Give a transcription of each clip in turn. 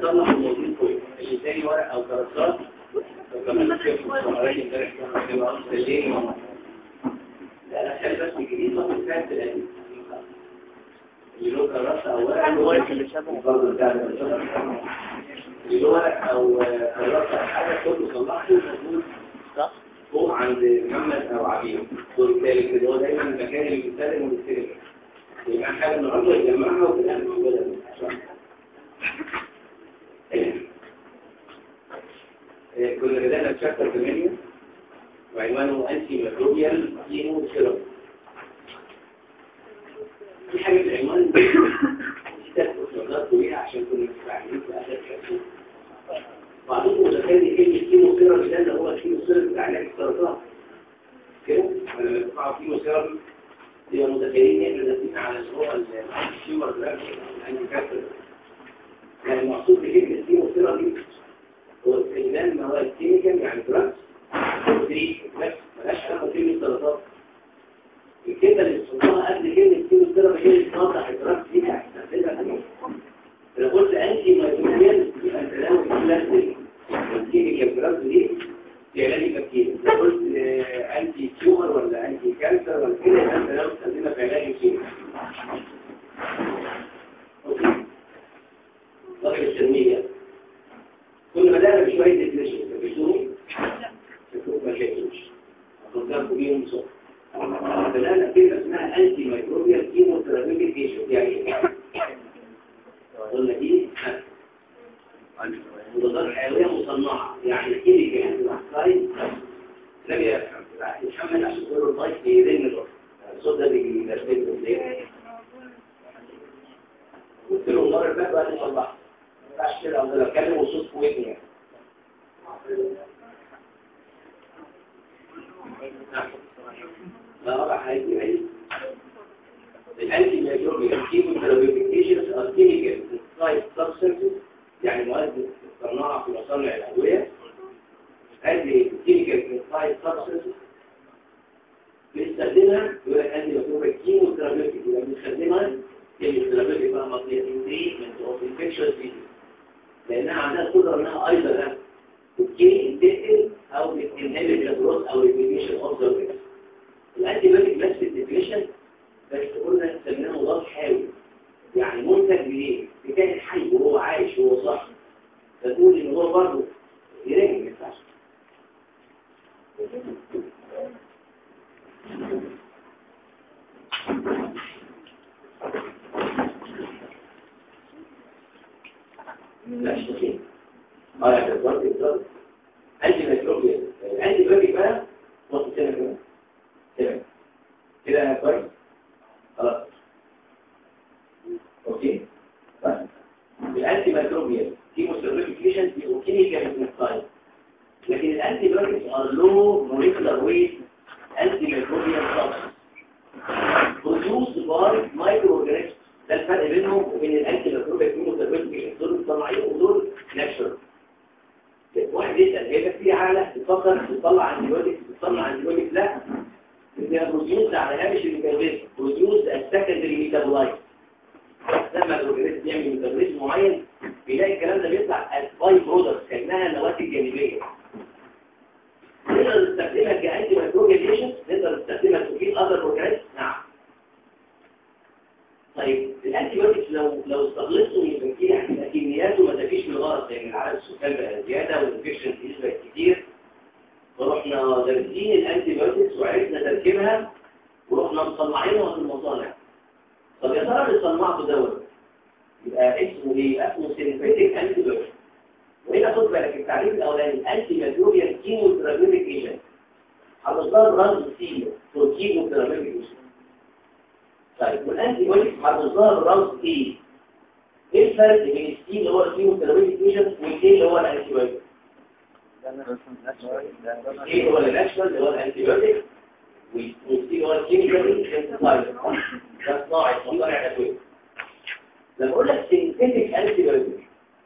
نطلع الموضوع كويس اللي تاني ورق او كراسات وكمان شوف الصغيرين امبارح كانوا هيبقى اصلا ليه لا لا خلي بس الجديد ما تنساش القديم اللي له كراسه او ورق الورق اللي شبهه. الفضل بتاع الكراسة. اللي له ورق او كراسه او حاجه كله صلحته موجود صح فوق عند محمد او عبيد دور الثالث اللي هو دايما المكان اللي بيستلم وبيستلم يبقى حاجه النهارده يجمعها وفي الاخر موجوده إيه، كنا بدأنا بشابتر 8 وعنوانه أنتي ميكروبيال كيمو ثيرابي في حاجة في العنوان تفضلت بيها عشان كنا مستعجلين في آخر الحصول بعضكم متخيل كلمة كيمو ثيرابي ده اللي هو الكيمو ثيرابي بتاع علاج السرطان كده لما بتسمعوا كيمو ثيرابي يبقى متخيلين ان احنا داخلين على اللي هو التيومر دراج الانتي كانسر يعني المقصود بكلمة كيمو ثيرابي هو استخدام مواد كيميكال يعني دراجز تدريج بس ملهاش علاقه بكلمه سرطان الكلمه اللي وصلناها قبل كلمه كيمو ثيرابي هي اللي توضح الدراجز دي هتستخدمها فين لو قلت انتي مايكروبيال يبقى انت ناوي تستخدم الكيميكال دراجز دي في علاج البكتيريا لو قلت آه، انتي تيومر ولا انتي كانسر ولا كده يبقى انت ناوي تستخدمها في علاج الكيمياء اوكي طب التنميه كنا بدأنا بشوية ديفينيشن تفيشوني شوفوا ما شايفوش أفكركم بيهم صح بدأنا كلمة اسمها أنتي مايكروبيال كيموثيرابيوتيك ايشن يعني إيه؟ قلنا دي مضادات حيوية مصنعة يعني كيميكال سايد لم يفهم يتحمل عشان تقول له الضيف يرن الوقت الصوت ده بيجي يدرسله ليه؟ قلت له المرة اللي فاتت بقى صلحت ينفعش كده أو اتكلم وصوت في ودني يعني. لا رابع هيجي هيجي الانتي ميكروبيال كيموثيرابيوتيك ار كيميكال سايت سبستانسز يعني مواد مصنعه في مصانع الادويه هذه كيميكال سايت سبستانسز بنستخدمها يقول لك انتي ميكروبيال كيموثيرابيوتيك يبقى بنستخدمها كيموثيرابيوتيك بقى مصنعين تريتمنت اوف انفكشن ديزيز لانها عندها قدره انها ايضا تجي انتقل او تنهبت الجروث او الريبيتيشن اوف ذا فيروس الانتي بايوتيك نفس الديفينيشن بس قلنا سميناه مضاد حيوي يعني منتج بايه؟ بكائن حي وهو عايش وهو صح فتقول ان هو برضه يراجع ما ينفعش لا اشتكي اه يا كبار بالظبط انتي ميكروبيال الانتي بايوتيك بقى وقت سنه كمان كده كده يا كويس خلاص اوكي طيب الانتي ميكروبيال كيموثيرابيكيشن بيبقوا كيميكال انسايد لكن الانتي بايوتيك ار لو موليكولار ويت انتي ميكروبيال سبستانس produced by microorganisms ده الفرق بينهم وبين الانتي ميكروبيال كيموثيرابيكيشن دول مصنعين ودول ناتشورال واحد يسأل هي بس في حالة بتفكر تطلع انتيبيوتيك بتطلع انتيبيوتيك لا هي بروديوس على هامش الميتابوليزم بروديوس السكندري ميتابولايت لما الاورجانيزم يعمل ميتابوليزم معين بيلاقي الكلام ده بيطلع از باي برودكت كانها نواتج جانبيه نقدر نستخدمها كانتي ميكروبيال ايجنت نقدر نستخدمها في اذر اورجانيزم نعم طيب الانتي بايوتكس لو لو استغلصوا من البكتيريا هتبقى كمياته ما تفيش من الغرض لان العدد السكان بقى زياده والانفكشن بقت كتير فرحنا دارسين الانتي بايوتكس وعرفنا تركيبها ورحنا مصنعينها في المصانع طب يا ترى اللي صنعته دوت يبقى اسمه ايه؟ اسمه سينثيتيك انتي بايوتكس وهنا خد بالك التعريف الاولاني الانتي ميكروبيال كيموثيرابيوتيك ايجنت هتختار رمز سي فور كيموثيرابيوتيك ايجنت طيب والانتي بايوتكس هتظهر رمز ايه ايه الفرق بين السي اللي هو الكيموثيرابيوتيك ايجنت والايه اللي هو الانتي بايوتكس ايه هو الناتشورال اللي هو الانتي بايوتكس والسي هو الكيميكال سينثيسايز ده صناعي مصنع ادويه لما اقول لك سينثيتيك انتي بايوتكس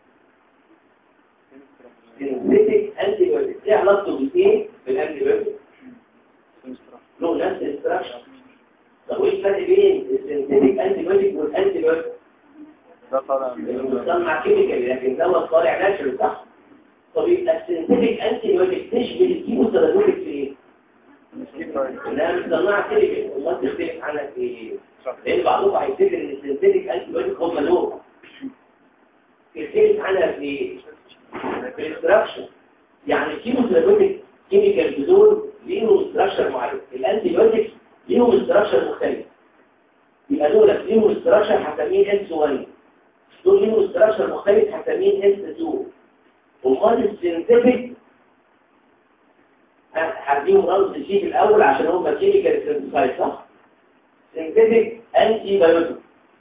سينثيتيك انتي بايوتكس ايه علاقته بالايه بالانتي بايوتكس له نفس الاستراكشر طب وايه الفرق بين السينثيتيك انتي بايوتيك والانتي بايوتيك ده طالع بيصنع كيميكال لكن دوت طالع ناتشرال صح طب يبقى السينثيتك انتي بايوتيك تشبه الكيمو ثيرابيوتيك في ايه؟ انها مصنعه كيميكال امال تختلف عنها في ايه؟ لان بعضهم هيفتكر ان السينثيتك انتي بايوتيك هم لون تختلف عنها في ايه؟ في الاستراكشر يعني الكيمو ثيرابيوتيك كيميكال بدول ليهم استراكشر معين الانتي بايوتيك ليهم استراكشر مختلف يبقى دول ليهم استراكشر هسميه اس 1 دول ليهم استراكشر مختلف هسميه اس 2 امال السينثيتك هديهم رمز سي في الاول عشان هم كيميكال سينثيسايد صح سينثيتك انتي بايوتيك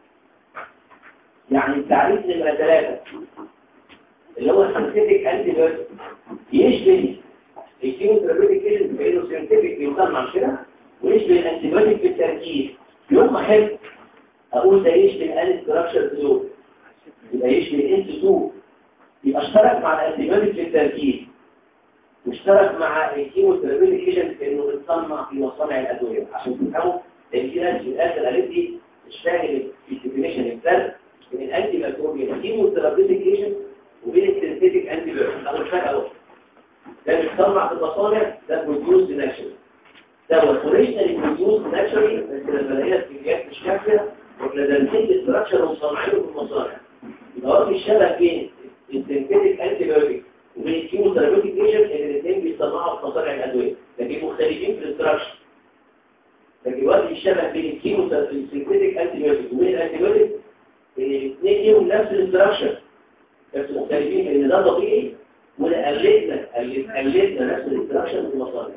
يعني التعريف نمره ثلاثة اللي هو سينثيتك انتي بايوتيك يشبه الكيموثيرابيوتيك ايجنت بانه سينثيتك بيصنع كده ويشبه الانتي بايوتيك في التركيز يوم ما احب اقول ده يشبه ان ستراكشر زون يبقى يشبه انت 2 يبقى اشترك مع الانتيبيوتيك في التركيب واشترك مع الكيموثيرابيوتيك ايجنت في انه بتصنع في مصانع الادويه عشان تفهموا ان في ناس في الاخر قالت لي مش فاهم الديفينيشن الفرق بين الانتي بكتيريا الكيموثيرابيوتيك ايجنت وبين السينثيتيك انتي بيوتيك او الفرق اهو ده بيتصنع في المصانع ده بروديوس ناتشرال ده هو اوريجينال بروديوس ناتشرالي بس لما لقينا الكميات مش كافيه واحنا دارسين الاستراكشر ومصنعينه في المصانع يبقى هو في الشبه بين السينثيتيك انتي بايوتيك وبين الكيموثيرابيوتيك ايجنت ان الاثنين بيصنعوا في مصانع الادويه لكن مختلفين في الاستراكشر لكن دلوقتي الشبه بين الكيموثيرابيوتيك انتي بايوتيك وبين الانتي بايوتيك ان الاثنين ليهم نفس الاستراكشر بس مختلفين ان ده طبيعي وده قلتنا قلتنا نفس الاستراكشر في المصانع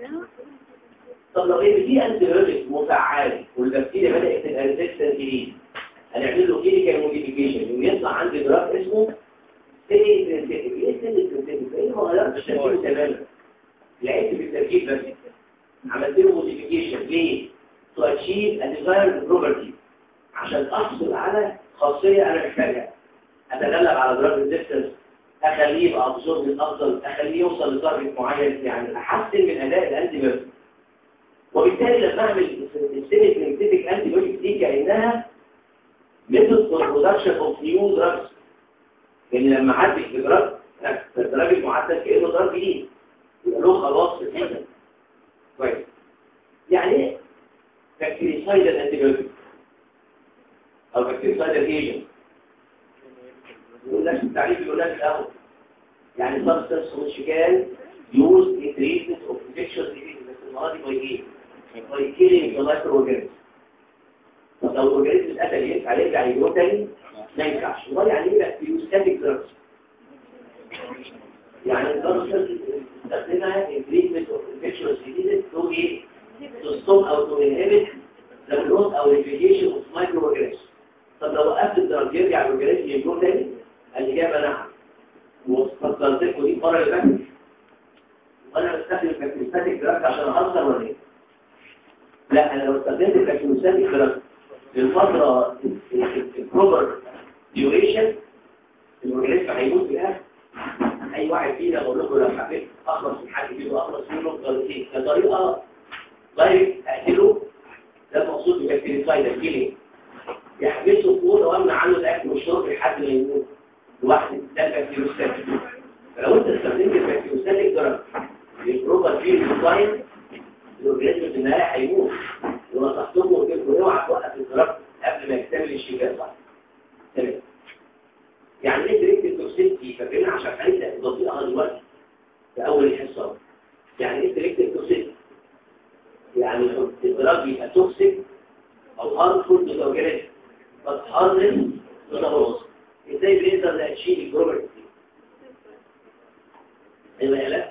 طب لو ايه في انتي بايوتيك مفعل والبكتيريا بدات تبقى ريزيستنت ليه هنعمل له كيميكال موديفيكيشن ويطلع عندي دراج اسمه سيمي سينثيتيك ايه سيمي سينثيتيك ايه ما غيرتش تركيبه تماما لعبت بالتركيب بس عملت له موديفيكيشن ليه تو اتشيف ا ديزايرد بروبرتي عشان احصل على خاصيه انا محتاجها اتغلب على دراج ريزيستنس اخليه يبقى ابسورب افضل اخليه يوصل لتارجت معين يعني احسن من اداء الانتي بايوتيك وبالتالي لما اعمل السيمي سينثيتيك انتي بايوتيك دي كانها method for production of new drugs يعني لما عدت بدراج الدراج المعدل كأنه دراج جديد يبقى له خلاص في الحاجة كويس يعني ايه بكتيريسايدال انتيبيوتيك او بكتيريسايدال ايجنت يقول لك التعريف يقول لك الاول يعني substance which can use in treatment of infectious diseases بس المرة دي by ايه؟ by killing the microorganisms طب لو الاورجانيزم اتقتل ينفع يرجع يجرو تاني ما ينفعش امال يعني ايه بكتيريوستاتيك دراجز يعني الدراجز استخدمها in treatment of infectious diseases to ايه to stop او to inhibit the growth او replication of microorganisms طب لو وقفت الدراج يرجع الاورجانيزم يجرو تاني الاجابه نعم وفكرت لكم دي المره اللي فاتت وانا بستخدم البكتيريوستاتيك دراج عشان اهزر ولا ايه لا انا لو استخدمت البكتيريوستاتيك دراج للفترة البروبر ديوريشن الأورجانيزم هيموت بها أي واحد فينا بقول لكم لو حبيت أخلص من حد فيه وأخلص منه بطريقتين كطريقة دايركت أقتله ده المقصود ببكتيريسايد الكيلينج يحبسه في أوضة وأمنع عنه الأكل والشرب لحد ما يموت لوحده ده البكتيريوستاتيك فلو أنت استخدمت البكتيريوستاتيك درجة للبروبر ديوريشن الأورجانيزم في النهاية هيموت ونصحتكم وقلت لكم اوعى توقف الضرب قبل ما يكتمل الشفاء صح تمام يعني ايه تريكت توكسيتي فاكرين عشان هنبدا نضيعها دلوقتي في اول الحصه يعني ايه تريكت توكسيتي يعني الضرب يبقى توكسيك او هارمفول للاورجانيزم بس هارملس للنبض ازاي بنقدر نشيل البروبرتي ايوه لا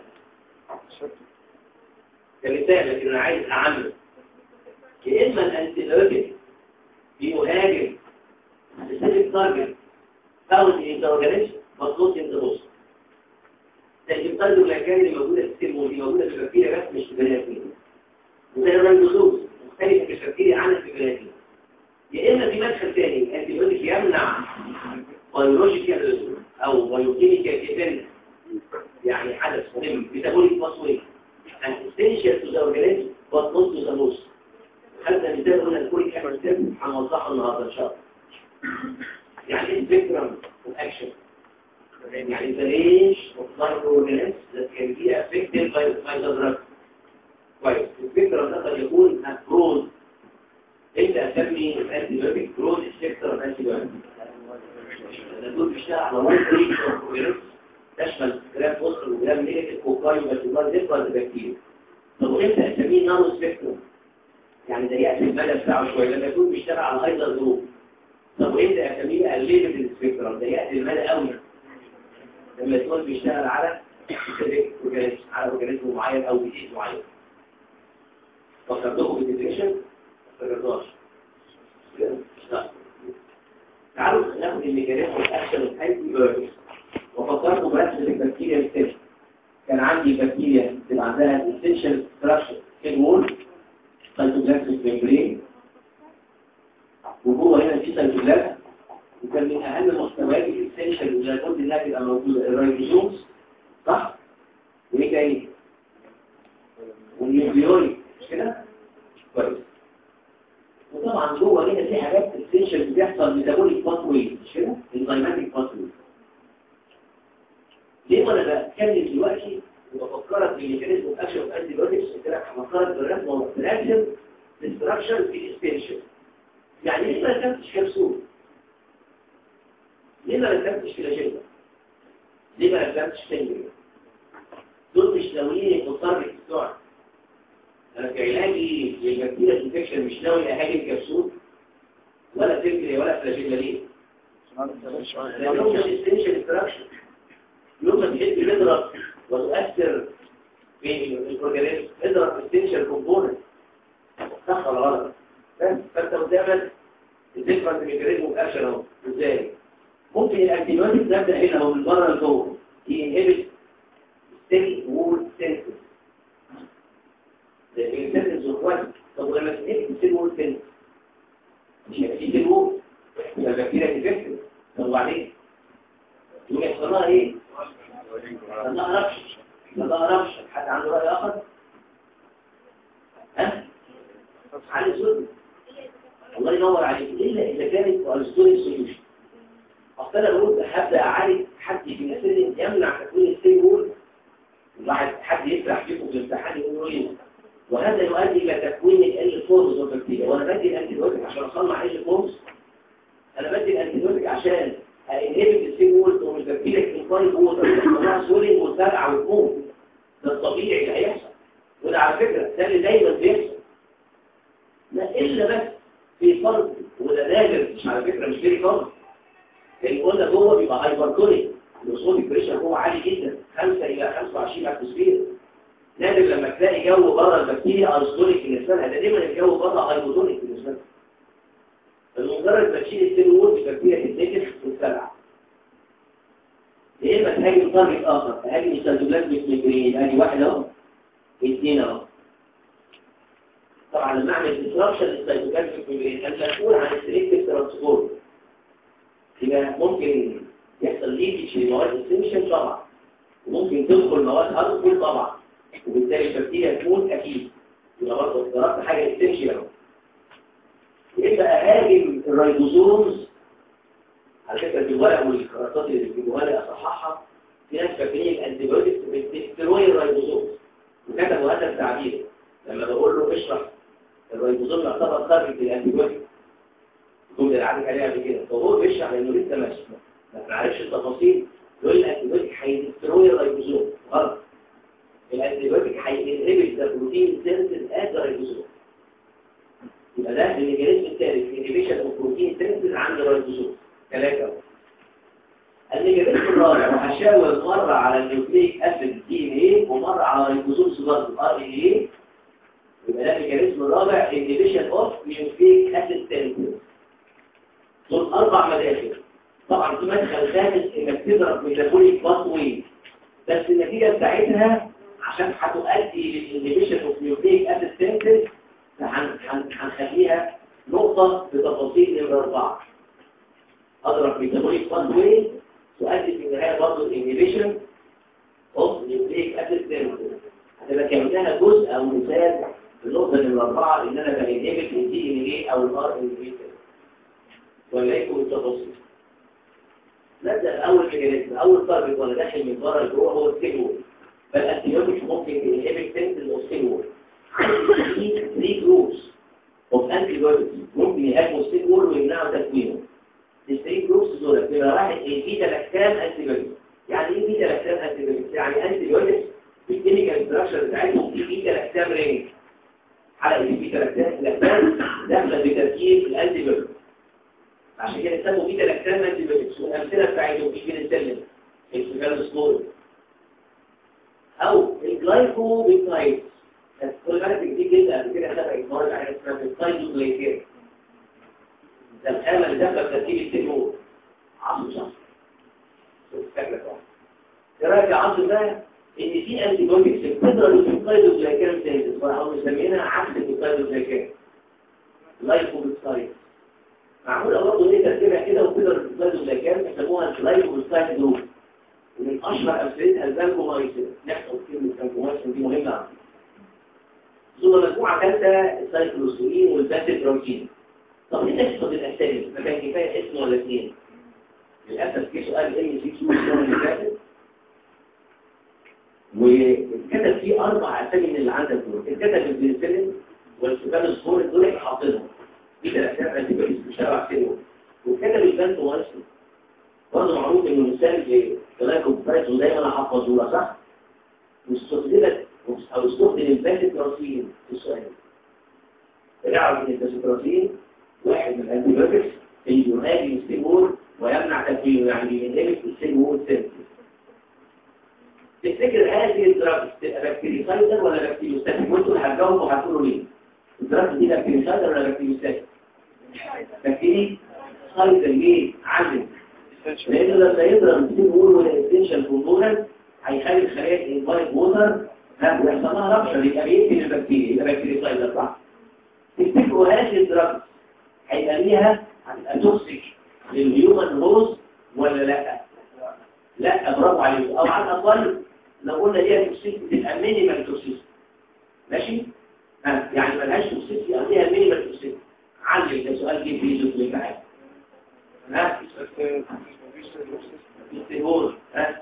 كمثال لكن انا عايز اعمل يا اما الانتيبيوتيك بيهاجم سبيسيفيك تارجت فاوند ان ذا اورجانيزم مضغوط ان ذا بوست لكن قلب الاكان اللي موجوده في السيل ودي موجوده في البكتيريا بس مش في البني ادمين وزي الرندوزوز مختلفه في البكتيريا عن في البني ادمين يا اما في مدخل ثاني الانتيبيوتيك يمنع بيولوجيكال او بايوكيميكال ايفنت يعني حدث مهم ميتابوليك باسوي and essential to the organism but not to the most خدنا مثال قلنا الكوريك اسيد هنوضحه النهارده ان شاء الله يعني ايه spectrum of action يعني the range of microorganisms that can be affected by, by the drug كويس الفكرة ده قد يكون broad انت اسمي الانتيبيوتيك برود سبيكترم انتيبيوتيك دول بيشتغل على وايد رينج اوف بروجرام تشمل جرام بوستر وجرام نيجاتيف كوكاي وبكتيريا ديفرنت بكتيريا طب وانت اسميه نانو سبيكترم يعني ده يأتي المدى بتاعه شويه لما يكون بيشتغل على هايدر جروب طب وانت اسميه الليمتد سبيكترم ده يأتي المدى قوي لما يكون بيشتغل على اورجانيزم على اورجانيزم معين او ديزيز معين فكرتكم بالديفينيشن ما فكرتوش تعالوا ناخد الميكانيزم الاكشن الانتي بايوتكس وفكرتوا بس بالبكتيريا الستيشن كان عندي بكتيريا بتبقى عندها اسينشال ستراكشر في الوول سيتوبلازميك ميمبرين وجوه هنا في سيتوبلازم وكان من اهم مستويات الاسينشال اللي لابد انها تبقى موجوده الرايبوزومز صح؟ وايه تاني؟ والنيوكليوري مش كده؟ كويس وطبعا جوه هنا في حاجات اسينشال بتحصل ميتابوليك باثوي مش كده؟ انزيماتيك باثوي ليه وانا بتكلم دلوقتي وبفكرك بالميكانيزم الاكشن اوف انتي بايوتكس قلت لك هفكرك بالرسمه والرسم الاستراكشر في الاسبنشن يعني ليه ما رسمتش كبسول؟ ليه ما رسمتش فلاجيلا؟ ليه ما رسمتش فنجر؟ دول مش ناويين يفكروا بالسرعه انا في علاجي للبكتيريا انفكشن مش ناوي اهاجم كبسول ولا فكري ولا فلاجيلا ليه؟ لانهم مش اسبنشن استراكشر يوم ما تحب تضرب وتؤثر في الاورجانيزم اضرب استنشال كومبوننت صح ولا غلط بس فانت قدامك الديفرنت ميكانيزم اوف اكشن اهو ازاي ممكن الانتيبيوتيك تبدا هنا اهو من بره لجوه ينهبت ستيل وول سنسز السنسز اخوات طب ولما تنهبت ستيل وول سنسز مش هيبقى في ستيل وول يبقى البكتيريا تفكر طب وبعدين يقوم يحصل لها ايه؟ ما تعرفش ما تعرفش حد عنده رأي آخر ها علي سوري الله ينور عليك إلا إذا كانت الستوري سوليوشن أصل أنا بقول هبدأ أعالج حد في مثل يمنع تكوين الستي وول واحد حد يسرح فيكم في الامتحان يقول ايه وهذا يؤدي إلى تكوين ال فورز والبكتيريا وأنا بدي الأنتيبيوتيك عشان أصنع ال فورز أنا بدي الأنتيبيوتيك عشان هينهبت السي وولد والبكتيريا في الفايف ووتر يحصلها سولينج وترعى وتموت ده الطبيعي اللي هيحصل وده على فكرة ده اللي دايما بيحصل لا إلا بس في فرق وده نادر مش على فكرة مش فيري فرق لأن قلنا جوه بيبقى هايبرتونيك الوصول البريشر جوه عالي جدا 5 إلى 25 أتموسفير نادر لما تلاقي جو بره البكتيريا ايزوتونيك بالنسبه لها ده دايما الجو بره هايبوتونيك بالنسبه لها المجرد ما تشيل السيل وول البكتيريا تتنكش وتتسرع يا اما تهاجم تارجت اخر تهاجم السيتوبلازميك ميجرين ادي واحد اهو اثنين اهو طبعا لما اعمل ديسربشن للسيتوبلازميك ميجرين انا مسؤول عن السليكتيف ترانسبورت يبقى ممكن يحصل ليكج لمواد السنشن طبعا وممكن تدخل مواد هارمفول طبعا وبالتالي البكتيريا تموت اكيد يبقى برضه ضربت حاجه اسينشال اهو يبقى اهاجم الرايبوزومز على فكره في الورق والكراسات اللي بيجيبوها لي اصححها في ناس فاكرين الانتيبيوتكس بتستروي الرايبوزومز وكتبوا هذا التعبير لما بقول له اشرح الرايبوزوم يعتبر خارج الانتيبيوتكس الجمله اللي عدت عليها قبل كده فهو بيشرح لانه لسه ماشي ما بنعرفش التفاصيل يقول الانتيبيوتك هيدستروي الرايبوزوم غلط الانتيبيوتك هينهبت البروتين سينثيز ات الرايبوزوم يبقى ده الميكانيزم الثالث انهبيشن اوف بروتين سينثيز عند الرايبوزوم ثلاثه الميكانيزم الرابع وهشاور مره على النيوكليك اسيد دي ان ايه ومره على الريبوزوم برضه ار ان ايه يبقى ده الميكانيزم الرابع انهبيشن اوف نيوكليك اسيد سينثيز دول اربع مداخل طبعا في مدخل خامس انك تضرب ميتابوليك باثوي بس النتيجه بتاعتها عشان هتؤدي للانهبيشن اوف نيوكليك اسيد سينثيز هنخليها نقطة بتفاصيل نمرة أربعة أضرب ميتابوليك باثوي تؤدي في النهاية برضه الانهبيشن اوف نيوكليك اسيد سينثيز هتبقى كأنها جزء أو مثال في النقطة نمرة أربعة إن أنا بنهبت الدي إن إيه أو الآر إن إيه ولا يكون التفاصيل نبدا اول ميكانيزم اول تارجت ولا داخل من بره لجوه هو السيجول فالانتيبيوتكس ممكن ينهبت سنس الاوستيجول في 3 جروبس اوف انتيبيوتكس ممكن يهاجموا السيجول ويمنعوا تكوينه الثري جروبس دول بيبقى واحد البيتا لاكتام انتيبيوتكس يعني ايه بيتا لاكتام انتيبيوتكس يعني انتيبيوتكس الكيميكال ستراكشر بتاعتهم في بيتا لاكتام رينج على البيتا لاكتام لاكتام داخله بتركيب الانتيبيوتكس عشان كده سموا بيتا لاكتام انتيبيوتكس والامثله بتاعتهم في بنسلين السيفالوسبور او الجلايكوبيتايد كل بالك كتير جدا قبل كده خدها اجمال على اسمها السايتوبليكير ده الخامه اللي داخله في تركيب السيلول عصر صح فاكره طبعا ايه رايك يا عصر ده ان في انتي بوديز بتضرب السايتوبليكير سيلز او مسمينها عكس السايتوبليكير لايكوبيتايد معموله برضه ليه تركيبها كده وبتضرب السايتوبليكير بيسموها اللايكوبيتايد جروب ومن اشهر امثلتها البانكومايسين نحن كلمه بانكومايسين دي مهمه ثم مجموعه ثالثه السايكلوسين والباسيل بروتين طب ليه تحفظ الاسامي ما كان كفايه اسم ولا اثنين للاسف في سؤال ام سي كيو السنه اللي فاتت واتكتب فيه اربع اسامي من اللي عندك دول اتكتب البنسلين والسكان الصور دول اللي حاطينهم دي ثلاث انتيبيوتكس مش هبع سنهم واتكتب البانكومايسين برضه معروف انه مثال جلايكوبرايتون دايما حفظوها صح واستخدمت او استخدم الباسيتراسين في السؤال رجعوا من الباسيتراسين واحد من الانتيبيوتكس اللي يهاجم السيمور ويمنع تكوينه يعني بينهبط السيمور سيرفيس تفتكر هذه الدراجز تبقى بكتيريسايدر ولا بكتيريوستاتيك وانتوا اللي هتجاوبوا هتقولوا ليه الدراجز دي بكتيريسايدر ولا بكتيريوستاتيك بكتيريسايدر ليه علم لأنه لما يضرب السين وول والإنتنشن كومبوننت هيخلي الخلايا الانفايت ووتر يحصل لها ربشر يبقى بيقتل البكتيريا يبقى بكتيريا صح تفتكروا هذه الدراج هيبقى ليها هتبقى توكسيك للهيومن هوز ولا لا؟ لا برافو عليك او على الاقل لو قلنا ليها توكسيك تبقى مينيمال توكسيك ماشي؟ ها يعني ملهاش توكسيك او ليها مينيمال توكسيك علم ده سؤال جه في زوج لك عادي ها؟ السيهور ها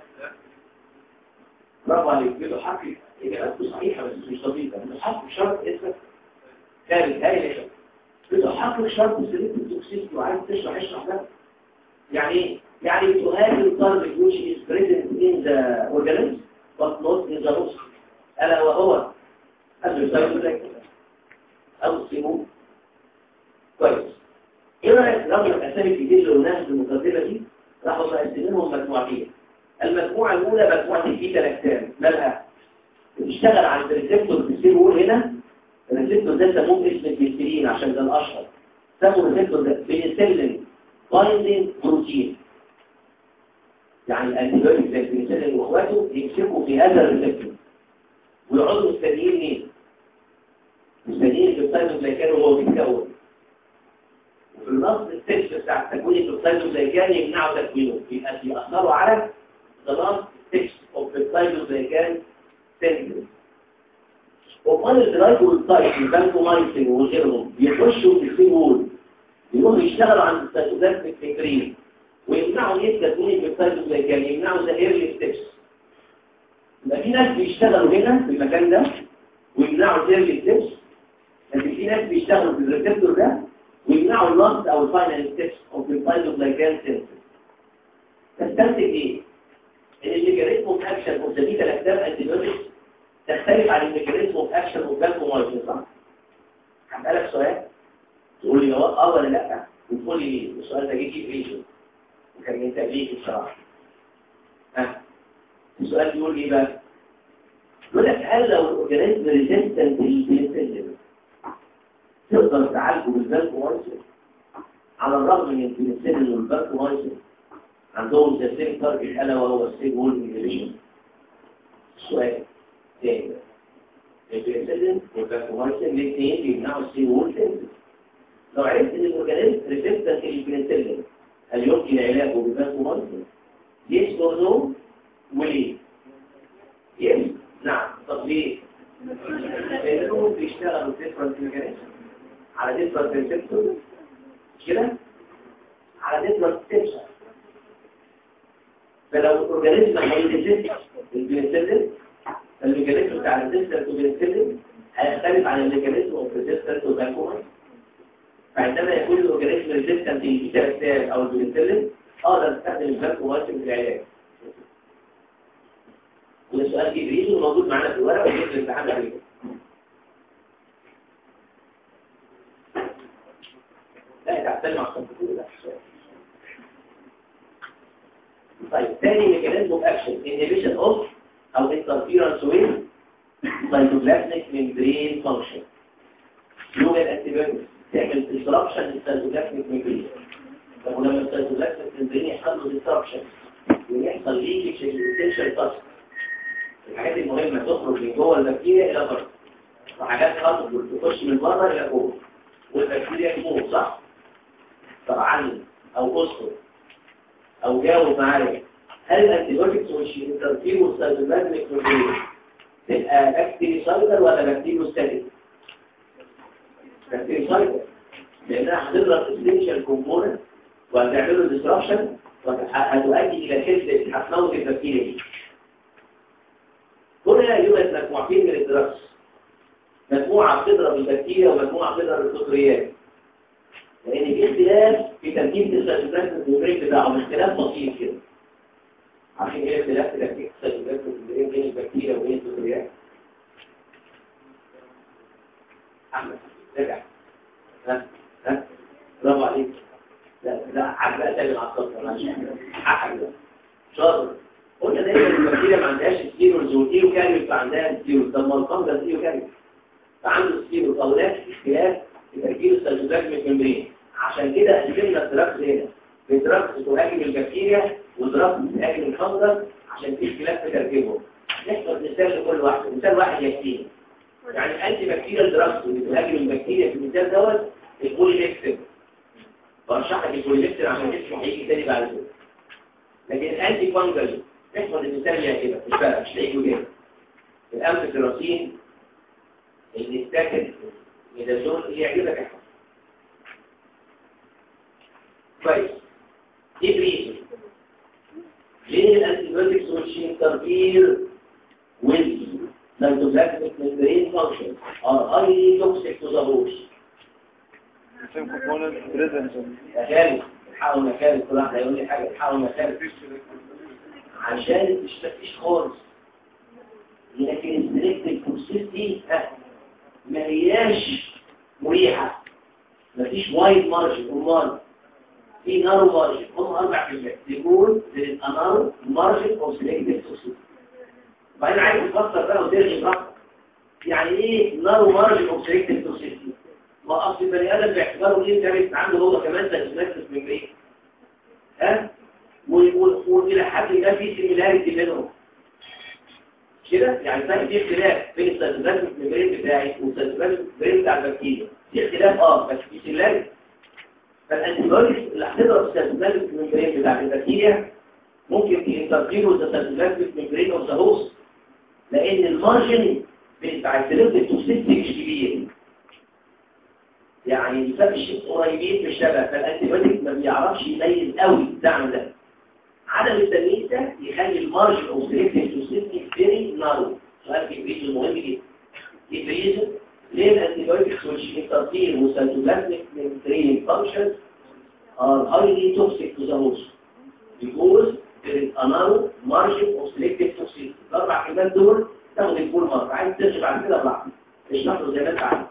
برافو عليك بيقولوا حقي اجابته صحيحه بس مش دقيقه بس حق شرط اسمه ثابت هاي ليش بيقولوا حق شرط سليت التوكسيسيتي وعايز تشرح اشرح ده يعني ايه يعني to have the target which is present in the organism but not in the muscle الا وهو الريسايكل او السموم كويس ايه رايك رغم الاسامي الكتير اللي قلناها في المقدمه دي راحوا مقسمينهم مجموعتين المجموعه الاولى مجموعه البيتا لاكتام مالها بتشتغل عند الريسبتور بتصير وول هنا الريسبتور ده سموه اسم البنسلين عشان ده الاشهر سموا الريسبتور ده بنسلين بايندينج بروتين يعني الانتيبيوتيك زي البنسلين واخواته يمسكوا في هذا الريسبتور ويقعدوا مستنيين مين؟ مستنيين البيبتايدوجلايكان وهو بيتكون وفي النص التكست بتاع تكوين البيبتايدوجلايكان يمنعوا تكوينه يبقى بيأثروا على the last text of the cytosine sentence. وقال الجلايكوبيبتايد البانكومايسين وغيرهم بيخشوا في السي وول يقوموا يشتغلوا عند السيتوزات في الفكرين ويمنعوا يثبت مين البيبتايدوجلايكان يمنعوا ذا ايرلي ستيبس يبقى في ناس بيشتغلوا هنا في المكان ده ويمنعوا الايرلي ستيبس لكن في ناس بيشتغلوا في الريسبتور ده ويمنعوا اللاست او الفاينل ستيبس اوف البيبتايدوجلايكان سينثيس تستنتج ايه؟ ان الميكانيزم اوف اكشن اوف ذا بيتا لاكتام انتيبيوتكس تختلف عن الميكانيزم اوف اكشن اوف بانكومايسين صح؟ هسألك سؤال تقول لي اه ولا لا وتقول لي ليه السؤال ده جه في ريجن وكان من تأليف بصراحة ها السؤال بيقول ايه بقى؟ يقول لك هل لو الاورجانيزم ريزيستنت للبنسلين تقدر تعالجه بالبانكومايسين على الرغم من البنسلين والبانكومايسين عندهم ذا سيم تارجت الا وهو السيم وول انهبيشن السؤال تاني البنسلين والبانكومايسين الاثنين بيمنعوا السيم وول سينثيس لو عرفت ان الاورجانيزم ريزيستنت للبنسلين هل يمكن علاجه بالبانكومايسين؟ يس اور نو وليه؟ يس نعم طب ليه؟ لانهم بيشتغلوا ديفرنت ميكانيزم على ديفرنت ريسبتور كده على ديفرنت ستيبس فلو الاورجانيزم هيريزيست البنسلين الميكانيزم بتاع الريزيستنس البنسلين هيختلف عن الميكانيزم اوف ريزيستنس والفانكومايد فعندما يكون الاورجانيزم ريزيستنت للبيتا او البنسلين اقدر استخدم الفانكومايد في العلاج وده سؤال جديد وموجود معانا في الورقه وجبت الامتحان عليه لا تعتمد على الصفحه ده طيب ثاني ميكانيزم اوف اكشن انهبيشن اوف او انترفيرنس ويز سايتوبلازميك ميمبرين فانكشن يوجد انتيبيوتكس تعمل ديستربشن للسايتوبلازميك ميمبرين طب ولما السايتوبلازميك ميمبرين يحصل له ديستربشن ويحصل ليكج للبوتنشال تاسك الحاجات المهمه تخرج من جوه البكتيريا الى بره وحاجات خاصه تخش من بره الى جوه والبكتيريا تموت صح طبعا او اسكت او جاوب معايا هل الانتيبيوتكس مش انترفيو والسايتوبلازميك ميمبرين تبقى بكتيري سايدر ولا بكتيريو ستاتيك بكتيري سايدر لانها هتضرب اسينشال كومبوننت وهتعمل له ديستربشن وهتؤدي الى كسر هتموت البكتيريا دي هنا يوجد مجموعتين من الدراسة مجموعة بتضرب البكتيريا ومجموعة بتضرب الفطريات لأن في اختلاف في تركيب السيتوبلازم الميمبرين بتاعهم اختلاف بسيط كده عارفين ايه اختلاف في تركيب السيتوبلازم الميمبرين بين البكتيريا وبين الفطريات؟ أحمد رجع ها ها برافو عليك لا لا حق بقى تاني مع الصوت حقك ده شاطر قلنا دايما البكتيريا ما عندهاش ستيروز والتيرو كاريوس عندها ستيروز طب ما القلب ده ستيرو كاريوس فعنده ستيروز او لا اختلاف في تركيب السيتوبلازميك ميمبرين عشان كده قسمنا الدراكس هنا الدراكس تهاجم البكتيريا والدراكس تهاجم الفنجس عشان في اختلاف في تركيبهم نحفظ مثال لكل واحد مثال واحد يكفينا يعني انتي بكتيريا الدراكس اللي بتهاجم البكتيريا في المثال دوت البوليميكسين برشح لك البوليميكسين عشان تسمع هيجي تاني بعد كده لكن الانتي فانجل احفظ المثال يا كده مش بقى مش لاقيه كده الامفيتراسين النستاكن ميدازول يعجبك احفظ كويس دي بريزن ليه الانتيبيوتكس والشين تربير ويل cytoplasmic membrane functions are highly toxic to the host. same component present in مكان تحاول مكان كل واحد هيقول لي حاجه تحاول مكان عشان مش مفيش خالص لكن السلكتيف توكسيستي ما هياش مريحه مفيش وايد مارجن امال في نارو مارجن هم اربع كلمات يقول الانارو مارجن او سلكتيف توكسيستي وبعدين عايز تفسر بقى وترجم بقى يعني ايه نارو مارجن او سلكتيف توكسيستي ما اصل البني ادم باعتباره ايه كانت عنده هو كمان تجميلات ميمبرين ها والى حد ما في سيميلاريتي بينهم كده يعني ده في اختلاف بين السيتوبلازم ميمبرين بتاعي والسيتوبلازم ميمبرين بتاع البكتيريا في اختلاف اه بس في سيميلاريتي فالانتيبيوتكس اللي هتضرب السيتوبلازم ميمبرين بتاع البكتيريا ممكن تنترفير وذ السيتوبلازم ميمبرين اوف ذا هوست لان المارجن بتاع السيلكتيف توكسيستي مش كبير يعني مفيش قريبين في الشبه فالانتيبيوتيك ما بيعرفش يميز قوي الدعم ده عدم التمييز ده يخلي المارج او سيلكتيف توكسيستي فيري نارو سؤال في البريز المهم جدا البريز ليه الانتيبيوتكس which interfere with cytoplasmic membrane functions are highly toxic to the host because there is a narrow margin of selective toxicity الاربع كلمات دول تاخد الفول مره عايز ترجع بعد كده براحتك اشرحه زي ما انت عايز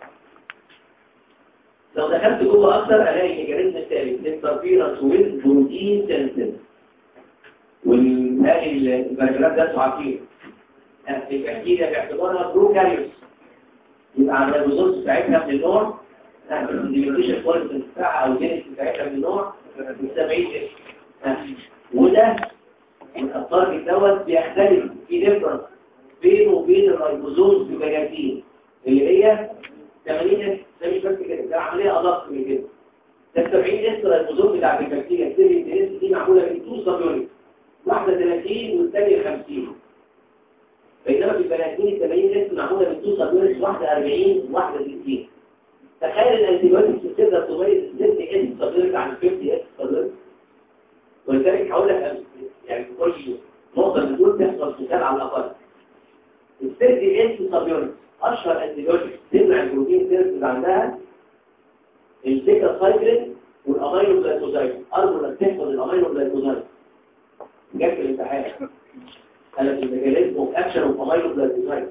لو دخلت جوه اكتر الاقي ميكانيزم الثالث انترفيرنس ويز بروتين سنسز والباقي البرجلات ده انتوا عارفين البكتيريا باعتبارها بروكاريوس يبقى عندها الريسورس بتاعتها من النوع الديميكيشن كواليتي بتاعها او الجينيس بتاعتها من النوع 70 وده الطارج دوت بيختلف في ديفرنس بينه وبين الرايبوزومز بمجاتين اللي هي 80 اس ده مش بس كده ده عمليه ادق من كده ده 70 اس الرايبوزوم بتاع البكتيريا السيري اس دي معموله من تو سبيونت واحده 30 والثانيه 50 بينما في البني ادمين 80 اس معموله من تو سبيونت واحده 40 وواحده 60 تخيل الانتيبيوتكس بتقدر تميز 6 اس سبيونت عن 50 اس سبيونت ولذلك هقول لك يعني كل كل يوم نقطة من دول تحصل في على الأقل السيرتي انتي سابيونت أشهر انتيبيوتيك تمنع البروتين سيرتيز عندها البيتا سايكلين والامينو جلايكوزايد ارجو انك تحفظ الامينو جلايكوزايد جت في الامتحان انا في الميكانيزم اوف اكشن اوف امينو جلايكوزايد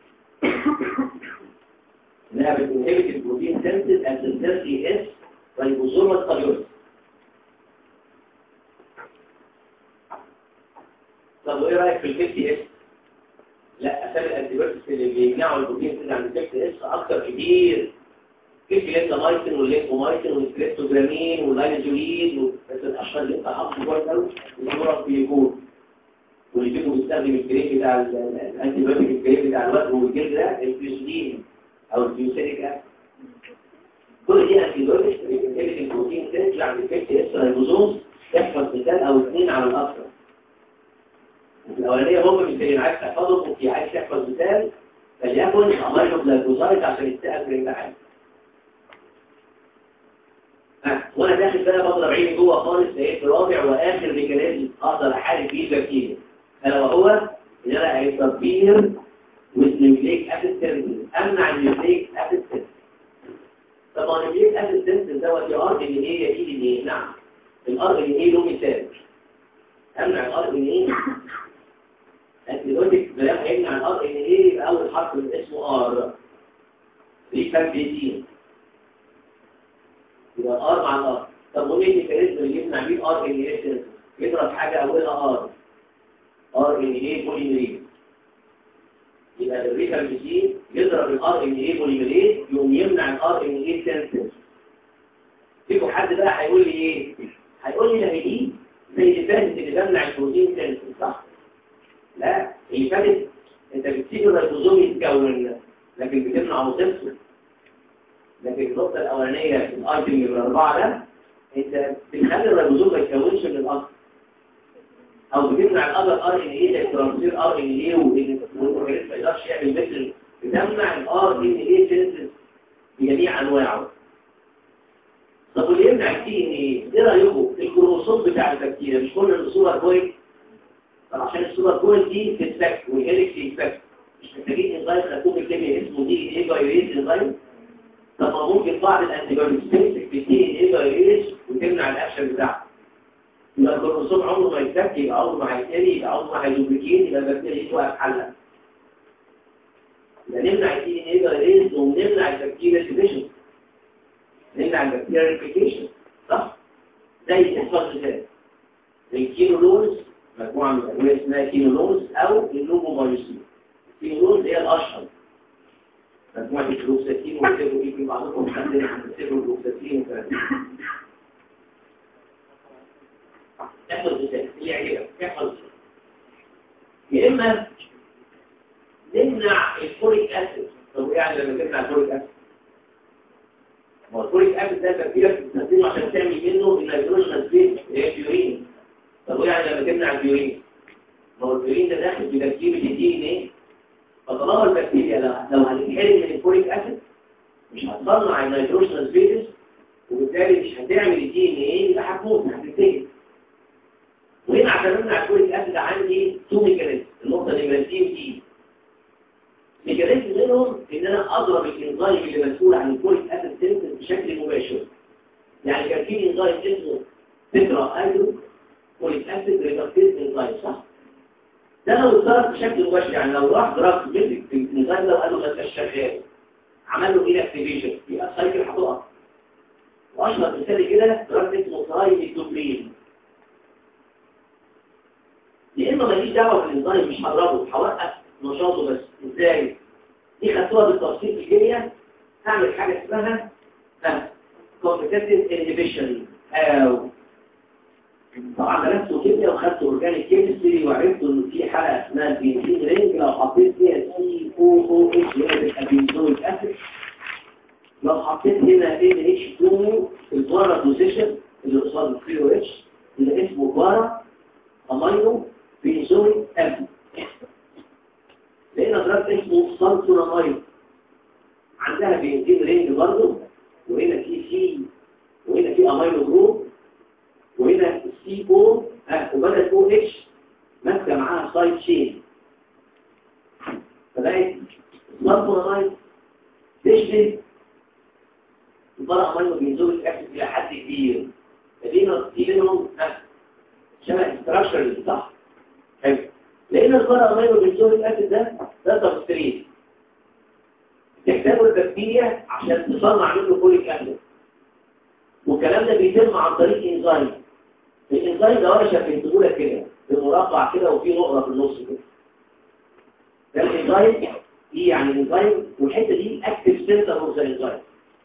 انها بتنهبت البروتين سينثيز اند السيرتي اس رايبوزومال سابيونت طب وايه رايك في الفيكتي اس لا اسامي الانتيبيوتكس اللي بيمنعوا البروتين سينثيز عند الفيكتي اس اكتر كتير في كليبتامايسين والليمفومايسين والكليبتوجرامين واللاينجوليد بس الاشهر اللي انت حاطه كويس قوي الصوره بيكون واللي بيكون بيستخدم الكريم بتاع الانتي بايوتيك الكريم بتاع الوجه والجلد ده الفيوسلين او الفيوسيليك اسيد كل دي انتي بايوتيك بتنهبت البروتين سينثيز عند الفيكت اس رايبوزوم تحفظ مثال او اثنين على الاكثر الاولانيه هم مثالين عايز تحفظهم وفي عايز تحفظ مثال فليكن امينو جلايكوزايد عشان يستقبل في الامتحان وانا داخل بقى بضرب عيني جوه خالص لقيت رابع واخر ميكانيزم اقدر احارب بيه البكتيريا الا وهو ان انا هيتربير والنيوكليك اسيد سينثيز امنع النيوكليك اسيد سينثيز طبعا النيوكليك اسيد سينثيز دوت يا ار ان ايه يا اي ان ايه نعم الار ان ايه له مثال امنع الار ان ايه انتيبيوتيك بلاغ هيمنع الار ان ايه يبقى اول حرف من اسمه ار ريفامبيتين يبقى ار مع الار طب وايه الميكانيزم اللي يمنع بيه ار ان ايه يضرب حاجه اولها ار ار ان ايه بوليمريز يبقى الريكامبيسين يضرب الار ان ايه بوليمريز يقوم يمنع الار ان ايه سنسز فيكم حد بقى هيقول لي ايه هيقول لي ده دي زي اللي فاتت اللي بمنع البروتين سنسز صح لا اللي فاتت انت بتسيب الريبوزوم يتكون لكن بتمنع وظيفته لكن النقطة الأولانية في الأيتم نمرة أربعة ده أنت بتخلي الريبوزوم ما يتكونش من الأصل أو بتمنع الأذر ار ان ايه زي ترانسفير ار ان ايه والأورجانيزم ما يقدرش يعمل مثل بتمنع الار ان ايه سينثيز بجميع أنواعه طب واللي يمنع الدي ان ايه؟ إيه رأيكم؟ الكروموسوم بتاع البكتيريا مش كل السوبر كويل طب عشان السوبر كويل دي تتفك والهيلكس يتفك مش محتاجين انزايم خدوه الكيمياء اسمه دي ان ايه بايوريز انزايم طب ما ممكن بعض الانتيبيوتكس تمسك في الدي ان ايه بايوريز وتمنع الاكشن بتاعه يبقى الكروموسوم عمره ما يتفك يبقى عمره ما هيتقلي يبقى عمره ما هيدوبليكيت يبقى البكتيريا دي توقف حلها يبقى نمنع الدي ان ايه بايوريز ونمنع البكتيريا ديفيشن نمنع البكتيريا ريبليكيشن صح؟ زي تحصل مثال الكينولونز مجموعة من الأدوية اسمها كينولونز أو اللوبومايوسين الكينولونز هي الأشهر مجموعة الفلوكساتين والسيروكين في بعضكم عندنا عن السيروكساتين تحصل مثال اللي يعجبك تحصل يا إما نمنع الفوريك أسيد طب يعني لما تمنع الفوريك أسيد ما هو الفوريك أسيد ده البكتيريا بتستخدمه عشان تعمل منه النيتروجينس بيز اللي هي البيورين طب يعني لما تمنع البيورين ما هو البيورين ده داخل في تركيب الدي ان ايه فطالما البكتيريا لو هتتحرم من الفوريك اسيد مش هتصنع النيتروجينس بيز وبالتالي مش هتعمل الدي ان ايه يبقى هتموت هتنتهي وهنا عشان امنع الفوريك اسيد عندي تو ميكانيزم النقطه نمره سي ودي ميكانيزم منهم ان انا اضرب الانزيم اللي مسؤول عن الفوريك اسيد سينثيز بشكل مباشر يعني كان في انزيم اسمه تترا ايدرو فوليك اسيد ريدكتيز انزيم صح ده لو اتصرف بشكل مباشر يعني لو راح ضرب مسك في الانزيم ده وقال له ما انتش شغال عمل له ايه اكتيفيشن يبقى السايكل هتقع واشهر مثال كده ضرب اسمه سايكلوبرين يا اما ماليش دعوه بالانزيم مش هضربه هوقف نشاطه بس ازاي دي خدتوها بالتفصيل في الكيمياء هعمل حاجه اسمها كومبيتيتيف انهبيشن او طبعا درست كيمياء وخدت اورجانيك كيمستري وعرفت ان في حاجه اسمها البنزين رينج لو حطيت فيها سي او او اتش اللي هي البنزويك اسيد لو حطيت هنا ان اتش 2 البارا بوزيشن اللي قصاد الفري او اتش اللي اسمه بارا امينو بنزويك اسيد لقينا ضربت اسمه سلفوناميد عندها بنزين رينج برضه وهنا في سي وهنا في امينو جروب وهنا السي او ها وبدل او اتش سايد تشين فبقت السلفونامايد تشبه البرا امينو بينزول الاسيد الى حد كبير فدينا دي منهم ها، شبه الستراكشر صح حلو لان البرا امينو بينزول الاسيد ده ده سبستريت تحتاجه البكتيريا عشان تصنع منه فوليك اسيد والكلام ده بيتم عن طريق انزيم الانزيم ده انا شبهته لك كده بمربع كده وفيه نقطه في النص كده ده الانزيم دي يعني الانزيم والحته دي اكتف سنتر اوف ذا انزيم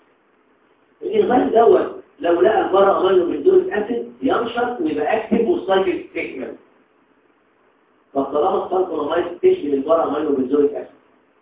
الانزيم دوت لو لقى البرا امينو بنزوليك اسيد ينشط ويبقى اكتف والسايكل تكمل فطالما السلفونامايد تشبه البرا امينو بنزوليك اسيد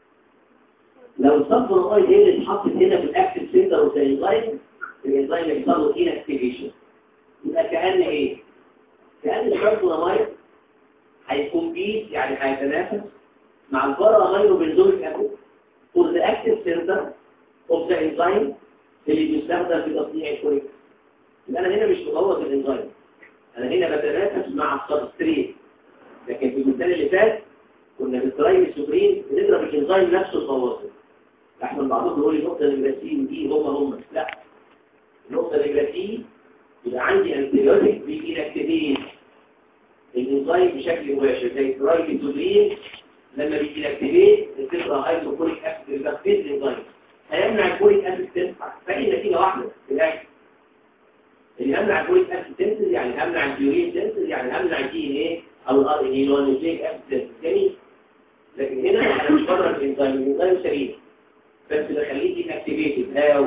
لو السلفونامايد هي اللي اتحطت هنا في الاكتف سنتر اوف ذا انزيم الانزيم يحصل له انكتيفيشن يبقى كأن ايه كأن السلفونامايد هيكون بيت يعني هيتنافس مع البرا امينو بنزوليك اسيد for the active center of the enzyme اللي بيستخدم في تصنيع الكوريك يبقى انا هنا مش مبوظ الانزيم انا هنا بتنافس مع السبستريت لكن في المثال اللي فات كنا بالترايم السوبرين بنضرب الانزيم نفسه نبوظه احنا بعضهم يقول لي النقطه الجلاسين دي هم هم لا النقطه الجلاسين يبقى عندي انتيبيوتيك بينكتيفيت الانزيم بشكل مباشر زي الترايم السوبرين لما بيجي الاكتيفيت الفكره هيدروكليك اسيد ريدكتيز الانزيم هيمنع الكوليك اسيد تنفع فهي نتيجه واحده في الاخر اللي همنع الكوليك اسيد تنسل يعني همنع الديورين تنسل يعني همنع الدي ان ايه او الار ان اي اللي هو النيوكليك اسيد تنسل تاني لكن هنا انا مش بره الانزيم الانزيم سليم بس بخليه دي اكتيفيتد هاو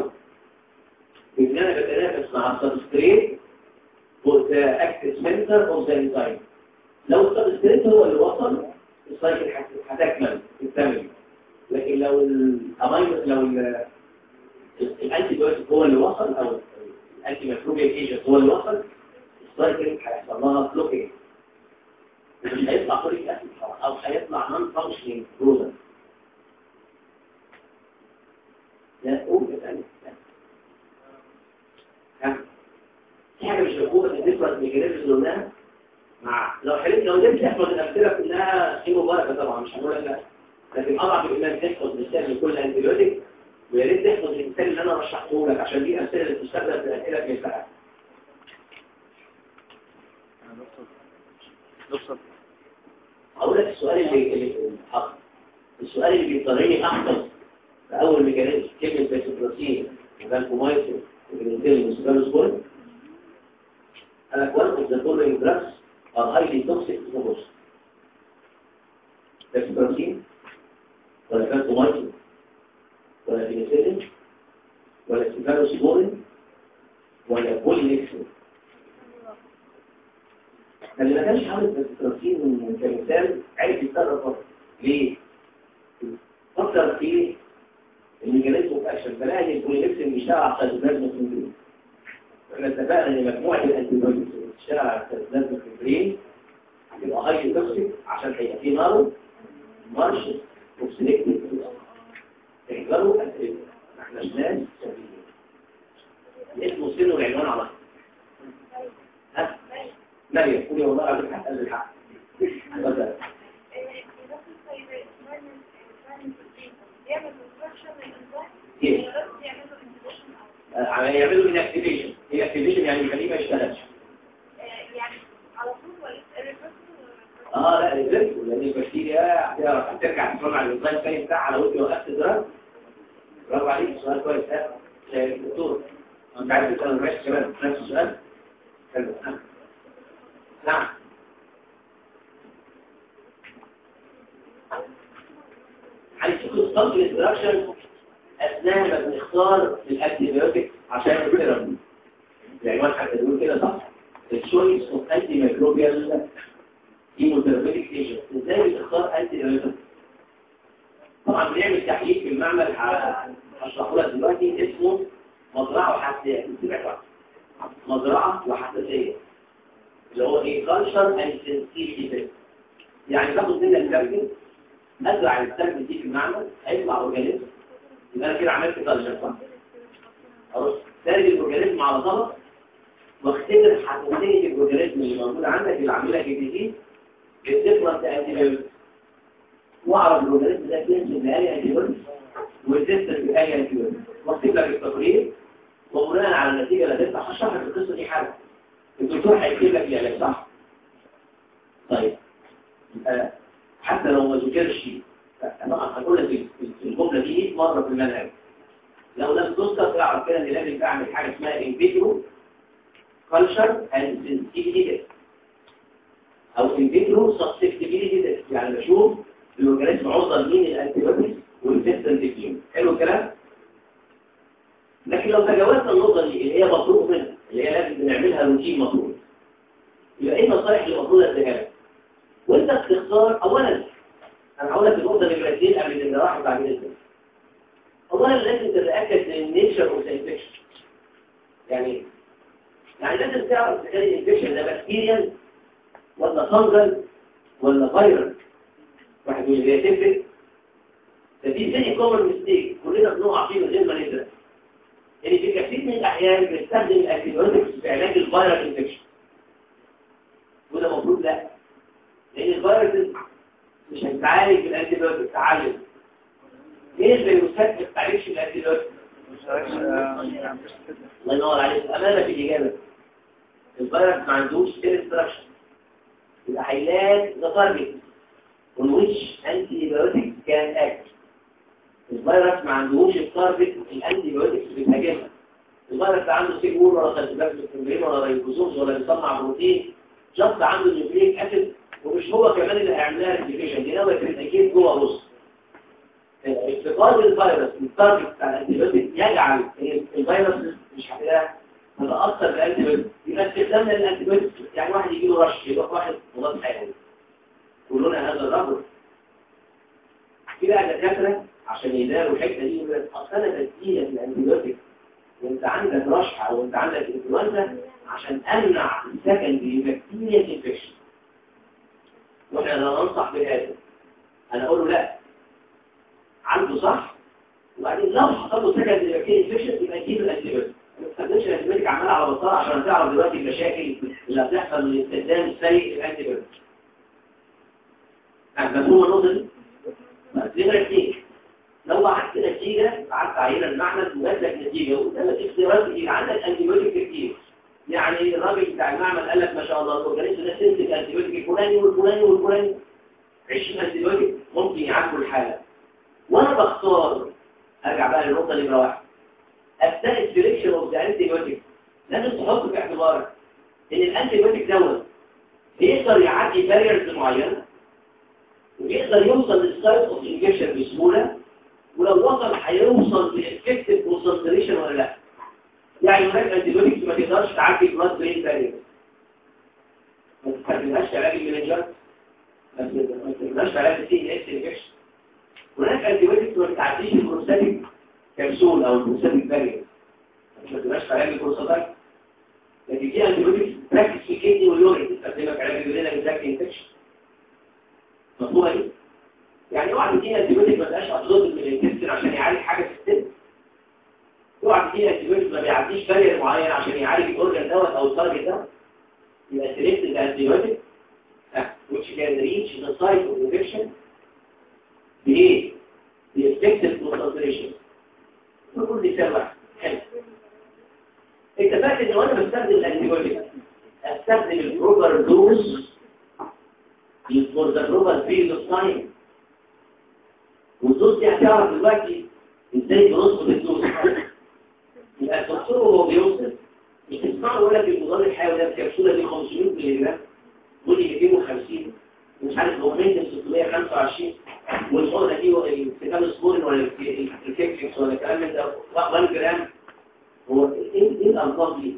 ان انا بتنافس مع السبستريت وذا اكتيف سنتر اوف ذا انزيم لو السبستريت هو اللي وصل السايكل هتكمل تكتمل لكن لو الامينو لو الانتي بايوتيك هو اللي وصل او الانتي ميكروبيال ايجنت هو اللي وصل السايكل هيحصل لها بلوكينج مش هيطلع فوليك اسيد او هيطلع نون فانكشنينج بروزن لا قول اسالني ها في حاجه مش مفهومه في الديفرنس ميكانيزم اللي قلناها مع لو حلمت لو قدرت تحفظ الامثله كلها خير وبركه طبعا مش هقول لك لا لكن اضعف الايمان تحفظ مثال لكل انتيبيوتيك ويا ريت تحفظ المثال اللي انا رشحته لك عشان دي الامثله اللي بتستخدم في الاسئله في الفرق دكتور هقول لك السؤال اللي اللي حصل السؤال اللي بيضطرني احفظ في اول ميكانيزم كلمه بيسوبروسين وفانكومايسين وبنزين وسبالوسبول انا كوانت اوف ذا فولوينج دراجز ار هايلي توكسيك تو ذا بوست بيسوبروسين ولا فانكومايسين ولا بنزين ولا سبالوسبول ولا بولينكسين اللي ما كانش حاول الترسيم كمثال عايز يتصرف برضه. ليه؟ فكر في الميكانيزم اوف اكشن فلاقي البولينكسين بيشتغل على السيتوبلازم سندروم احنا اتفقنا ان مجموعه الانتيبيوتكس اللي بتشتغل على السيتوبلازم سندروم يبقى هاي توكسيك عشان هيبقى فيه نارو مارش وسلكتيف تحضروا اسئله ما احناش ناس سبيلين اسمه سن والعنوان على طول. ها مريم قولي والله عبد الحق قال الحق اتفضل. كيف؟ آه، يعملوا انكتيفيشن انكتيفيشن يعني يخليه ما يشتغلش اه لا ريفيرس لان البكتيريا هتعرف هترجع تصنع الانزيم تاني بتاعها لو انت وقفت دراج برافو عليك سؤال كويس ها يا دكتور انت عايز تسال ماشي كمان نفس السؤال حلو ها. نعم هنشوف الصلب الانتراكشن اثناء ما بنختار الانتيبيوتيك عشان الثيرابي العنوان حتى بيقول كده صح الشويس اوف انتي ميكروبيال كيموثيرابيتيك ايجنت ازاي بتختار انتي طبعا بنعمل تحليل في المعمل ه- هشرحه لك دلوقتي اسمه مزرعه وحساسيه سمعت عنه؟ مزرعه وحساسيه اللي هو ايه كالشر اند سنسيتيفيتي يعني باخد منها الكابتن ازرع السلب دي في المعمل هيطلع اورجانيزم يبقى انا كده عملت كالشر صح اروح سارد الاورجانيزم على طبق واختبر حساسيه الاورجانيزم اللي موجود عندك اللي عاملها جديد بالديفرنت انتيبيوتكس واعرف الاورجانيزم ده كلينشن بأي انتيبيوتكس والديستنس بأي انتيبيوتكس واكتب لك التقرير وبناء على النتيجه اللي هتطلع هشرح لك القصه دي حاجه الدكتور هيكتب لك العلاج صح طيب يبقى حتى لو ما ذكرش طبعا هنقول لك في الجمله دي 100 مره في المنهج لو لم تذكر اعرف كده ان لازم تعمل حاجه اسمها انفيترو كلتشر اند سنسيتيفيتي او انفيترو سسبتيبيليتي يعني بشوف الاورجانيزم عرضه لمين الانتيبيوتكس والفيستنت فيهم حلو الكلام لكن لو تجاوزنا النقطه دي اللي هي مطلوب منها اللي هي لازم نعملها روتين مطلوب يبقى ايه النصائح اللي المفروض اديها لك وانت بتختار اولا انا هقول لك النقطه اللي بتدين قبل الجراحه بعد اذنك اولا لازم تتاكد من النيتشر اوف الانفكشن يعني ايه؟ يعني لازم تعرف اذا كان الانفكشن ده بكتيريا ولا فانجل ولا فيروس واحد يقول لي هي تفرق فدي زي كومن ميستيك كلنا بنقع فيه من غير ما ندرك يعني في كثير من الاحيان بنستخدم الانتيبيوتكس في علاج الفيروس انفكشن وده المفروض لا لان الفيروس مش هيتعالج بالانتيبيوتكس تعالج ليه الفيروسات ما بتعالجش بالانتيبيوتكس الله ينور عليك امانه في الاجابه الفيروس ما عندوش انستراكشن يبقى هيلاقي ذا تارجت on which antibiotics can act الفيروس ما عندهوش التارجت الانتي بايوتكس بتهاجمها الفيروس لا عنده سيجور ولا سيتوبلازمين ولا ريبوزومز ولا بيصنع بروتين جاست عنده نيوكليك اسيد ومش هو كمان اللي هيعملها ريبليكيشن دي ناوي كريتيكيت جوه بص افتقاد الفيروس للتارجت بتاع الانتيبيوتيك يجعل الفيروس مش هتلاقيها تتاثر بالانتيبيوتيك يبقى استخدامنا للانتيبيوتيك يعني واحد يجي له رش يروح واحد مضاد حيوي كلنا هذا الرجل في بقى دكاتره عشان يداروا الحته دي يقول لك اصل انا بديلك الانتيبيوتيك وانت عندك رشحه او انت عندك انفلونزا عشان امنع السكندري بكتيريا انفكشن واحنا لا ننصح بهذا انا اقول له لا عنده صح وبعدين لو حصل له سكندري بكتيريا انفكشن يبقى يجيب الانتيبيوتيك ما تستخدمش الانتيبيوتيك عمال على بطال عشان تعرف دلوقتي المشاكل اللي هتحصل من الاستخدام السيء للانتيبيوتيك مفهوم النقطه دي؟ نمرة اثنين لو بعت نتيجة بعت عينة المعمل وجاب لك نتيجة وقدامك اختيارات كتير عندك انتيبيوتيك كتير يعني الراجل بتاع المعمل قال لك ما شاء الله الاورجانيزم ده سنتك انتيبيوتيك الفلاني والفلاني والفلاني 20 انتيبيوتيك ممكن يعالجوا الحالة وانا بختار ارجع بقى للنقطة نمرة واحد اثناء السلكشن اوف ذا انتيبيوتيك لازم تحط في اعتبارك ان الانتيبيوتيك دوت بيقدر يعدي باريرز معينه ويقدر يوصل للسايت اوف انجكشن بسهوله ولو وصل هيوصل لافكتيف كونسنتريشن ولا لا يعني هناك انتيبيوتكس ما تقدرش تعدي بلاد برين بارير ما تستخدمهاش في علاج المنجر ما تستخدمهاش في علاج السي اس انجكشن هناك انتيبيوتكس ما بتعديش البروستاتيك كبسول او البروستاتيك بارير ما تستخدمهاش في علاج البروستاتيك لكن في انتيبيوتكس براكتس في كيدني واليورين تستخدمها في علاج اليورين انفكشن مفهومه دي يعني اوعى تدينا انتيبيوتيك ما تبقاش ابزورب من الانتستين عشان يعالج حاجه في السن اوعى تدينا انتيبيوتيك ما بيعديش بارير معين عشان يعالج الاورجن دوت او التارجت ده يبقى سيلكت الانتيبيوتيك which can reach the site of infection بايه؟ بإفكتيف concentration نقول مثال واحد حلو اتفقت ان وانا بستخدم الانتيبيوتيك استخدم البروبر دوز for the global period of time والدوز دي هتعرف دلوقتي ازاي بنظبط الدوز يبقى الدكتور وهو بيوصل مش تسمعوا يقول لك المضاد الحيوي ده الكبسوله دي 500 مللي جرام دول 250 مش عارف اومنتم 625 والحقنه دي السكان سبورين ولا الكيكس ولا الكلام من ده 1 جرام هو ايه ايه الالفاظ دي؟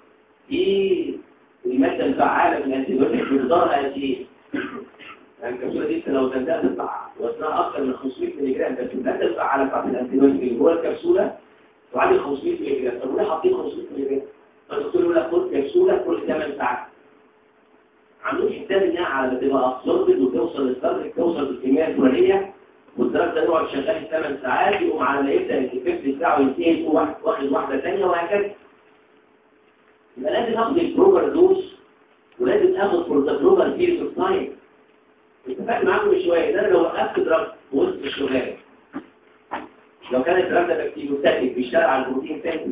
دي الماده الفعاله في الانتيبيوتيك مقدارها قد ايه؟ يعني الكبسولة دي لو تنتهي تطلع وزنها أكثر من 500 مللي جرام بس المادة الفعالة بتاعت الأنتيبيوتيك اللي جوه الكبسولة تعادل 500 مللي جرام طب وليه حاطين 500 مللي جرام؟ فالدكتور يقول لك خد كبسولة كل 8 ساعات عندهم حساب انها على ما تبقى ابسوربد وتوصل للصدر توصل بالكميه الفلانيه والدرج ده يقعد شغال 8 ساعات يقوم على ما يبدا الافكت بتاعه ينتهي واخد واحده ثانيه وهكذا يبقى لازم اخد البروبر دوز ولازم اخد فور ذا بروبر بيريد اوف تايم اتفقت معاكم من شويه ان انا لو وقفت دراج وسط الشغال لو كان الدراج ده بكتيروستاتيك بيشتغل على البروتين ثاني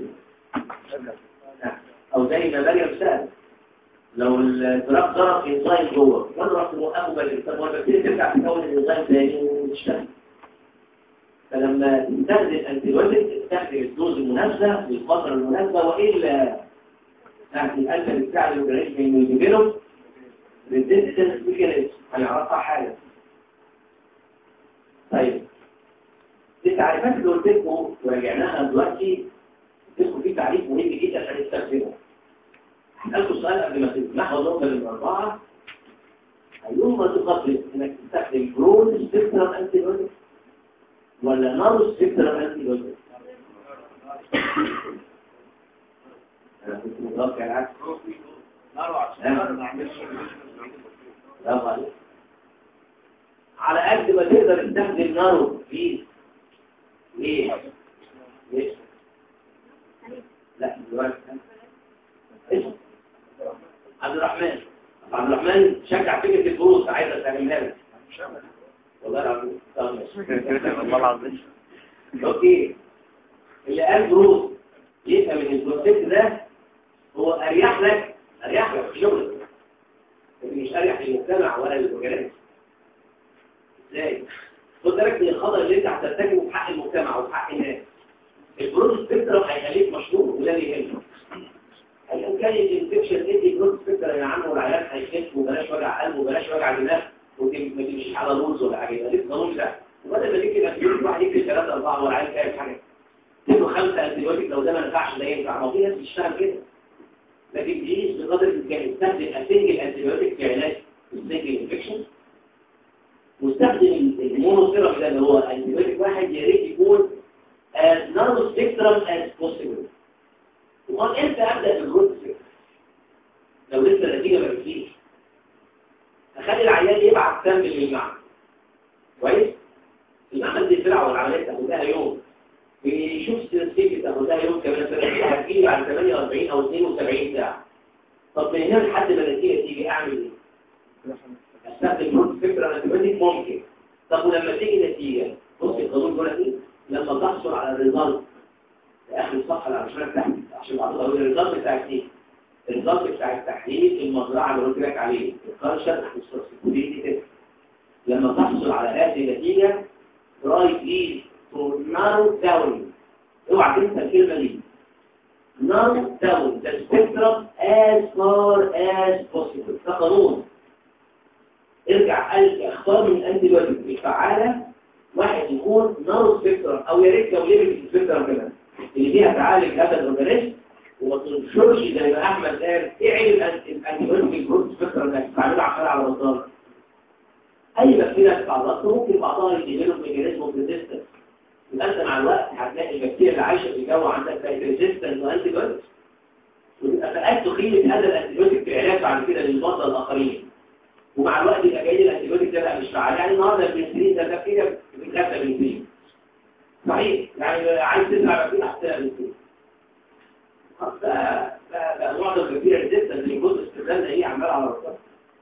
او زي ما مريم سأل لو الدراج ضرب انزيم جوه وانا رحت موقفه بدري طب ما البكتيريا ترجع تكون الانزيم تاني وتشتغل فلما تستخدم انتيبيوتيك تستخدم الدوز المناسبه والفتره المناسبه والا هتتقلل بتاع الاورجانيزم انه يديفلوب ريزيستنس ميكانيزم هنعرفها حاجه طيب التعريفات اللي قلت لكم وراجعناها دلوقتي لكم في تعريف مهم جدا عشان نستخدمه هسألكم سؤال قبل ما تسمحوا النقطة للأربعة أيهما تفضل إنك تستخدم برود سبيكترم أنتي بيوتيك ولا نارو سبيكترم أنتي بيوتيك؟ أنا كنت متوقع العكس نارو عشان ما نعملش برافو عليك على قد ما تقدر تستخدم نارو في ليه؟ ليه؟ لا دلوقتي اسم عبد الرحمن عبد الرحمن شجع فكرة الفلوس عايز افهمها لك والله العظيم طب ماشي. والله العظيم اوكي اللي قال فلوس يفهم ان البروسيس ده هو اريح لك اريح لك في شغلك لكن مش اريح للمجتمع ولا للوكالات ازاي خد بالك من الخطر اللي انت هترتكبه في حق المجتمع وفي حق الناس البرود سبيكترم هيخليك مشهور وده اللي يهمك هيكون كان الانفكشن ادي برود سبيكترم يا عم والعيال هيخف وبلاش وجع قلب وبلاش وجع دماغ وما تمشيش على رولز ولا حاجه يبقى ليك قانون ده وبدل ما تيجي الانتيبيوتيك واحد يكتب ثلاثه اربعه والعيال خايف حاجه تدوا خمسه انتيبيوتيك لو ده ما نفعش ده ينفع ما هو في ناس بتشتغل كده لكن دي بقدر الامكان يستخدم اسنجل انتيبيوتيك في علاج السنجل انفكشن واستخدم المونوثيرابي ده اللي هو انتيبيوتيك واحد يا ريت يكون as narrow spectrum as possible وقال امتى ابدا بالجروث سبيكترم لو لسه النتيجه ما بتجيش اخلي العيان يبعت سامبل للمعمل كويس المعمل دي سرعه والعمليه تاخدها يوم بيشوف ستاتستيك تاخدها يوم كمان سنه هتجيلي بعد 48 او 72 ساعه طب من هنا لحد ما النتيجه تيجي اعمل ايه استخدم جروث سبيكترم انتيبيوتيك ممكن طب ولما تيجي نتيجه بص القانون بيقول لك ايه لما تحصل على الريزلت في اخر الصفحه اللي عشان تحت عشان اقدر اقول الريزلت بتاع التحليل الريزلت بتاع التحليل المزرعه اللي قلت لك عليه الكالشر والسبسيكوليتي لما تحصل على هذه النتيجه try please to narrow down اوعى تنسى الكلمه دي narrow down the spectrum as far as possible ده قانون ارجع قال اختار من انتي بايوتيك الفعاله واحد يكون نارو سبيكترم او يا ريت لو ليميت سبيكترم كمان اللي فيها تعالج هذا الاورجانيزم وما تنشرش زي ما احمد قال ايه عيب الانتيبيوتيك جروث سبيكترم انك تعمله عشان على بطال اي بكتيريا تتعرض له ممكن بعضها يديفلوب ميكانيزم اوف ريزيستنس يبقى انت مع الوقت هتلاقي البكتيريا اللي عايشه في الجو عندك بقت ريزيستنس وانتي بايوتيك ويبقى فقدت قيمه هذا الانتيبيوتيك في العلاج بعد كده للمرضى الاخرين ومع الوقت يبقى جاي الانتيبيوتيك ده بقى مش فعال يعني النهارده البنسلين ده بكتيريا بتكتب بنسلين صحيح يعني عايز تزرع بكتيريا هتزرع بنسلين ده ده معظم البكتيريا ريزيستنس اللي جزء استخدامنا ايه عمال على راسها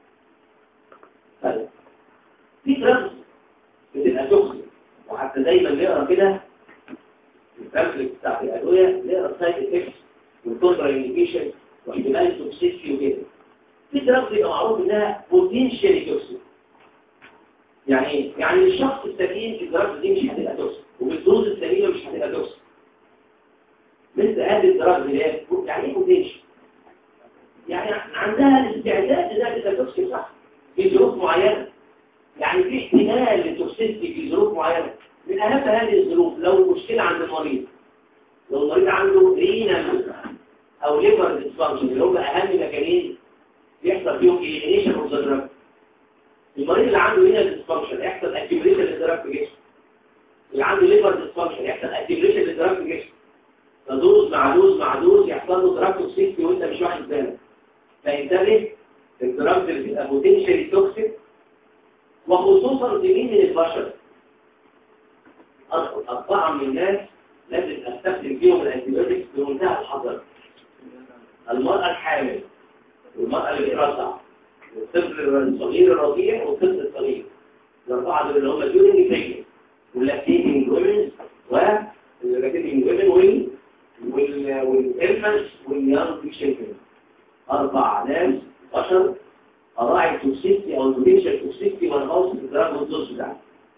طيب في دراجز بتبقى توكسيك وحتى دايما نقرا كده البامفلت بتاع الادويه نقرا سايد افكتس والكونترا انديكيشن واحتمال التوكسيسيتي وكده في دراجز يبقى معروف انها بوتنشالي توكسيك يعني ايه؟ يعني الشخص السليم في الدراجز دي مش هتبقى توكسيك وبالدوز السليمه مش هتبقى توكسيك مثل هذه الدراجز اللي هي يعني ايه بوتنشال؟ يعني عندها الاستعداد انها تبقى توكسيك صح في ظروف معينه يعني في احتمال للتوكسيسيتي في ظروف معينه من اهم هذه الظروف لو مشكله عند المريض لو المريض عنده رينال او ليفر ديسفانكشن اللي هم اهم مكانين يحصل فيهم اليمينيشن اوف ذا دراج المريض اللي عنده رينال ديسفانكشن يحصل اكيوميشن للدراج في جسمه اللي عنده ليفر ديسفانكشن يحصل اكيوميشن للدراج في جسمه فدوز مع دوز مع دوز يحصل له دراج توكسيسيتي وانت مش واخد بالك فانتبه الدراج اللي بتبقى بوتنشالي توكسيك وخصوصا في مين من البشر الطعم من الناس لازم استخدم فيهم الانتيبيوتكس بمنتهى الحذر المرأة الحامل والمرأة اللي بترضع والطفل الصغير الرضيع والطفل الصغير أربعة دول اللي هم اليورين فيجر واللاكتيتنج ويمنز واللاكتيتنج ويمن وال والإنفنس واليانج تشيلدرن أربع ناس بشر أراعي التوكسيستي أو البوتنشال توكسيستي والغوص في الدراج والدوز بتاعه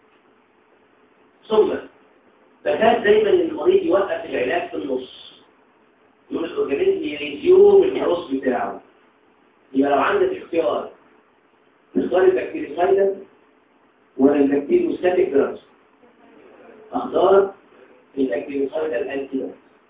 ثم فكان دايما المريض يوقف العلاج في النص يقول الأورجانيزم يريزيوم الحروس بتاعه يبقى لو عندك اختيار تختار البكتيريسايدا ولا البكتيريوستاتيك دراجز اختار البكتيريسايدا الانتي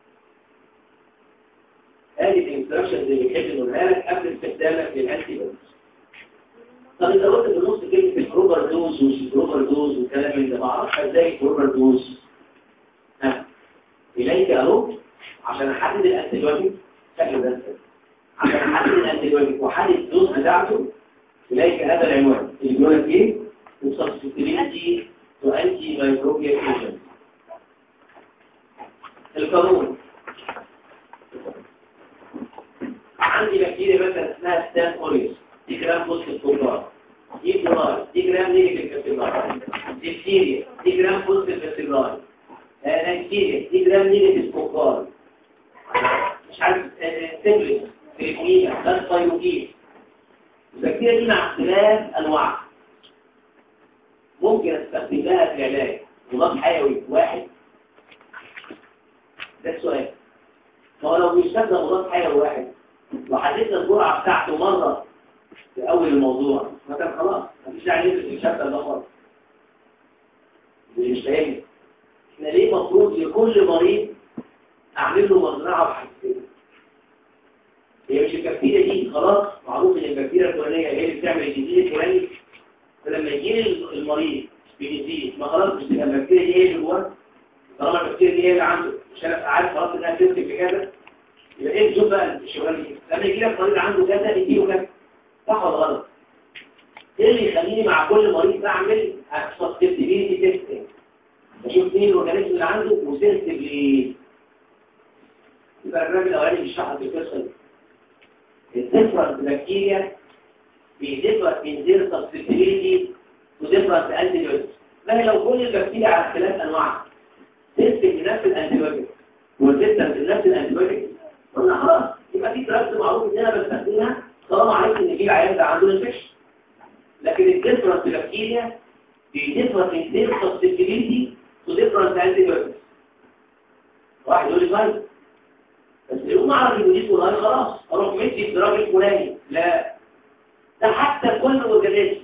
هذه الانستراكشنز اللي بيحب نقولها لك قبل استخدامك للانتي دراجز طب انت قلت في النص كلمه البروبر دوز والبروبر دوز والكلام من ده ما اعرفش ازاي البروبر دوز ها اليك اهو عشان احدد الانتيبيوتيك شكل ده عشان احدد الانتيبيوتيك واحدد الدوز بتاعته اليك هذا العنوان اللي بيقول لك ايه سبستيتيفيتي تو انتي مايكروبيال ايجنت القانون عندي بكتيريا مثلا اسمها ستان اوريوس دي جرام بوست الكبار دي كلار دي جرام نيجاتيف كابيلار ديفتيريا دي جرام بوست كابيلار نكتيريا دي جرام نيجاتيف كوكار مش عارف سيبلس تريكمينا ده فايروكين البكتيريا دي مع اختلاف انواعها ممكن استخدم لها في العلاج مضاد حيوي واحد ده السؤال فهو لو بيستخدم مضاد حيوي واحد لو حددنا الجرعه بتاعته مره في اول الموضوع ما كان خلاص مفيش داعي ندرس الشابتر ده خالص اللي مش فاهمني احنا ليه المفروض لكل مريض اعمل له مزرعه وحساسيه هي مش البكتيريا دي خلاص معروف ان البكتيريا الفلانيه هي اللي بتعمل الجديد الفلاني فلما يجي المريض بجديد ما خلاص مش تبقى البكتيريا دي هي اللي جواه طالما البكتيريا دي هي اللي عنده مش انا عارف خلاص انها تمسك في كذا يبقى ايه الجزء بقى الشغلانه دي لما يجي لك مريض عنده كذا يديله كذا صح ولا غلط ايه اللي يخليني مع كل مريض اعمل سسبتيبيليتي تيستنج اشوف مين الاورجانيزم اللي عنده وسنسيتيف ليه يبقى الراجل الاولاني بيشرح في القصه دي الديفرنت بكتيريا بيديفر ان ذير سسبتيبيليتي وديفرنت انتيبيوتيك ما هي لو كل البكتيريا على اختلاف انواعها سنسيتيف لنفس الانتيبيوتيك والسيستم لنفس الانتيبيوتيك قلنا خلاص يبقى في دراجز معروف ان انا بستخدمها طالما عرفت ان في العيان ده عنده انفكشن لكن الديفرنت بكتيريا بيديفر ان ذير سسبتيبيليتي وديفرنت انتيبيوتيك واحد يقول لي طيب بس يقوم اعرف ان دي فلان خلاص اروح مدي الدراج الفلاني لا ده حتى كل اورجانيزم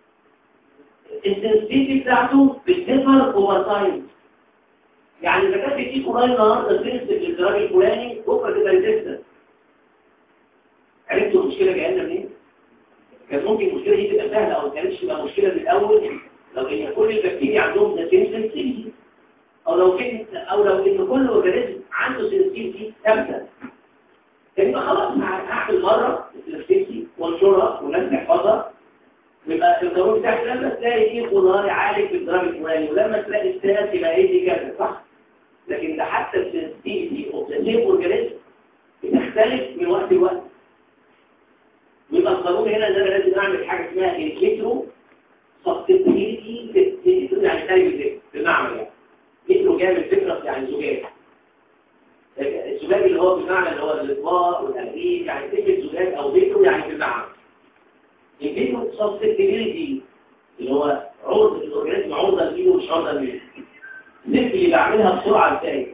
السنسيتي بتاعته بتديفر اوفر تايم يعني اذا كانت في فلان النهارده سنسيتيف للدراج الفلاني بكره تبقى ريزيستنت عرفتوا المشكله جايه لنا منين؟ كان ممكن المشكله دي تبقى سهله او ما كانتش تبقى مشكله من الاول لو ان كل البكتيريا عندهم ده سنسيتيفيتي او لو كان او لو ان كل اورجانيزم عنده سنسيتيفيتي ثابته يبقى خلاص هعمل مره السنسيتيفيتي وانشرها والناس تحفظها يبقى القانون بتاعك لما تلاقي فيه خضار يعالج بالدرجه الفلاني ولما تلاقي الساس يبقى ايه دي كذا صح لكن ده حتى السنسيتيفيتي اوف ذا سيم اورجانيزم بتختلف من وقت لوقت يبقى القانون هنا ان انا لازم اعمل حاجه اسمها الكترو سبستيتيفيتي يعني تاني في المعمل يعني مثله جاي من فكرة يعني زجاج الزجاج اللي هو بمعنى اللي هو الاطباق والتأليف يعني كلمة زجاج او بيتو يعني في المعمل البيتو سبستيبيليتي اللي هو عرض الاورجانيزم عرضة ليه ومش عرضة ليه النسبة اللي بعملها بسرعة ازاي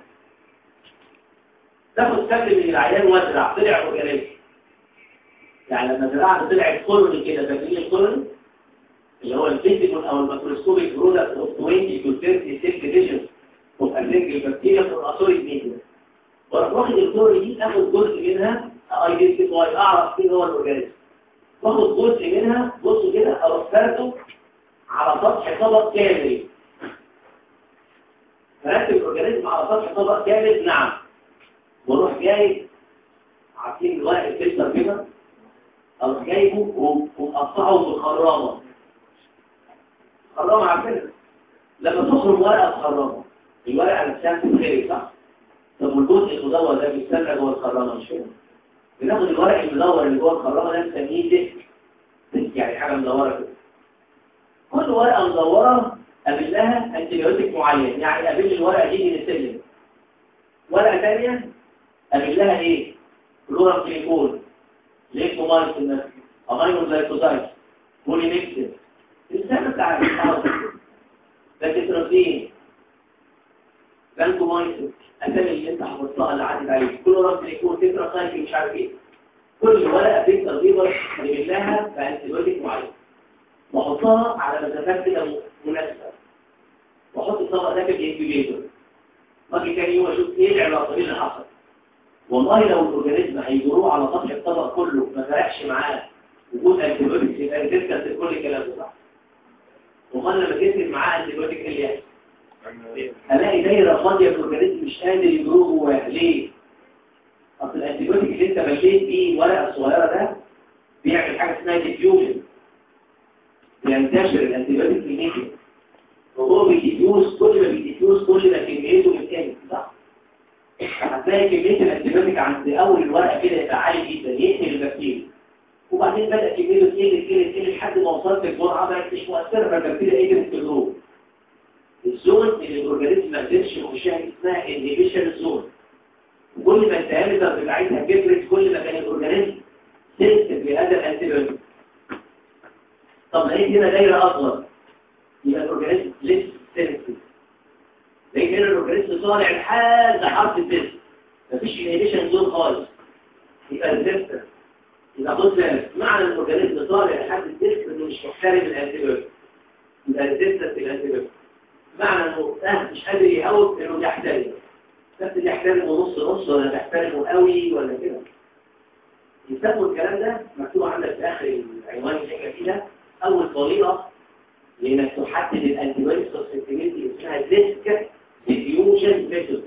تاخد سكل من العيان وازرع طلع اورجانيزم يعني لما زرعت طلعت كولوني كده فاكرين الكولوني اللي هو الفيزيكال او الميكروسكوبيك برودكت اوف 20 to 30 cell divisions of a single bacteria for a solid medium واروح واخد الكلوري دي اخد جزء منها ايدنتيفاي اعرف مين هو الاورجانيزم واخد جزء منها بصوا كده اروح فارده على سطح طبق كامل فرتب الاورجانيزم على سطح طبق كامل نعم واروح جاي عارفين الورق الفلتر كده اروح جايبه ومقطعه بخرامه خرامه عارفينها لما تخرج ورقه بخرامه الورقه نفسها بتتخرج صح طب والجزء المدور ده بيستنى جوه الخرامه مش كده بناخد الورق المدور اللي جوه الخرامه ده نسميه ديسك ديسك يعني حاجه مدوره كده كل وكل ورقة مدورة قابل لها انتبيوتيك معين يعني قابل الورقة دي من السلم ورقة ثانية قابل لها ايه؟ كلورام كليكول ليكومايسين امينو جلايكوزايد بوليميكسين السنة بتاع الحاضر باكترازين بانكومايسين اسامي اللي انت حفظتها اللي عدت عليك كلورام كليكول تترا سايكل مش عارف ايه كل ورقة بيكتر بيبر قابل لها بانتبيوتيك معين واحطها على مسافات كده مناسبة واحط الطبق ده في الانكيبيتور واجي تاني يوم اشوف ايه العلاقه اللي حصل والله لو الاورجانيزم هيجروه على سطح الطبق كله ما فرقش معاه وجود انتيبيوتكس يبقى تذكر كل الكلام ده صح امال لما تكتب معاه انتيبيوتك ايه اللي يحصل؟ الاقي دايره فاضيه في الاورجانيزم مش قادر يجروه جواه ليه؟ اصل الانتيبيوتك اللي انت مليت بيه الورقه الصغيره ده بيعمل حاجه اسمها ديفيوجن بينتشر الانتيبيوتك في الميديا وهو بيديفيوز كل ما بيديفيوز كل ما كميته بتقل صح هتلاقي كميه الانتيبيوتيك عند اول الورقه كده يبقى عالي جدا يقتل البكتيريا وبعدين بدا كميته تقل تقل تقل لحد ما وصلت للجرعه بقت مش مؤثره فالبكتيريا قدرت تجروه الزون اللي الاورجانيزم ما قدرش يخشها اسمها انهبيشن زون وكل ما الدايمتر بتاعتها كبرت كل ما كان الاورجانيزم سنسيتيف لهذا الانتيبيوتيك طب لقيت هنا دايره اصغر يبقى الاورجانيزم لسه سنسيتيف لكن هنا الاورجانيزم طالع لحد حرف الدس مفيش انهبيشن زون خالص يبقى ريزيستر يبقى بص معنى الاورجانيزم طالع لحد الدس انه مش محترم الانتيبيوتيك يبقى ريزيستر في الانتيبيوتيك معنى انه ده مش قادر يهوب انه بيحترم بس بيحترمه نص نص ولا بيحترمه قوي ولا كده يسموا الكلام ده مكتوب عندك في اخر العنوان اللي احنا فيه ده اول طريقه لانك تحدد الانتيبيوتيك سسبتيبيليتي اسمها ديسك ديفيوجن ميثود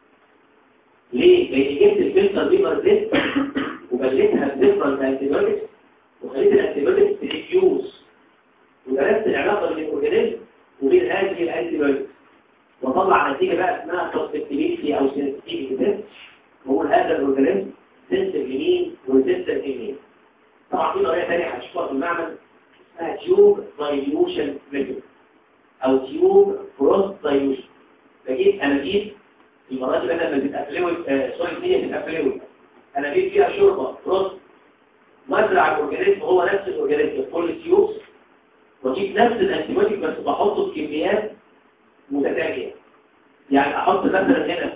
ليه؟ لان جبت الفلتر ليفر ديسك وبلتها بديفرنت انتيبيوتكس وخليت الانتيبيوتكس ديفيوز ودرست العلاقه بين الاورجانيزم وبين هذه الانتيبيوتكس وطلع نتيجه بقى اسمها سسبتيبيليتي او سنسيتيفيتي تيست بقول هذا الاورجانيزم سنسيتيف لمين وريزيستنت لمين طبعا في طريقه ثانيه هتشوفها في المعمل اسمها تيوب دايليوشن ميثود او تيوب فروست دايليوشن بجيب انابيب المرات اللي انا بتبقى فلويد سوري دي بتبقى فلويد انابيب فيها شوربه فروست مزرع الاورجانيزم هو نفس الاورجانيزم في كل تيوبس واجيب نفس الانتيبيوتيك بس بحطه بكميات متتاليه يعني احط مثلا هنا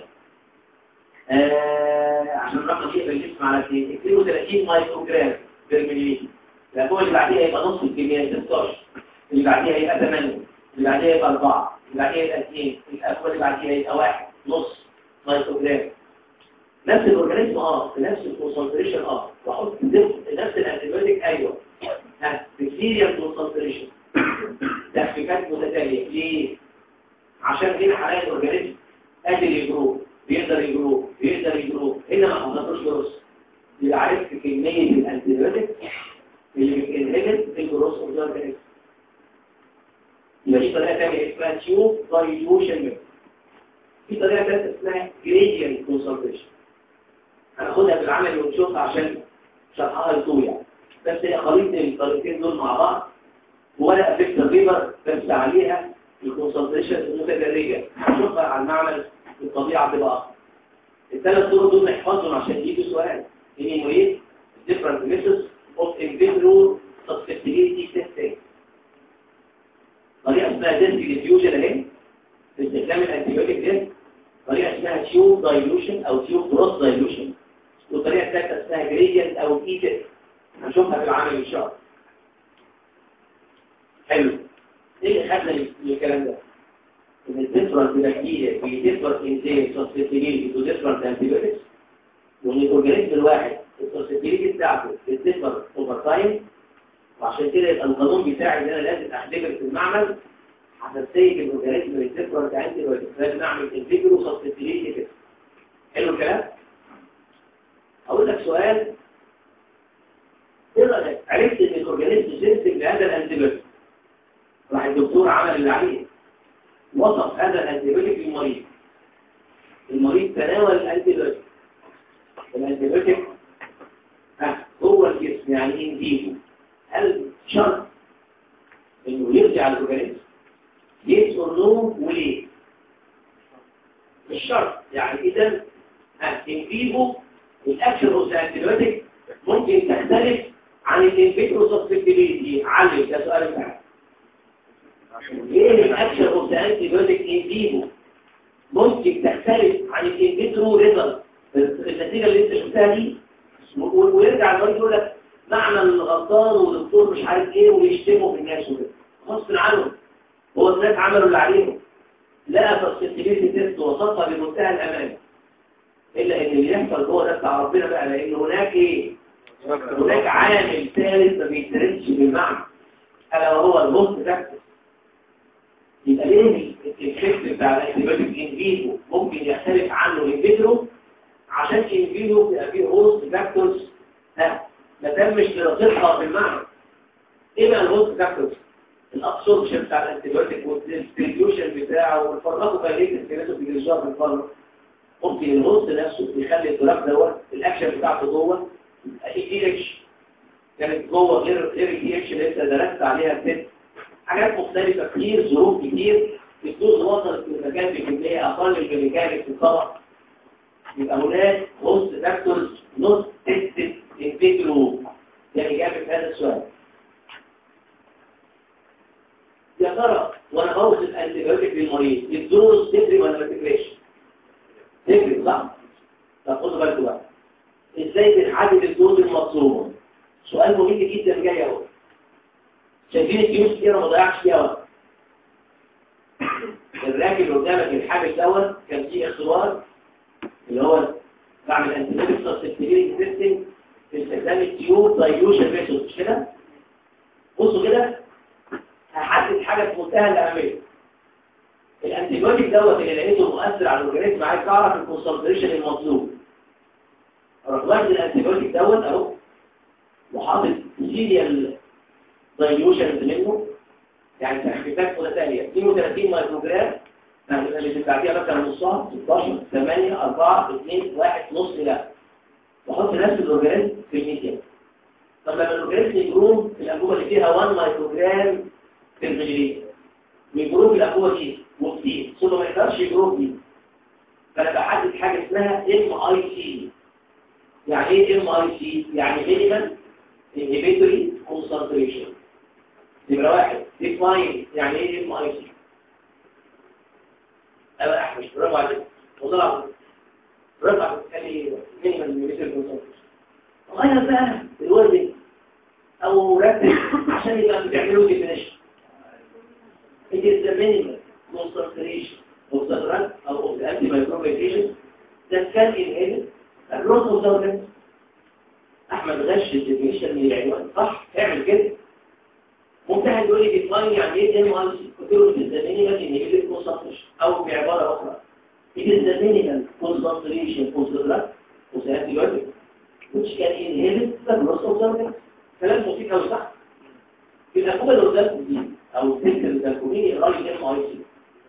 آه عشان الرقم يقبل الجسم على 32 مايكرو جرام بالمليلتر الأبوة اللي بعديها يبقى نص الكمية 16 اللي بعديها يبقى 8 اللي بعديها يبقى 4 اللي بعديها يبقى 2 الأبوة اللي بعديها يبقى 1 نص مايكروجرام نفس الأورجانيزم اه بنفس الكونسنتريشن اه واحط نفس الانتيبيوتيك ايوه ها بكتيريا كونسنتريشن تخفيفات متتالية ليه؟ عشان هنا حاليا الأورجانيزم قادر يجروه بيقدر يجروه بيقدر يجروه هنا ما حصلتوش جروس يبقى عرفت كمية الانتيبيوتيك اللي بتنهبت الجروس اوف ذا اورجانيزم يبقى دي طريقه ثانيه اسمها تيوب دايلوشن ميثود في طريقه ثالثه اسمها جريدينت كونسنتريشن هناخدها بالعمل ونشوفها عشان شرحها يطول يعني بس هي خليط الطريقتين دول مع بعض ولا افكت بيبر بس عليها الكونسنتريشن المتدرجه هنشوفها على المعمل الطبيعه بتبقى اكتر الثلاث طرق دول نحفظهم عشان يجي سؤال اني مريض different methods of in vitro susceptibility testing طريقة اسمها ديسك ديفيوجن اهي باستخدام الانتيبيوتيك ديسك طريقة اسمها تيوب دايلوشن او تيوب كروس دايلوشن والطريقة الثالثة اسمها جريدينت او اي تيست هنشوفها في العمل ان شاء الله حلو ايه اللي خدنا الكلام ده؟ ان الديفرنت بكتيريا في ديفرنت انزيم سسبتيبيليتي تو ديفرنت انتيبيوتكس وان الاورجانيزم الواحد السسبتيبيليتي بتاعته بتديفر اوفر تايم وعشان كده يبقى القانون بتاعي ان انا لازم احتفل في المعمل حساسيه الاورجانيزم للديفرنت انتيبيوتكس لازم اعمل انفيجرو سسبتيبيليتي كده حلو الكلام؟ اقول لك سؤال ايه رايك؟ عرفت ان الاورجانيزم سنسيتيف لهذا الانتيبيوتيك راح الدكتور عمل اللي عليه وصف هذا الانتيبيوتيك للمريض المريض تناول الانتيبيوتيك الانتيبيوتيك ها هو الجسم يعني ايه فيجو هل شرط انه يرجع الاورجانيزم يس اور نو وليه مش شرط يعني اذا ان فيفو الاكشن اوف انتيبيوتيك ممكن تختلف عن الانفيترو سبسيبيليتي علم ده سؤال بتاعك ايه الاكشن اوف انتيبيوتيك ان فيفو ممكن تختلف عن الانفيترو ريزلت النتيجه اللي انت شفتها دي و- ويرجع المريض يقول لك معنى الغلطان ودكتور مش عارف ايه ويشتموا في الناس وكده غصب عنهم هو الناس عملوا اللي عليهم لا فالسنتيبيتي تيست وصفها بمنتهى الامان الا ان اللي يحصل جوه ده بتاع ربنا بقى لان هناك ايه هناك عامل ثالث ما بيتركش بالمعنى الا وهو الهوست فاكتور يبقى ليه الافكت بتاع الانتيبيوتيك ان فيفو ممكن يختلف عنه ان فيترو عشان ان فيفو بيبقى فيه هوست فاكتورز ها ما تمش دراستها بالمعنى ايه بقى الهوست فاكتورز الابسوربشن بتاع الانتيبيوتيك والديستريبيوشن بتاعه والفرقه كاينيتس كده في الجزء في الفرق ممكن الهوست نفسه يخلي الدراج دوت الاكشن بتاعته جوه اي دي اتش كانت جوه غير غير الدي اتش اللي انت درست عليها الست حاجات مختلفه كتير ظروف كتير الدوز وصلت لمكان بكميه اقل من اللي كانت في الطبق يبقى هناك هوست فاكتورز نوت تيستد ان فيترو ده اجابه هذا السؤال يا ترى وانا بوصف الانتيبيوتيك للمريض الدوز تفرق ولا ما تفرقش؟ تفرق صح؟ طب خدوا بالكم بقى ازاي بنحدد الدوز المطلوبه؟ سؤال مهم جدا جاي اهو شايفين الكيوس كده ما ضيعش فيها وقت الراجل اللي قدامك الحامل دوت كان فيه اختبار اللي هو بعمل انتيبيوتيك سبستيبيليتي تيستنج في استخدام التيوب دايلوشن ميثود مش كده؟ بصوا كده هحدد حاجه في منتهى الاهميه الانتيبيوتيك دوت اللي لقيته مؤثر على الاورجانيزم عايز اعرف الكونسنتريشن المطلوب اروح واخد الانتيبيوتيك دوت اهو وحاطط سيريال دايلوشن منه يعني تحريفات ثلاثيه 32 مايكروجرام يعني اللي بتعديها مثلا نصها 16 8 4 2 1 نص لا وحط نفس الاورجانيزم في الميديا طب لما الاورجانيزم يجروم في الانبوبه اللي فيها 1 مايكروجرام في الرجلين ويجروم في الانبوبه دي وكتير ثم ما يقدرش يجروم دي فانا بحدد حاجه اسمها ام اي سي يعني ايه ام اي سي يعني مينيمال انهبيتوري كونسنتريشن نمرة واحد ديفاين يعني ايه ام اي سي انا احمد برافو عليك والله العظيم برافو عليك قال لي مينيمال انهبيتوري كونسنتريشن غير بقى الوزن او رتب عشان يبقى بتعملوا ديفينيشن it is the minimal concentration of the drug or of the antimicrobial agent that can inhibit the growth of the organism احمد غش الديفينيشن من العنوان صح اعمل كده ممتحن يقول لي ديفاين يعني ايه ام ار سي قلت له it is the minimal inhibited concentration او بعباره اخرى it is the minimal concentration of the drug of the antibiotic which can inhibit the growth of the organism كلام موسيقى وصح في الأنبوبة اللي قدامكم دي أو الفكر اللي قدامكم مين يقرا لي ام اي سي؟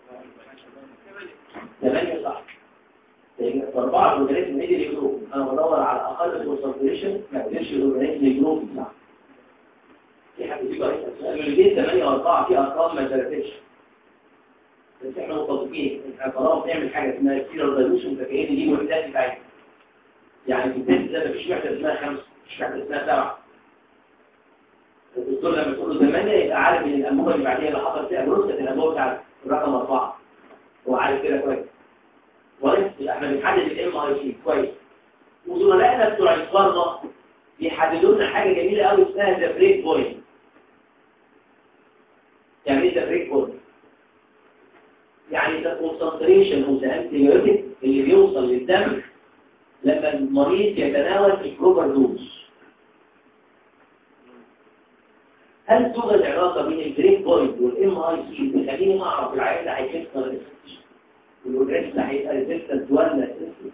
ثمانية صح أربعة الأورجانيزم نيجي لجروب أنا بدور على أقل كونسنتريشن ما قدرش الأورجانيزم لجروب صح في حد فيكم هيسأل اللي جه ثمانية وأربعة في أرقام ما ثبتتش بس إحنا متفقين إحنا طالما بنعمل حاجة اسمها كتير دايلوشن فكأن دي وحدات بتاعتنا يعني في التست ده مفيش وحدة اسمها خمسة مفيش وحدة اسمها سبعة الدكتور لما تقول له 8 يبقى عارف ان الانبوبه اللي بعديها اللي حصل فيها بروسة الانبوبه بتاعت الرقم 4 هو عارف كده كويس كويس يبقى احنا بنحدد الام اي سي كويس وزملائنا بتوع الفارما بيحددوا لنا حاجه جميله قوي اسمها ذا بريك بوينت يعني ايه ذا بريك بوينت يعني ذا كونسنتريشن اوف ذا انتيبيوتيك اللي بيوصل للدم لما المريض يتناول البروبر دوز هل توجد علاقة بين البريك بوينت والام اي سي تخليني اعرف العيان ده هيكسر ولا لا والاورجانيزم ده هيبقى ريزيستنت ولا ريزيستنت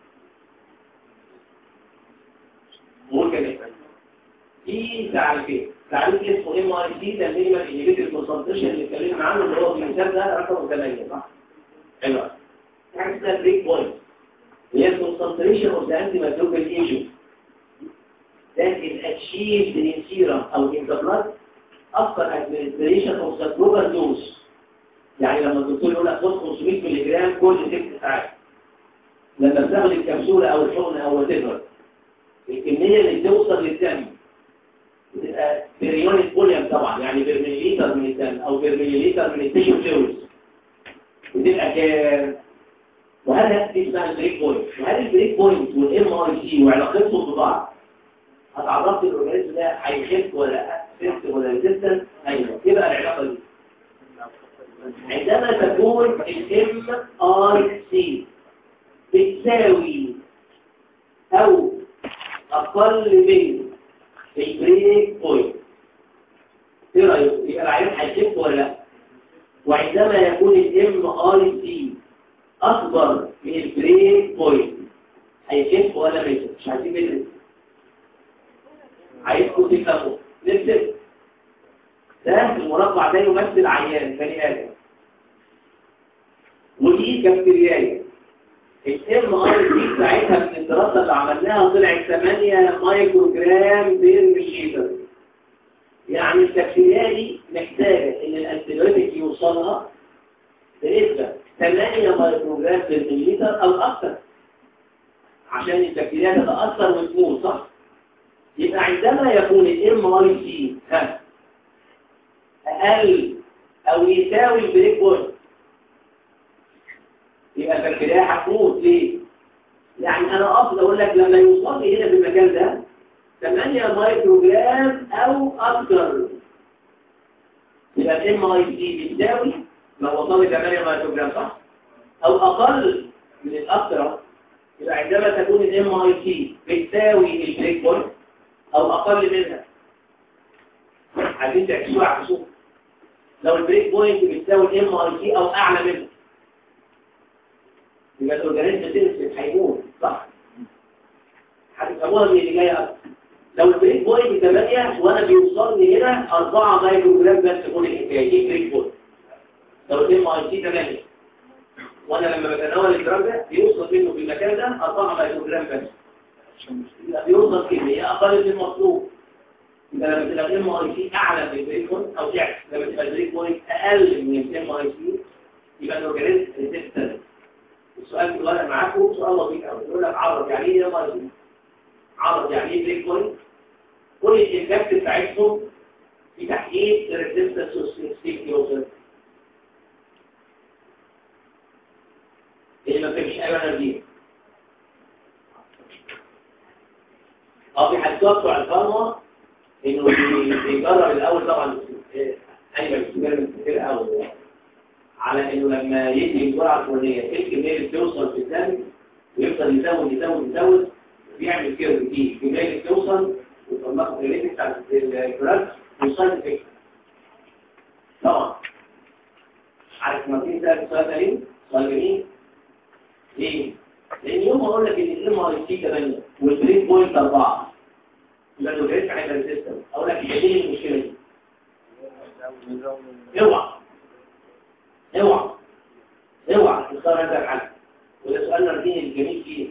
ممكن في تعريفين تعريف اسمه ام اي سي ده مينيمال انهبيتور كونسنتريشن اللي اتكلمنا عنه اللي هو في المثال ده رقم 8 صح؟ حلو حاجه اسمها بريك بوينت هي الكونسنتريشن اوف ذا انتي ميكروبيال ايجنت that is achieved in serum او in the blood اكثر ادمنستريشن اوف ذا بروبر دوز يعني لما الدكتور يقول لك خد 500 مللي جرام كل ست ساعات لما بتاخد الكبسوله او الحقنه او وات الكميه اللي بتوصل للدم بتبقى بريونت فوليوم طبعا يعني برميليتر من الدم او برميليتر من التيشو فلويد بتبقى كام وهل دي اسمها البريك بوينت وهل البريك بوينت والام اي سي وعلاقتهم ببعض هتعرفت الاورجانيزم ده هيخف ولا سيست ولا ريزيستنت ايوه ايه بقى العلاقه دي عندما تكون الام اي سي بتساوي او اقل من البريك بوينت ايه رايك يبقى العيان هيخف ولا لا وعندما يكون الام اي سي اكبر من البريك بوينت هيخف ولا ميت مش عايزين ميت عايزكم تفهموا نرسم ده المربع ده يمثل عيان بني ادم ودي بكتيريايه الام ار دي ساعتها من الدراسه اللي عملناها طلعت 8 مايكرو جرام بير مليلتر يعني البكتيريا دي محتاجه ان الانتيبيوتيك يوصلها بنسبه 8 مايكرو جرام بير مليلتر او اكثر عشان البكتيريا تتاثر وتموت صح يبقى عندما يكون الام ار سي اقل او يساوي البريك بوينت يبقى البكتيريا هتموت ليه؟ يعني انا اقصد اقول لك لما يوصل لي هنا في المكان ده 8 مايكرو جرام او اكثر يبقى الام اي سي بتساوي لو وصل لي 8 مايكرو جرام صح؟ او اقل من الاكثر يبقى عندما تكون الام اي سي بتساوي البريك بوينت او اقل منها عايزين تعكسوها عكسوها لو البريك بوينت بتساوي الام اي سي او اعلى منها يبقى الاورجانيزم تنسف هيموت صح هتفهموها من اللي جايه اكتر لو البريك بوينت 8 وانا بيوصلني هنا 4 مايكرو جرام بس كل الحكايه دي بريك بوينت لو الام اي سي 8 وانا لما بتناول الجرام ده بيوصل منه في المكان ده 4 مايكرو جرام بس يبقى بيوصل كميه اقل من المطلوب يبقى لما تبقى الام اي سي اعلى من البريك بوينت او تعكس لما تبقى البريك بوينت اقل من الام اي سي يبقى الاورجانيزم ريزيستنت السؤال في الورق معاكم سؤال لطيف قوي يقول لك عرض يعني ايه يا مريض عرض يعني ايه بريك بوينت كل الانجكت بتاعتهم في تحقيق الريزيستنس والسيفتي اوف اللي ما فيش ايوه انا دي اه في حدوث بتوع الفارما انه بيجرب الاول طبعا ايوه بيجرب كتير قوي على انه لما يدي الجرعه الفلانيه ايه الكميه اللي بتوصل في الدم ويفضل يزود يزود يزود بيعمل كده دي الكميه اللي بتوصل وتطلقوا الريت بتاع الجراف وصلت فكره طبعا عارف ما في سؤال سؤال ده ليه؟ سؤال جميل ليه؟ لان يوم ما اقول لك ان الام اي سي 8 والبريك بوينت 4 يبقى لو جريت على السيستم اقول لك ايه المشكله دي؟ اوعى اوعى اوعى تختار هذا الحل وده سؤالنا الديني الجميل فيه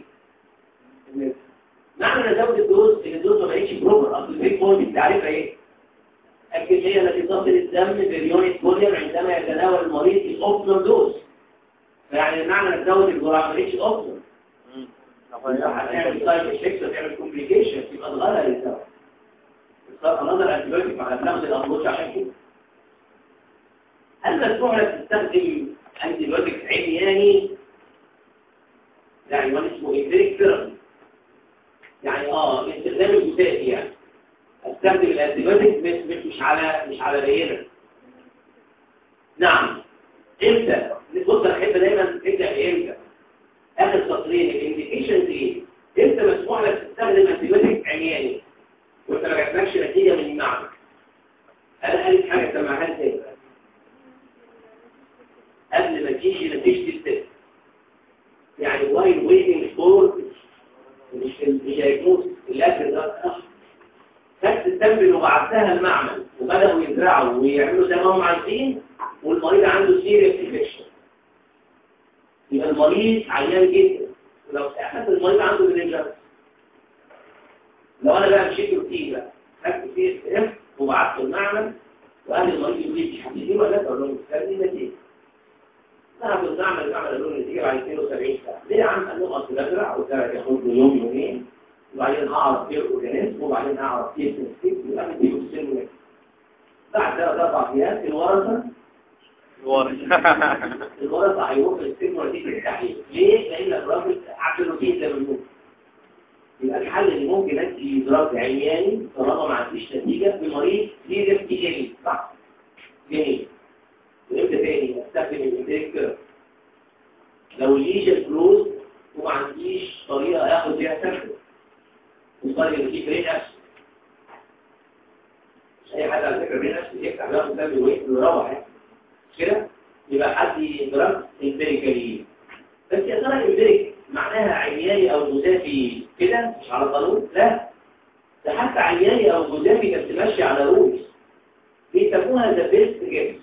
معنى ان ازود الدوز ان الدوز ما بقتش بروبر اصل البريك بوينت انت عارفها ايه الكميه التي تصل الدم باليونت فوليوم عندما يتناول المريض الاوبتيمال دوز فيعني معنى ان تزود الجرعه ما بقتش اوبتيمال هتعمل سايد افكتس وتعمل كومبليكيشن يبقى الغلا للدواء النظر انتيبيوتيك مع بناخد الامراض عشان كده هل مسموح لك تستخدم انتيبيوتيك عمياني يعني وانا اسمه ايه ثيرابي يعني اه استخدام الجزائي يعني استخدم الانتيبيوتيك مش مش مش على مش على بينه نعم امتى بص انا احب دايما ابدا امتى اخر سطرين الانديكيشنز ايه امتى مسموح لك تستخدم انتيبيوتيك عمياني وانت ما جاتلكش نتيجه من المعمل انا قالت حاجه سمعها تاني قبل ما تيجي نتيجه التست يعني وايل ويتنج فور مش الدياجنوز الاخر ده خدت السامبل وبعتها المعمل وبداوا يزرعوا ويعملوا زي ما هم عايزين والمريض عنده سيريس انفكشن يبقى المريض عيان جدا ولو احنا المريض عنده رينجر لو انا بقى مشيت روتين بقى خدت فيه اف وبعته المعمل وقال المريض يقول لي مش هتدي ولا اقول له كان دي نتيجه انا كنت اعمل اعمل اقول له النتيجه بعد 72 ساعه ليه يا عم قال له اصل بزرع وزرع ياخد له يوم يومين وبعدين هعرف ايه الاورجانيزم وبعدين هعرف ايه السنسيتيف وبعدين ايه السن بعد ثلاث اربع ايام الورثه الورث الورثه هيروح يستلموا نتيجه التحليل ليه؟ لان الراجل عقل روتين زي ما بنقول يبقى الحل اللي ممكن ادي دراج عمياني طالما ما عنديش نتيجه في مريض ليه ريسك جميل صح؟ جميل وامتى تاني استخدم الانتريك لو الليجن كلوز وما عنديش طريقه اخد بيها سكر وصار يجيب رين نفسه مش اي حد على فكره رين نفسه يفتح بقى مسمي ويقفل ويروح يعني مش كده يبقى حد دراج امبيريكالي بس يا ترى امبيريك معناها عياني او جزافي كده مش على قانون لا ده حتى عياني او جزافي كانت تمشي على رولز بيسموها ذا بيست جيمز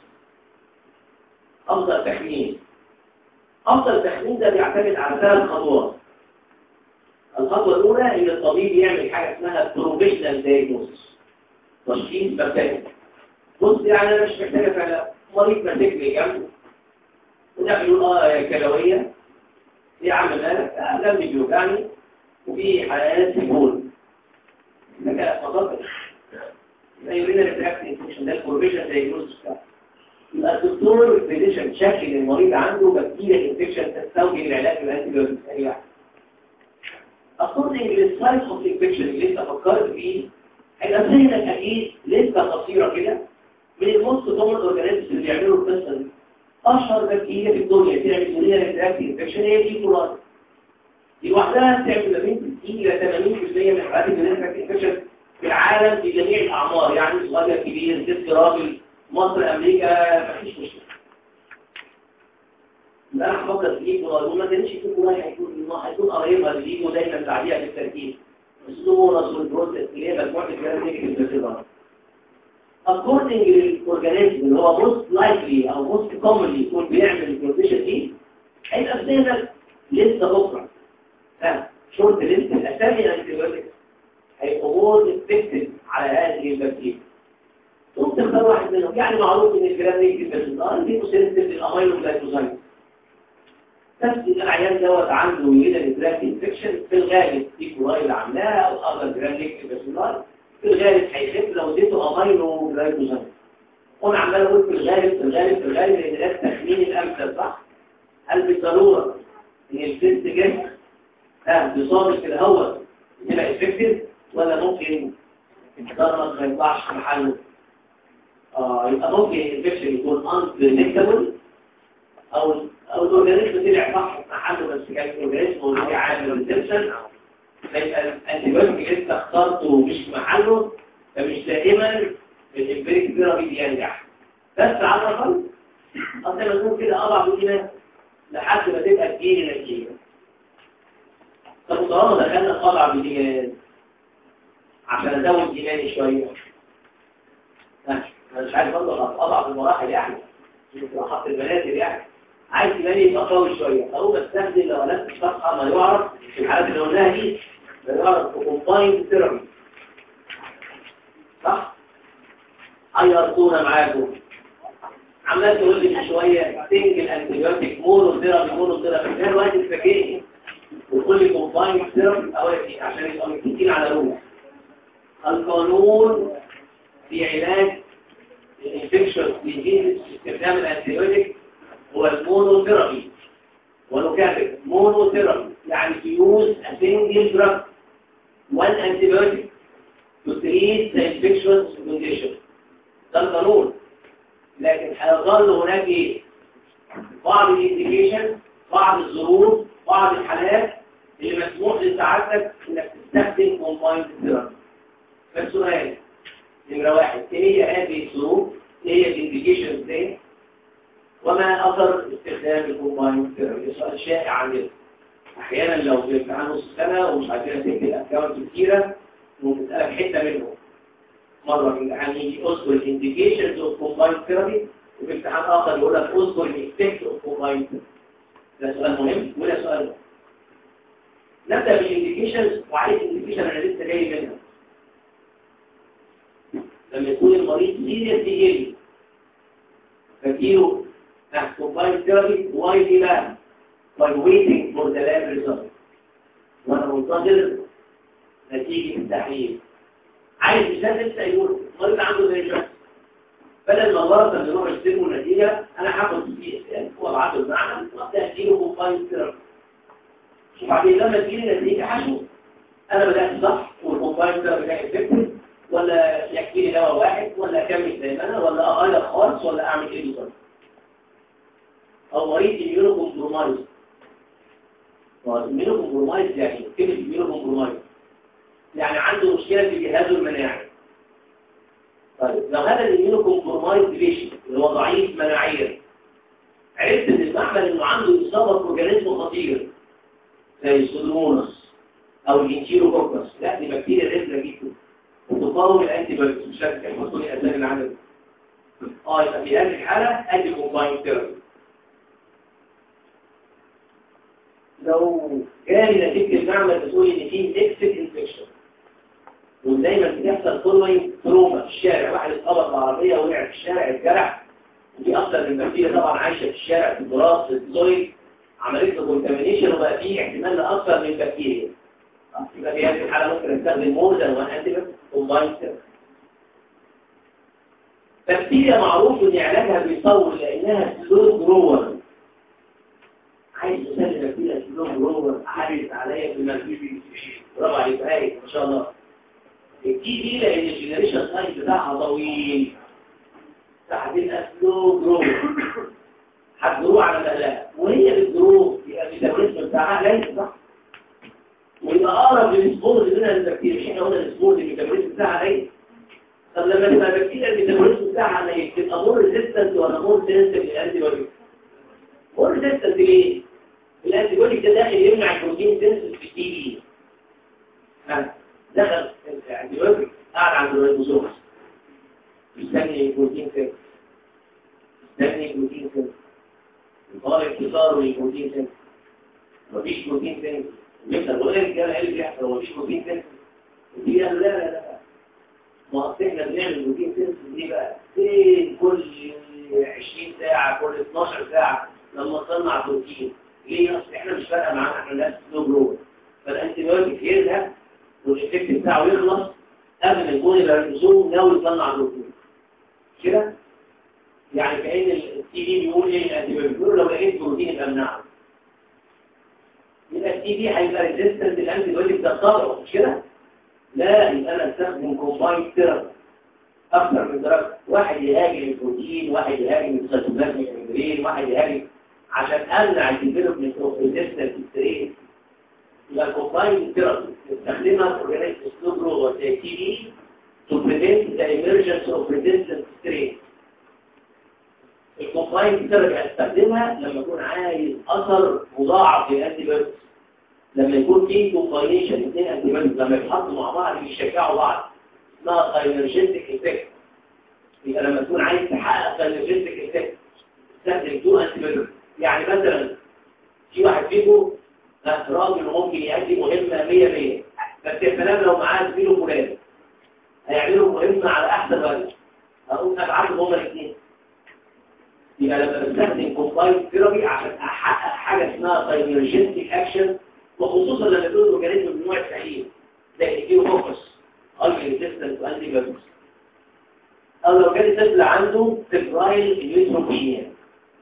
افضل تخمين افضل تخمين ده بيعتمد على ثلاث خطوات الخطوه الاولى ان الطبيب يعمل حاجه اسمها بروفيشنال دايجنوستس تشخيص مبدئي بص يعني انا مش محتاجه فعلا مريض ماسكني جنبه وده بيقول اه يا كلويه يا عم مالك آه جنبي بيوجعني وفي حالات سيبول ده كده فضلت ده يورينا الريفراكت انفكشن ده البروفيشنال دايجنوستس بتاعه يبقى الدكتور فيزيشن شك ان المريض عنده بكتيريا انفكشن تستوجب العلاج بالانتيبيوتيك سريع according للسايت اوف انفكشن اللي انت فكرت فيه هيبقى ذهنك اكيد لسه قصيره كده من الموست كومن اورجانيزمز اللي بيعملوا القصه دي اشهر بكتيريا في الدنيا بتعمل يوريا ريتراكت انفكشن هي دي كولاي دي لوحدها بتعمل ما بين 60 الى 80% من حالات الريتراكت انفكشن في العالم في جميع الاعمار يعني صغير كبير ست راجل مصر امريكا مفيش مشكله يبقى انا هفكر في ليجو وما كانش في كولاي هيكون ما هيكون قريبها لليجو دايما بعديها بالتركيز السورس والبروتست اللي هي مجموعه الكلام دي في الفيزيولوجي according للاورجانيزم اللي هو most likely او most commonly يكون بيعمل البروتيشن دي هيبقى في ذهنك لسه بكره ها شورت ليست الاسامي الانتيبيوتكس هيبقوا مور افكتيف على هذه البكتيريا ثم تختار واحد منهم يعني معروف ان الجرام نيجاتيف بس دي مسيرتيف للامينو جلايكوزايد بس العيان دوت عنده يورينا نيتراكت انفكشن في الغالب دي كولاي اللي عاملاها او اخر جرام نيجاتيف بس في الغالب هيخف لو اديته امينو جلايكوزايد وانا عمال اقول في الغالب في الغالب في الغالب لان ده التخمين الامثل صح هل بالضروره ان الست جسم ها بيصاب في الهواء يبقى افكتيف ولا ممكن الضرر ما يطلعش محله اه يبقى ممكن الانفكشن يكون انبريدكتبل او او الاورجانيزم طلع صح محله بس كان الاورجانيزم هو اللي عامل ريسبشن فيبقى الانتيبيوتيك اللي انت اخترته مش محله فمش دائما الامبريك ثيرابي بينجح بس على الاقل اصل لما تكون كده اضعف الايمان لحد ما تبقى تجيلي نتيجه طب طالما دخلنا طالع بالايمان عشان ازود ايماني شويه انا مش عارف برضه اضعف المراحل يعني حط البنات يعني عايز ايماني يبقى قوي شويه او بستخدم لو لفت الصفحه ما يعرف في الحالات اللي قلناها دي ما يعرف كومباين ثيرابي صح حيرتونا معاكم عمال تقول لي شويه سنجل انتيبيوتيك مونو ثيرابي مونو ثيرابي ده الوقت تفاجئني وتقول لي كومباين ثيرابي اولي عشان يبقوا متفقين على روح القانون في علاج الانفكشن ديزيز استخدام الانتيبيوتيك هو المونوثيرابي ونكافئ مونوثيرابي يعني to use a single drug one antibiotic to treat the infectious condition ده القانون لكن هيظل هناك ايه بعض الانديكيشن بعض الظروف بعض الحالات اللي مسموح لسعادتك انك تستخدم كومبايند ثيرابي فالسؤال نمرة واحد ايه هي هذه الظروف ايه هي الانديكيشن دي وما اثر استخدام الكومبايند ثيرابي سؤال شائع عندنا احيانا لو في امتحان نص سنه ومش عايزين تكتب اكونت كتيره ممكن تسالك حته منهم مره في امتحان يجي اذكر الانديكيشنز اوف كومبايند ثيرابي وفي امتحان اخر يقول لك اذكر الايفكت اوف كومبايند ده سؤال مهم وده سؤال مهم نبدا بالانديكيشنز وعليك الانديكيشن انا لسه جاي منها لما يكون المريض سيريس يجري فاديله كومباين ثيرابي واي دي بقى by waiting for the lab result وانا منتظر نتيجة التحليل عايز مش لازم لسه يقول المريض عنده زي الجرس بدل ما مرض لما يروح يستلموا النتيجة انا هاخد سي اس ان وابعته المعمل وابدا اديله كومباين ثيرابي وبعدين لما تجيلي النتيجة هشوف انا بدات صح والكومباين ثيرابي ده افكتيف ولا يكفيني دواء واحد ولا اكمل زي ما انا ولا اغير خالص ولا اعمل ايه بالظبط او مريض اميونو كومبرومايز اميونو كومبرومايز يعني كلمه اميونو كومبرومايز يعني عنده مشكله في جهازه المناعي طيب لو هذا الاميونو كومبرومايز بيشن اللي هو ضعيف مناعيا عرفت ان المعمل انه عنده اصابه باورجانيزم خطير زي السودوموناس او الانتيروكوكس لا دي بكتيريا رزله جدا وتقاوم الانتي بايوتكس مش لازم يحطوا لي اسامي العدد اه يبقى في هذه الحاله ادي كومباين ثيرابي لو جالي نتيجه المعمل بتقول ان في اكسيت انفكشن ودايما بتحصل كل تروما في الشارع واحد اتخبط بعربيه وقع في الشارع اتجرح ودي اكتر من بكتيريا طبعا عايشه في الشارع في التراب في الزويل عملت له كونتامينيشن وبقى فيه احتمال لاكثر من بكتيريا يبقى في هذه الحاله ممكن استخدم موردا وان انتي كومباين بكتيريا معروف ان علاجها بيطول لانها سلو جروور عايز اسلم بكتيريا سلو جروور عارف عليا في المنفيبي برافو عليك هاي ما شاء الله التي دي لان الجنريشن سايز بتاعها طويل فهتبقى سلو جروور هتجرو على مهلها وهي بتجرو يبقى الميتابوليزم بتاعها قليل صح ويبقى اقرب للسبور اللي منها البكتيريا مش احنا قلنا السبور اللي الميتابوليزم بتاعها قليل طب لما تبقى البكتيريا الميتابوليزم بتاعها قليل تبقى مور ريزيستنت ولا مور سنسيتيف للانتي بايوتيك مور ريزيستنت ليه؟ الانتي بايوتيك ده داخل يمنع البروتين سنسيتيف في التي بي دخل الانتي بايوتيك قاعد عند الريبوزوم مستني البروتين سنسيتيف مستني البروتين سنسيتيف يطالب اتصاله للبروتين سنسيتيف مفيش بروتين سنسيتيف يبقى الغير الرجاله ايه اللي بيحصل هو مفيش بروتين سنسيتيف دي قال لا لا لا ما اصل احنا بنعمل بروتين سنسيتيف دي بقى فين كل 20 ساعه كل 12 ساعه لما نصنع بروتين ليه اصل احنا مش فارقه معانا احنا ناس سلو جرو فالانتي بايوتيك يذهب والافكت بتاعه يخلص قبل ما يكون الريبوزوم ناوي يصنع بروتين كده يعني كأن التي دي بيقول ايه الانتي بايوتيك بيقول لو لقيت بروتين يبقى امنعه يبقى التي دي هيبقى ريزيستنت للانتي بايوتيك ده طبعه مش كده لا يبقى انا استخدم كومباين ثيرابي اكثر من درجه واحد يهاجم البروتين واحد يهاجم السيتوبلازميك ميمبرين واحد يهاجم عشان امنع الديفلوبمنت اوف ريزيستنت ستريس يبقى الكومباين ثيرابي استخدمها في اورجانيك سلو جروث زي تي دي to prevent the emergence of resistant strain الكومباين ثيرابي هستخدمها لما اكون عايز اثر مضاعف للانتي بايوتكس لما يكون في كومباينيشن اثنين انتي بايوتكس لما يتحطوا مع بعض بيشجعوا بعض اسمها ساينرجيتك افكت يبقى لما تكون عايز تحقق ساينرجيتك افكت تستخدم تو انتي بايوتكس يعني مثلا في واحد فيكم راجل ممكن يأدي مهمة 100 100 بس يا سلام لو معاه زميله فلان هيعملوا مهمة على احسن وجه اقول ابعتهم هما الاثنين يبقى لما بستخدم كومباين ثيرابي عشان احقق حاجه اسمها ساينرجيتك اكشن وخصوصا لما يكون الاورجانيزم من نوع التحليل زي الكيو فوكس الفا ريزيستنت وانتي بايوتكس او لو كان طفل عنده فيبرايل نيوتروبينيا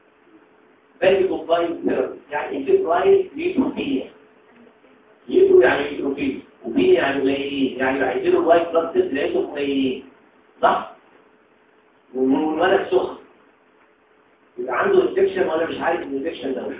باقي كومباين ثيرابي يعني فيبرايل نيوتروبينيا نيوترو يعني نيوتروبين وبين يعني قليلين يعني هيديله الوايت بلاد سيلز لقيتهم قليلين صح؟ والولد سخن يبقى عنده انفكشن ولا مش عارف الانفكشن ده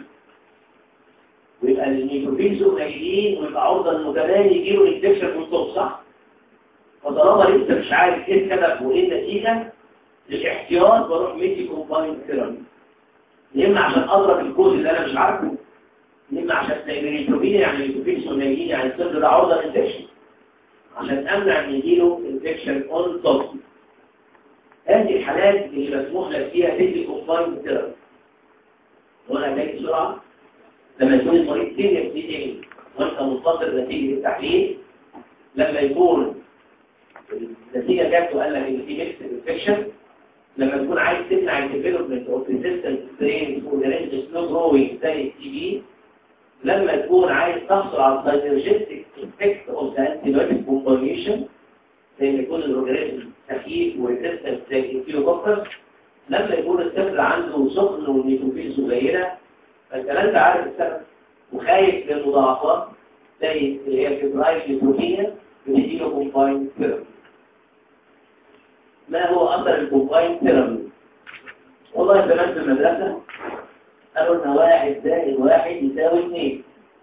ويبقى النيوتروفيلز قليلين ويبقى عرضه للمتباني يجيله انفكشن في الصوت صح فطالما لسه مش عارف ايه السبب وايه النتيجه للاحتياط بروح ميدي كومباين ثيرابي يا اما عشان اضرب الكود اللي انا مش عارفه يا اما عشان النيوتروفيل يعني النيوتروفيلز قليلين يعني الطفل ده عرضه للانفكشن عشان امنع ان يجيله انفكشن اون توب هذه الحالات اللي مسموح لك فيها تدي كومباين ثيرابي وانا جاي بسرعه لما يكون المريض سيريس دي وانت منتظر نتيجه التحليل لما يكون النتيجه جت وقال لك ان في ميكس انفكشن لما تكون عايز تمنع الديفلوبمنت اوف ريزيستنت سترين اورجانيزم سلو جروينج زي التي بي لما تكون عايز تحصل على الساينرجيستيك افكت اوف ذا انتيبيوتيك كومبونيشن زي ما يكون الاورجانيزم خفيف وريزيستنت زي الكيلوكوكس لما يكون الطفل عنده سخن والنيتروفيلز قليله فانت لا انت عارف السبب وخايف من المضاعفات زي اللي هي الفبرايل نيتروفينيا بتديله كومباين ثيرابي ما هو اثر الكومباين ثيرابي والله زمان في المدرسه قالوا ان واحد زائد واحد يساوي اثنين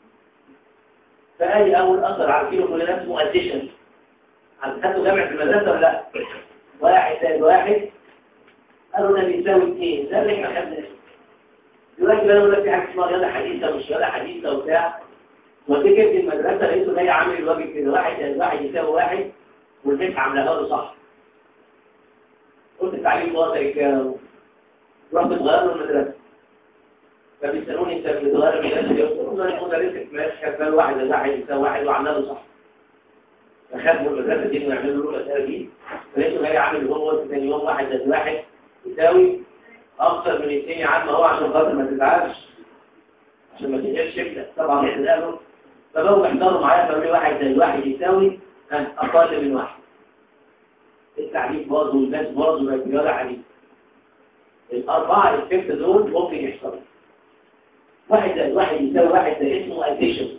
فادي اول اثر عارفينه كلنا اسمه اديشن خدتوا جامع في المدرسه ولا لا واحد زائد واحد قالوا ده بيساوي اثنين ده اللي احنا خدناه دلوقتي بقى لك في حاجه اسمها رياضه حديثه مش رياضه حديثه وبتاع وديك في المدرسه لقيته جاي عامل الواجب كده واحد زائد واحد يساوي واحد والبنت عاملاها له صح قلت التعليم واضح كده رحت اتغير له المدرسه فبيسالوني انت بتغير المدرسه ليه؟ قلت لهم انا مدرسك ماشي كان واحد زائد واحد يساوي واحد وعاملها له صح فخافوا المدرسه دي ويعملوا له الاسئله دي فلقيته جاي عامل هو ثاني يوم واحد زائد واحد يساوي اكثر من اثنين يا عم هو عشان خاطر ما تزعلش عشان ما تنقلش شكلك طبعا احتاجه فبقوا بيحضروا معايا فقالوا لي واحد زائد واحد يساوي اقل من واحد التعليم برضه والناس برضه بقت رياضه حديثه الاربعه الفكت دول ممكن يحصلوا واحد زائد واحد يساوي واحد ده اسمه اديشن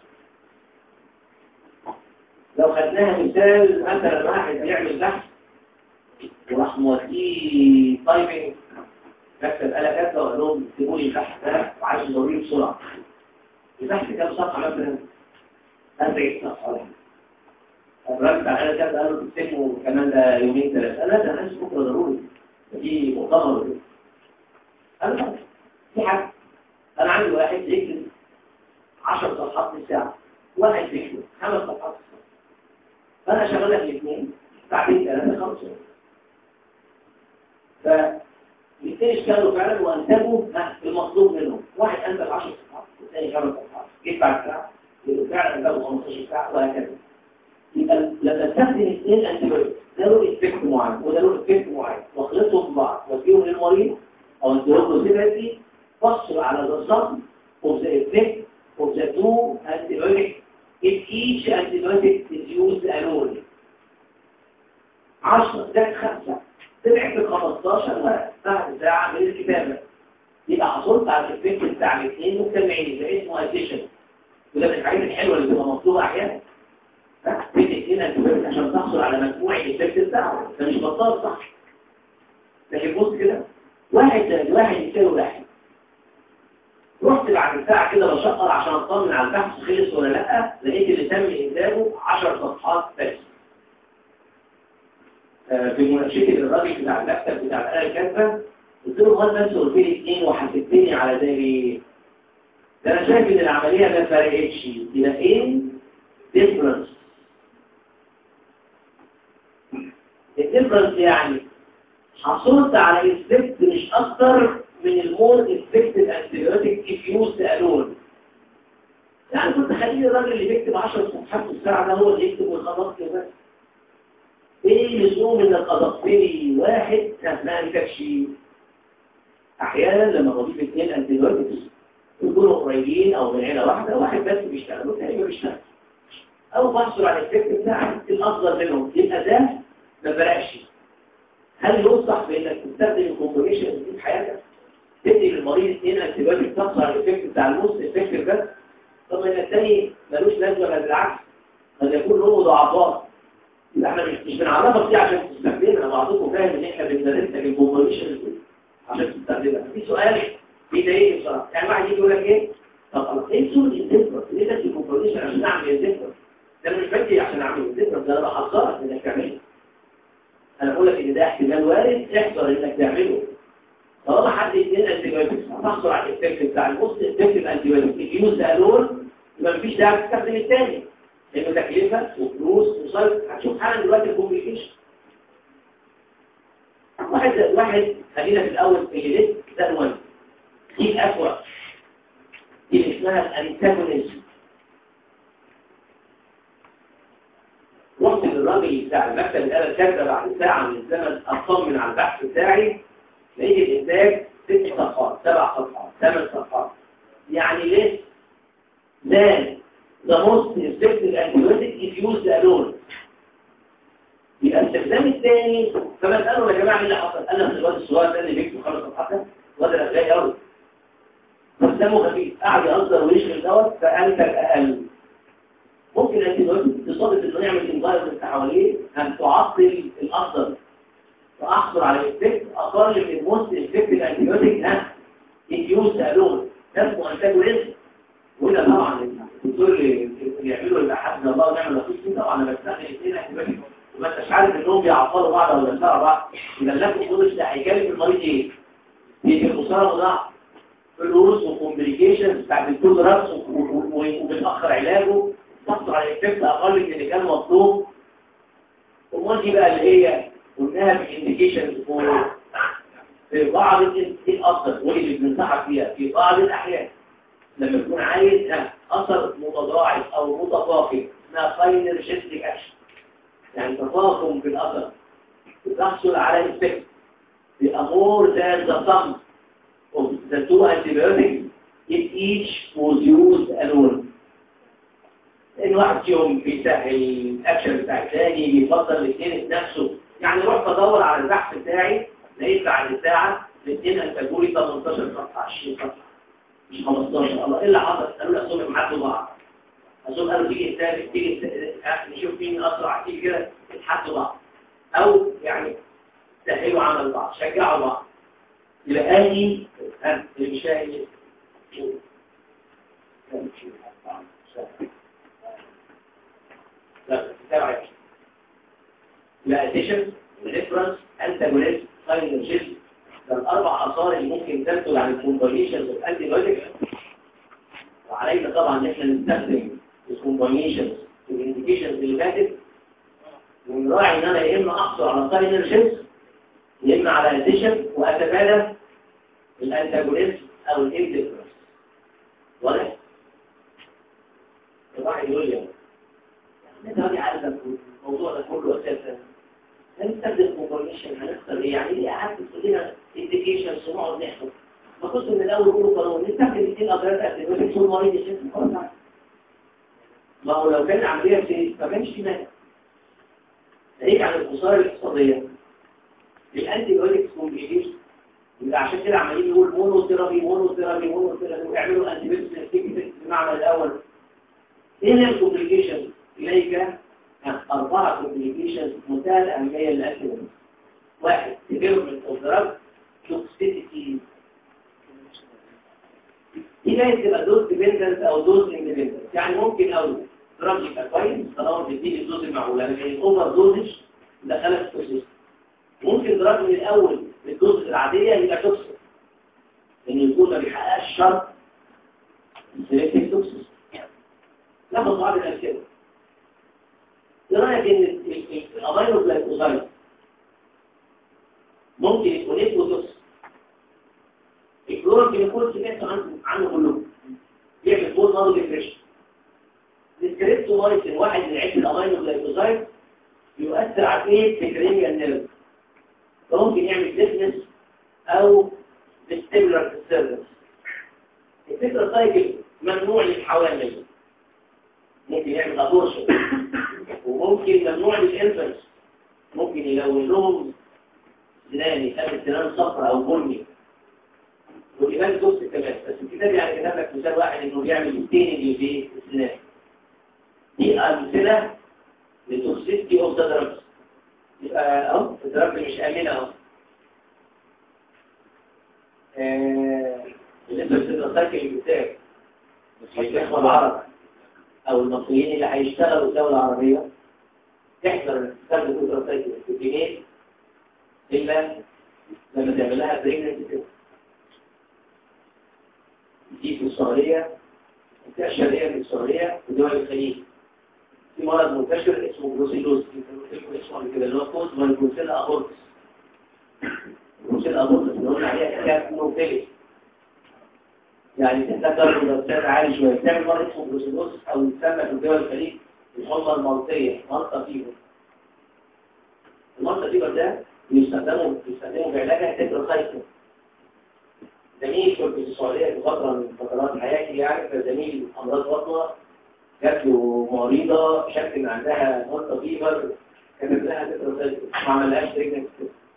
لو خدناها مثال مثلا واحد بيعمل بحث وراح موديه تايمنج كتب آلة كاتبة وقال لهم اكتبوا لي البحث ده وعايز ضروري بسرعة البحث كام صفحة مثلا 40 صفحة الراجل على آلة كاتبة قال له تكتبوا كمان ده يومين ثلاثة قال لا ده عايز بكرة ضروري دي مؤتمر وكده قال لا في حاجة أنا عندي واحد يكتب 10 صفحات في الساعة واحد يكتب خمس صفحات في الساعة فأنا شغالة في الاثنين ساعتين ثلاثة خمسة ف الاثنين اشتغلوا فعلا وانتجوا المطلوب منهم واحد انتج 10 صفحات والثاني 5 صفحات جيت بعد ساعه فعلا انتجوا 15 ساعه وهكذا يبقى لما تستخدم اثنين انتيبيوتيك ده له افكت معين وده له افكت معين واخلطهم ببعض واديهم للمريض او اديهم له سيبرتي فصل على الرصاص of the effect of the two antibiotics if each antibiotic is used alone 10 ده 5 طلعت ال 15 ورقه بعد ساعه من الكتابه يبقى حصلت على الافكت بتاع الاثنين مجتمعين ده اسمه اديشن وده من الحاجات الحلوه اللي بتبقى مطلوبه احيانا بين الاثنين انتبهت عشان تحصل على مجموع الافكت بتاعه ده مش بطال صح لكن بص كده واحد زائد واحد يساوي واحد رحت بعد ساعه كده بشقر عشان اطمن على البحث خلص ولا لا لقيت اللي تم انتاجه 10 صفحات بس في مناقشتي للراجل بتاع المكتب بتاع الآلة الكاتبة قلت له هل بس قلت لي اثنين وحسبتني على ذلك ده انا شايف ان العملية ما فرقتش يبقى ايه ديفرنس الديفرنس يعني حصلت على افكت مش اكتر من المور افكتيف انتيبيوتيك اف يوز الون يعني كنت خليني الراجل اللي بيكتب 10 صفحات في الساعه ده هو اللي يكتب ويخلص لي بس ايه لزوم انك اضفتني واحد ما انتكش احيانا لما بضيف اثنين انتيبيوتكس يكونوا قريبين او من عيله واحده واحد بس بيشتغل والثاني ما بيشتغل او بحصل على الافكت بتاعك الافضل منهم يبقى ده ما فرقش هل ينصح بانك تستخدم الكومبونيشن في حياتك تدي للمريض اثنين انتيبيوتكس تحصل على الافكت بتاع النص افكت بس طب ان الثاني ملوش لازمه بل بالعكس قد يكون له مضاعفات يبقى احنا مش مش بنعرفك دي عشان تستخدمها بعضكم فاهم ان احنا بندرسك الكومبونيشن عشان تستخدمها في سؤال بيضايقني بصراحه يعني واحد يجي يقول لك ايه طب خلاص ايه سوره الديفرنس ليه ده الكومبونيشن عشان اعمل الديفرنس ده مش بدي عشان اعمل الديفرنس ده انا بحذرك انك تعمله انا بقول لك ان ده احتمال وارد احذر انك تعمله طالما حد يدينا انتيبيوتكس هتحصل على الافكت بتاع البوست افكتيف انتيبيوتكس يوز الون يبقى مفيش داعي تستخدم الثاني لانه تكلفه وفلوس وصرف هتشوف حالا دلوقتي الكومبليكيشن واحد واحد خلينا في الاول اللي لسه ده الوان دي الاسوأ دي اللي اسمها الانتاجونيزم رحت الراجل بتاع المكتب الآلة الكاتبة بعد ساعة من الزمن أطمن على البحث بتاعي لقيت الإنتاج ست صفحات سبع صفحات ثمان صفحات يعني ليه؟ then the most effective antibiotic is used alone يبقى الاستخدام الثاني فبسأله يا جماعة ايه اللي حصل؟ أنا في الواد الصغير ده اللي بيكتب خمس صفحات ده الواد الأخلاقي قوي بس دمه خفيف قاعد يهزر ويشغل دوت فأنتج أقل ممكن الانتيبيوتيك تصادف انه يعمل انفايرمنت حواليه ان تعطل الافضل واحصل على افكت اقل من الموست افكت الانتيبيوتيك ها يوز الون ده اسمه انتاجونيزم وده طبعا الدكتور اللي يعملوا اللي حسبنا الله ونعم الوكيل فيه طبعا انا بستخدم اثنين انتيبيوتيك وما انتش عارف انهم بيعطلوا بعض ولا يسرعوا بعض يبقى لكم الدكتور ده هيكلم المريض ايه؟ في الخساره مضاعف فلوس وكومبليكيشنز بتاعت الكل راس وبتاخر علاجه تحصل على افكت اقل من اللي كان مطلوب امال دي بقى اللي هي قلناها في انديكيشنز في بعض الافضل واللي بننصحك فيها في بعض الاحيان لما تكون عايز اثر متضاعف او متفاقم اسمها ساينرجستيك اكشن يعني تفاقم في الاثر بتحصل على افكت بامور ذات the sum of the two antibiotics if each was used alone ان واحد فيهم بيسهل الاكشن بتاع الثاني بيفضل الاثنين نفسه يعني رحت ادور على البحث بتاعي لقيت بعد ساعه الاثنين انتجوا لي 18 صفحه 20 صفحه مش 15 الله ايه اللي حصل قالوا لي اصلهم حدوا بعض اصلهم قالوا تيجي الثالث تيجي نشوف مين اسرع تيجي كده يتحدوا بعض او يعني سهلوا عمل بعض شجعوا بعض يبقى اني اللي مش فاهم لا تابع لا اديشن ريفرنس انتاجونيست ساينرجيست ده الاربع اثار اللي ممكن تنتج عن الكومباينيشنز اوف انتي بايوتكس وعلينا طبعا ان احنا نستخدم الكومباينيشنز والانديكيشنز اللي فاتت ونراعي ان انا يا اما احصل على ساينرجيست يا اما على اديشن واتفادى الانتاجونيست او الانتجرس واضح؟ الواحد يقول لي انت راجع عارف الموضوع ده كله اساسا هنستخدم كومبونيشن هنختار ايه يعني ايه قعدت تدينا انديكيشنز ونقعد نحفظ ما كنت من الاول كله قانون نستخدم اثنين اضرار اكتيفيتي طول مريض يشوف خلاص ما هو لو كان عمليه في ما كانش في مانع ناهيك عن الخساره الاقتصاديه الانتي بايوتكس كومبليكيشن يبقى عشان كده عمالين يقول مونو ثيرابي مونو ثيرابي مونو ثيرابي ويعملوا انتي بايوتكس بمعنى الاول ايه هي الكومبليكيشن إليك أربعة كومبليكيشنز منتهى الأهمية للأكل واحد development of drug toxicity دي بقى تبقى دوز ديبندنت أو دوز اندبندنت يعني ممكن أو دراج يبقى كويس طالما بتدي الدوز المعقولة لكن الأوفر دوزج دخلت توكسيس ممكن دراج من الأول بالدوز العادية يبقى توكسيك لأن يكون ما بيحققش شرط السيلكتيف توكسيس ناخد بعض الأمثلة ايه رايك ان الامينو جلايكوزايد ممكن يكون اسمه توكس الكلورامفينيكول سمعت عنه عنه كلهم بيعمل فول مارو ديبريشن السكريبتومايسين واحد من عده الامينو جلايكوزايد يؤثر على ايه الكرينيال نيرف فممكن يعمل ديفنس او ديستيبلر في السيرفس الفكره سايكل ممنوع للحوامل ممكن يعمل ابورشن وممكن ممنوع للانفنس ممكن يلون لهم سنان يخلي السنان صفراء او بني والإيمان دوست كمان بس الكتاب يعني كتاب لك مثال واحد انه بيعمل ستيننج في السنان دي امثله لتوكسيستي اوف ذا دراجز يبقى اهو الدراج مش امنه اهو بالنسبه للسايكل بتاعك الاخوه العرب او المصريين اللي هيشتغلوا الدوله العربيه تحضر تستخدم السايكل في الا لما تعمل لها بريجننت دي في السعودية الفئة الشرقية في السعودية في دول الخليج في مرض منتشر اسمه بروسيلوز اسمه كده اللي هو كوز مالبروسيلا أبورتس بروسيلا أبورتس اللي قلنا عليها كابنوفيلي يعني تتذكر مدرسات عالي شوية بتعمل مرض اسمه بروسيلوز أو يسمى في دول الخليج الحمى المالطية مالطة فيهم المالتا فيبر ده بيستخدموا بيستخدموا في علاجها تتراسايكل زميل كنت في السعودية في فترة من فترات حياتي يعني فزميل أمراض بطنة جات له مريضة شك إن عندها مالتا فيبر كتب لها تتراسايكل ما عملهاش تريجنت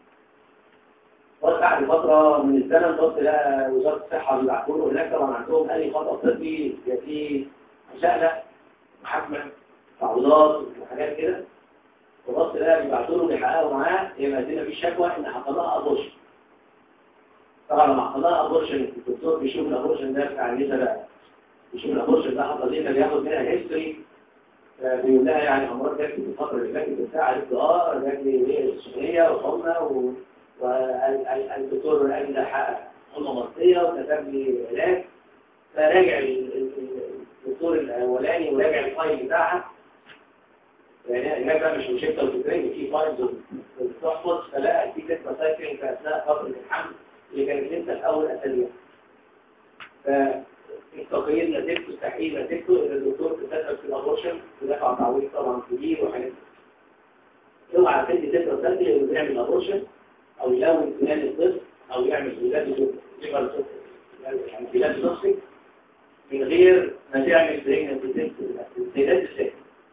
بص بعد فترة من الزمن بص لقى وزارة الصحة بيبعتوا له هناك طبعا عندهم أي خطأ طبي يا في مساءلة محاكمة تعويضات وحاجات كده وبص لقى بيبعتوا له بيحققوا معاه هي مقدمة في الشكوى إن حصل لها أبورشن طبعا لما حصل لها أبورشن الدكتور بيشوف الأبورشن ده بتاع النساء بقى بيشوف الأبورشن ده حصل ليه فبياخد منها هيستوري بيقول لها يعني أمراض جات في الفترة اللي فاتت بتاع قالت له اه جات لي السخونية وحمى و والدكتور قال لي حقق حمى مصرية وكتب لي علاج فراجع الدكتور الأولاني وراجع الفايل بتاعها يعني العلاج ده مش مشكلة وتكريم في فايلز بتحفظ فلقى في كتبة سايكلين في أثناء فترة الحمل اللي كانت لسه في أول أسابيع فالتقييد نتيجته استحيل نتيجته إن الدكتور تسبب في الأبورشن ودفع تعويض طبعا كبير وحاجات اوعى تدي كتبة سايكلين ويعمل أبورشن او يلون خلال الطفل او يعمل ولاد يعني خلال نفسك من غير ما تعمل برينجنت تيست السيدات السيد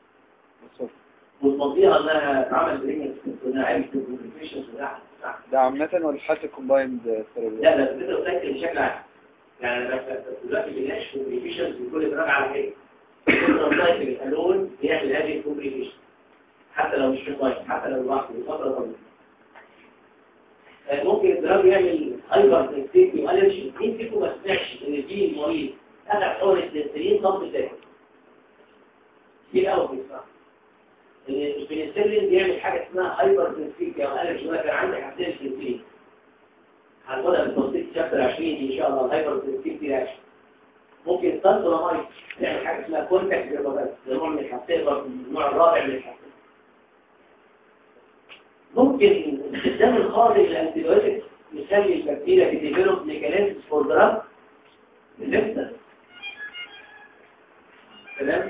وتمضيها انها عمل برينجنت وانها عملت كومبليكيشنز ده عامة ولا حتى كومبايند ثيرابي؟ لا لا بتقدر تاكل بشكل عام يعني انا دلوقتي بنناقش كومبليكيشنز بكل دراجة على حاجه كل سايكل الالون بيعمل هذه الكومبليكيشن حتى لو مش في حتى لو لوحده لفتره طويله ممكن الدراج يعمل هايبر سنسيتي والرجي مين فيكم ما سمعش ان في مريض اخذ حول السنسلين ضغط تاني كتير قوي بيسمع ان البنسلين بيعمل حاجه اسمها هايبر سنسيتي او الرجي وانا كان عندي حساسيه سنسلين هنقولها بالتفصيل شابتر 20 ان شاء الله الهايبر سنسيتي رياكشن ممكن التنترامايد تعمل حاجه اسمها كونتاكت جرابات ده نوع من الحساسيه النوع الرابع من الحساسيه ممكن استخدام الخاطئ للانتيبيوتيك يخلي البكتيريا تديفلوب ميكانيزم فور دراج ريزيستنس تمام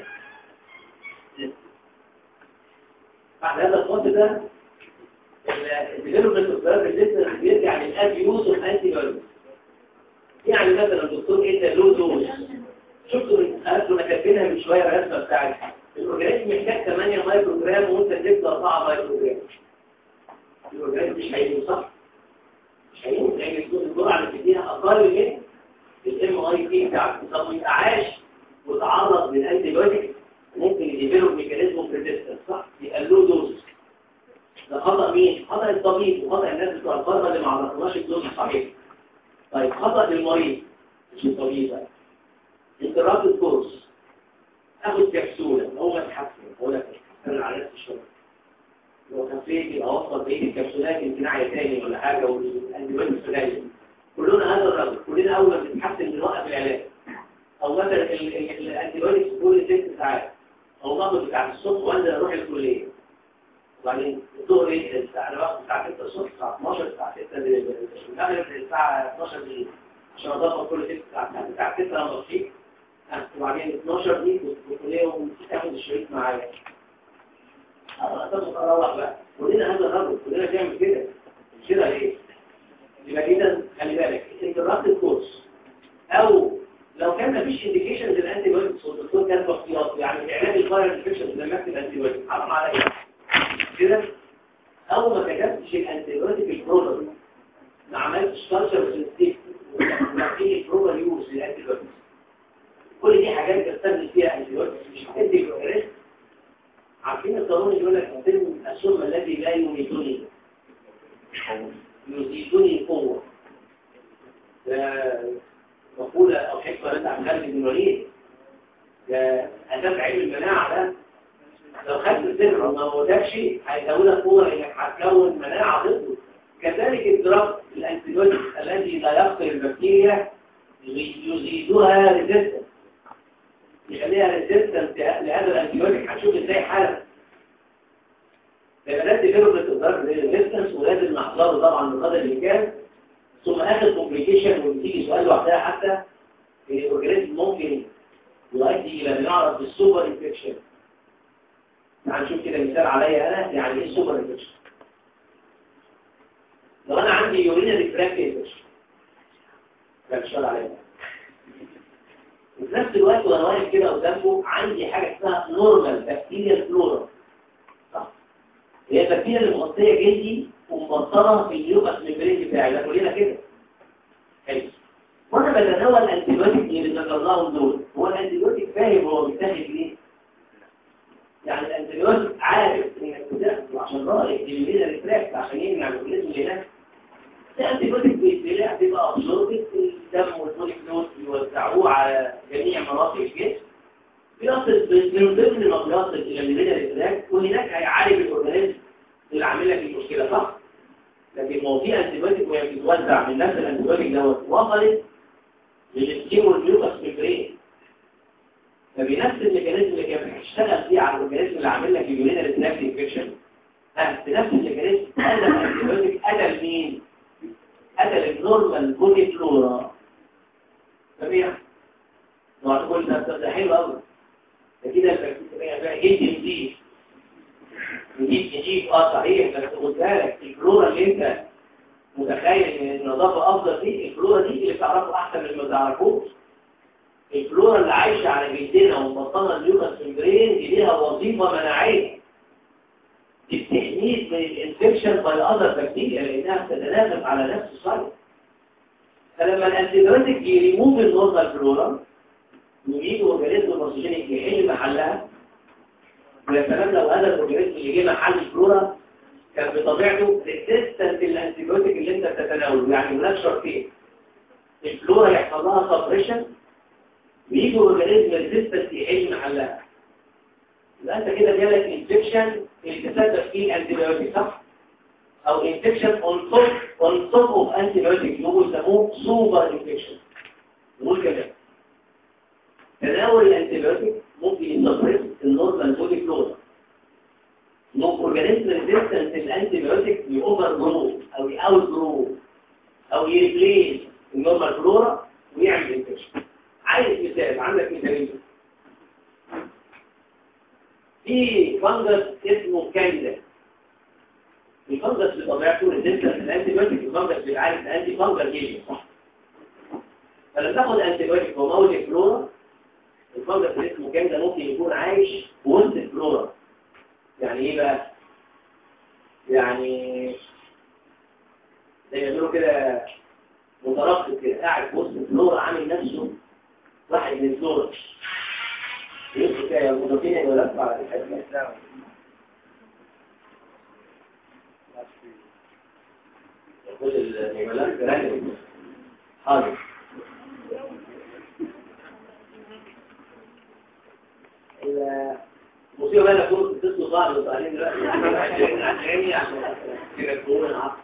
بعد هذا الخط ده الديفلوبمنت اوف دراج ريزيستنس بيرجع للاب يوز اوف انتيبيوتيك يعني مثلا الدكتور ادى له دوز شفتوا قالت له كاتبينها من شويه الرسمه بتاعتي الاورجانيزم محتاج 8 مايكرو جرام وانت اديت 4 مايكرو جرام الأورجانيزم مش هيموت صح؟ مش هيموت لأن الجرعة اللي بتديها أقل من الام اي تي بتاعك طب ويبقى عاش وتعرض للأنتي بايوتيك ممكن يديفلوب ميكانيزم اوف ريزيستنس صح؟ يبقى له دوز ده خطأ مين؟ خطأ الطبيب وخطأ الناس بتوع الفرقة اللي ما عرفناش الدوز الصحيح طيب خطأ للمريض مش الطبيب بقى انترابت الكورس اخد كبسولة هو ما تحسن هو لك تحسن على نفس الشغل لو خفيت يبقى وصل بقيه الكبسولات يمكن ناحيه تاني ولا حاجه والانتيبيوتيك السلايل كلنا هذا الرجل كلنا اول ما بنتحسن بنوقف العلاج او مثلا الانتيبيوتيك كل ست ساعات او ضغط بتاع الصبح وانزل اروح الكليه وبعدين الظهر الساعه انا باخد الساعه 6 الصبح الساعه 12 الساعه 6 المغرب الساعه 12 بالليل عشان اضبط كل ست ساعات الساعه 6 لما بصحيك وبعدين 12 دي كنت في الكليه وتاخد الشريط معايا أصدق أروح بقى كلنا هذا الرجل كلنا بنعمل كده كده ليه؟ يبقى كده خلي بالك انترابت الكورس أو لو كان مفيش انديكيشنز للانتي بايوتكس والدكتور كان باختيار يعني علاج الفايرال انفكشن لما اكتب انتي بايوتكس حرام عليا كده أو ما كتبتش الانتي بايوتيك البروبر ما عملتش كالتشر سنسيتيف وما فيش بروبر يوز للانتي بايوتكس كل دي حاجات بستخدم فيها انتي بايوتكس مش هتدي ريسك عارفين القانون يقول لك السم السم الذي لا يميتني يزيدني قوة ده مقولة أو حكمة لدى عن خالد بن الوليد ده أساس علم المناعة ده لو خدت السم وما موتكش هيزودك قوة إنك هتكون مناعة ضده كذلك الدراج الأنتيبيوتيك الذي لا يقتل البكتيريا يزيدها ريزيستنس يخليها ريزيستنس لهذا الانتيبيوتيك هنشوف ازاي حالة فيبقى ده ديفلوبمنت اوف ريزيستنس ولازم نحضره طبعا بقدر الامكان ثم اخر كومبليكيشن وتيجي سؤال لوحدها حتى الاورجانيزم ممكن يؤدي الى ما يعرف بالسوبر انفكشن تعال نشوف كده مثال عليا انا يعني ايه سوبر انفكشن لو انا عندي يورينري تراك انفكشن ده مش عليها وفي نفس الوقت وانا واقف كده قدامكم عندي حاجه اسمها نورمال بكتيريا فلورا صح هي البكتيريا اللي مغطيه جلدي ومبطنه في اليوكس ميمبرين بتاعي ده كلنا كده حلو وانا بتناول الانتيبيوتيك اللي ذكرناهم دول هو الانتيبيوتيك فاهم هو بيتاخد ليه يعني الانتيبيوتيك عارف انك بتاخده عشان رايح يمين ريفراكت عشان يمنع الاورجانيزم اللي هناك الانتيبيوتيك بيتبلع بيبقى ابسوربت الدم والموليكيولز يوزعوه على جميع مناطق الجسم بيصل من ضمن ما بيصل الى اليمين ريفراكت وهناك هيعالج الاورجانيزم اللي عامل لك المشكله صح لكن مواضيع الانتيبيوتيك وهي بتتوزع من نفس الانتيبيوتيك دوت وصلت للسكين والجلوكوس ميمبرين فبنفس الميكانيزم اللي كانت بتشتغل فيه على الاورجانيزم اللي عامل لك اليورينال تراكت انفكشن ها بنفس الميكانيزم قتل الانتيبيوتيك قتل مين؟ قتل النورمال بودي فلورا طبيعي نوع كل ده ده حلو قوي ده كده البكتيريا بقى جدي جديد جديد جديد اه صحيح بس خد بالك الفلورا اللي انت متخيل ان النظافه افضل دي الفلورا دي اللي تعرفه احسن من ما تعرفوش الفلورا اللي عايشه على جلدنا ومبطنه اليوكس ممبرين دي ليها وظيفه مناعيه دي بتحميك من الانفكشن باي اذر بكتيريا لانها بتتنافس على نفس السايت فلما الانتيبيوتيك يريموف النورمال فلورا ويجي اورجانيزم باثوجينيك يحل محلها ويا سلام لو هذا الاورجانيزم اللي جه محل الفلورا كان بطبيعته ريزيستنت للانتيبيوتيك اللي انت بتتناوله يعني هناك شرطين الفلورا يحصل لها سبريشن ويجي اورجانيزم ريزيستنت يحل محلها يبقى انت كده جالك انفكشن اللي تسبب فيه انتيبيوتيك صح او انفكشن اون توب اون توب اوف انتيبيوتيك اللي هو يسموه سوبر انفكشن نقول كده تناول الانتيبيوتيك ممكن يسبريس النورمال بودي فلورا ممكن اورجانيزم ريزيستنت للانتيبيوتيك يوفر جرو او ياوت جرو او يريبليس النورمال فلورا ويعمل انفكشن عايز مثال عندك مثالين في فنجس اسمه كاندا الفنجس بطبيعته ريزيستنت للانتيبيوتيك الفنجس بيعالج الانتي فنجل جيل صح فلما تاخد انتيبيوتيك وموت الفلورا الفنجس اللي اسمه كاندا ممكن يكون عايش في وسط الفلورا يعني ايه بقى يعني زي ما بيقولوا كده مترقب كده قاعد في وسط الفلورا عامل نفسه واحد من الفلورا يدخل كده المضافين يولفوا على الحته يقول الإيميلات جراني حاضر المصيبة بقى نكون تتصلوا بعض وسؤالين دلوقتي عشان عشان عشان كده تكون العصر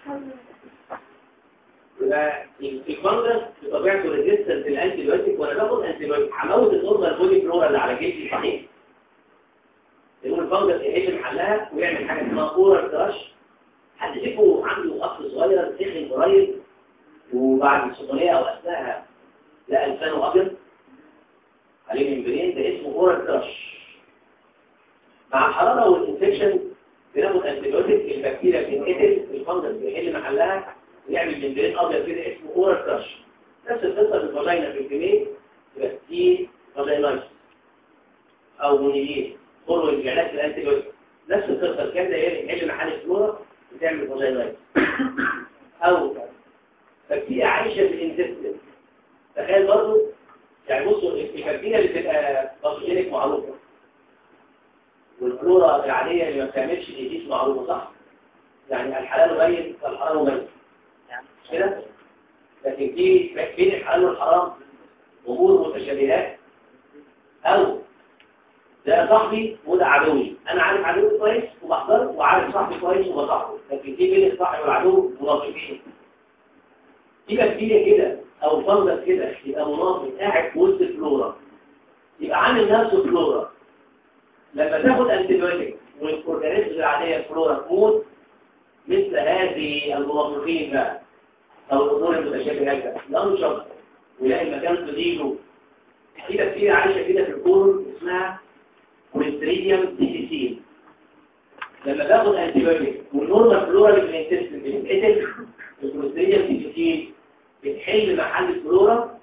الفنجس بطبيعته ريزيستنت للانتي بايوتيك وانا باخد انتي بايوتيك هموت النورمال بودي فلورا اللي على جلدي صحيح يقول الفنجس يحل محلها ويعمل حاجه اسمها اورال كراش حد فيكم عنده اخ صغير تخن قريب وبعد السخونيه او اثناءها لقى لسانه ابيض عليه ممبرين ده اسمه اورال كراش مع الحراره والانفكشن بناخد انتي بايوتيك البكتيريا بتنقتل الفنجس بيحل محلها ويعمل ممبرين ابيض كده اسمه اورال كراش نفس القصه بالفاجينا في الجميل يبقى دي فاجينايتس او مونيلين قروا العلاج الانتي بايوتيك نفس القصه الكلام ده يحل محل الفلورا بتعمل فاجينايتس او بكتيريا عايشه في الانتستين تخيل برضه يعني بصوا البكتيريا اللي بتبقى باثوجينيك معروفه والفلورا العاديه اللي ما بتعملش ديزيز معروفه صح يعني الحلال ميت فالحرام ميت مش كده لكن في بين الحلال والحرام امور متشابهات او ده صاحبي وده عدوي انا عارف عدوي كويس وبحضره وعارف صاحبي كويس وبصاحبه لكن في بين الصاحب والعدو منافقين في بكتيريا كده او فنجس كده يبقى منافق قاعد في وسط فلورا يبقى عامل نفسه فلورا لما تاخد انتيبيوتيك والاورجانيزم العاديه فلورا تموت مثل هذه المنافقين بقى او الامور المتشابهات بقى ينشط ويلاقي مكان تديله في بكتيريا عايشه كده في الكون اسمها كوليستريديوم ديسيسين لما باخد انتيبيوتيك والنورمال فلورا اللي في الانتستين بتتقتل الكوليسترول بتيجي بتحل محل الفلورا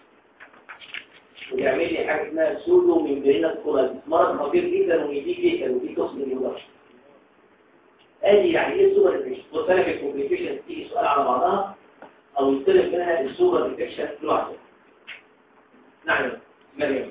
ويعمل لي حاجه اسمها سودو ميمبرينا كولايتس مرض خطير جدا ويجي جدا ودي قسم اليودر ادي يعني ايه السوبر انفكشن خد بالك الكومبليكيشن تيجي سؤال على بعضها او يطلب منها السوبر انفكشن لوحده نعم مريم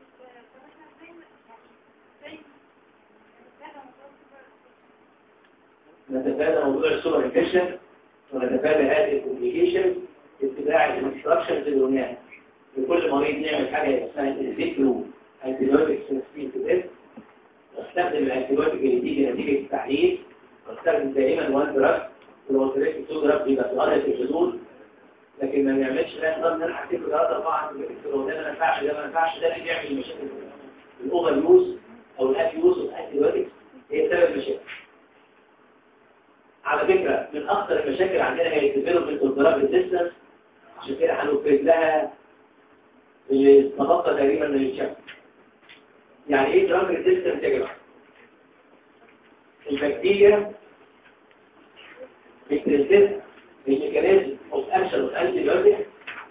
نتفادى موضوع السوبر انفكشن ونتفادى هذه الكومبليكيشن اتباع الانستراكشنز اللي قلناها لكل مريض نعمل حاجه اسمها الذكر انتيبيوتيك سنسيتيف نستخدم الانتيبيوتيك اللي تيجي نتيجه التحليل نستخدم دائما وان دراج ولو قلت لك تو دراج بيبقى في غايه الحدود لكن ما نعملش لا نقدر نلحق كده ثلاثه اربعه لو ده ما ينفعش ده ما ينفعش ده اللي بيعمل مشاكل الاوفر يوز او الهاف يوز اوف انتيبيوتكس هي سبب المشاكل على فكره من اكثر المشاكل عندنا هي الديفلوبمنت اوف دراج ريزيستنس عشان كده هنفرد لها اللي تبقى تقريبا من الشكل يعني ايه دراج ريزيستنس يا جماعه البكتيريا بتريزيست الميكانيزم اوف اكشن اوف انتي بايوتيك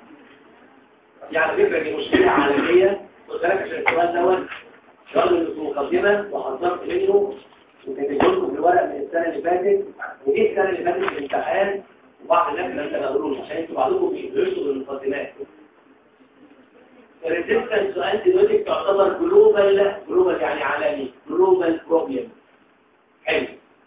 يعني فكره دي مشكله عالميه قلت لك عشان السؤال دوت سؤال في مقدمه وحضرت منه وكتبت لكم في الورق من السنه اللي فاتت ودي السنه اللي فاتت في الامتحان وبعض الناس لم تقدروش عشان انتوا بعضكم بيدرسوا بالمقدمات الريزيستنس وانتي بايوتيك تعتبر جلوبال جلوبال يعني عالمي جلوبال بروبلم حلو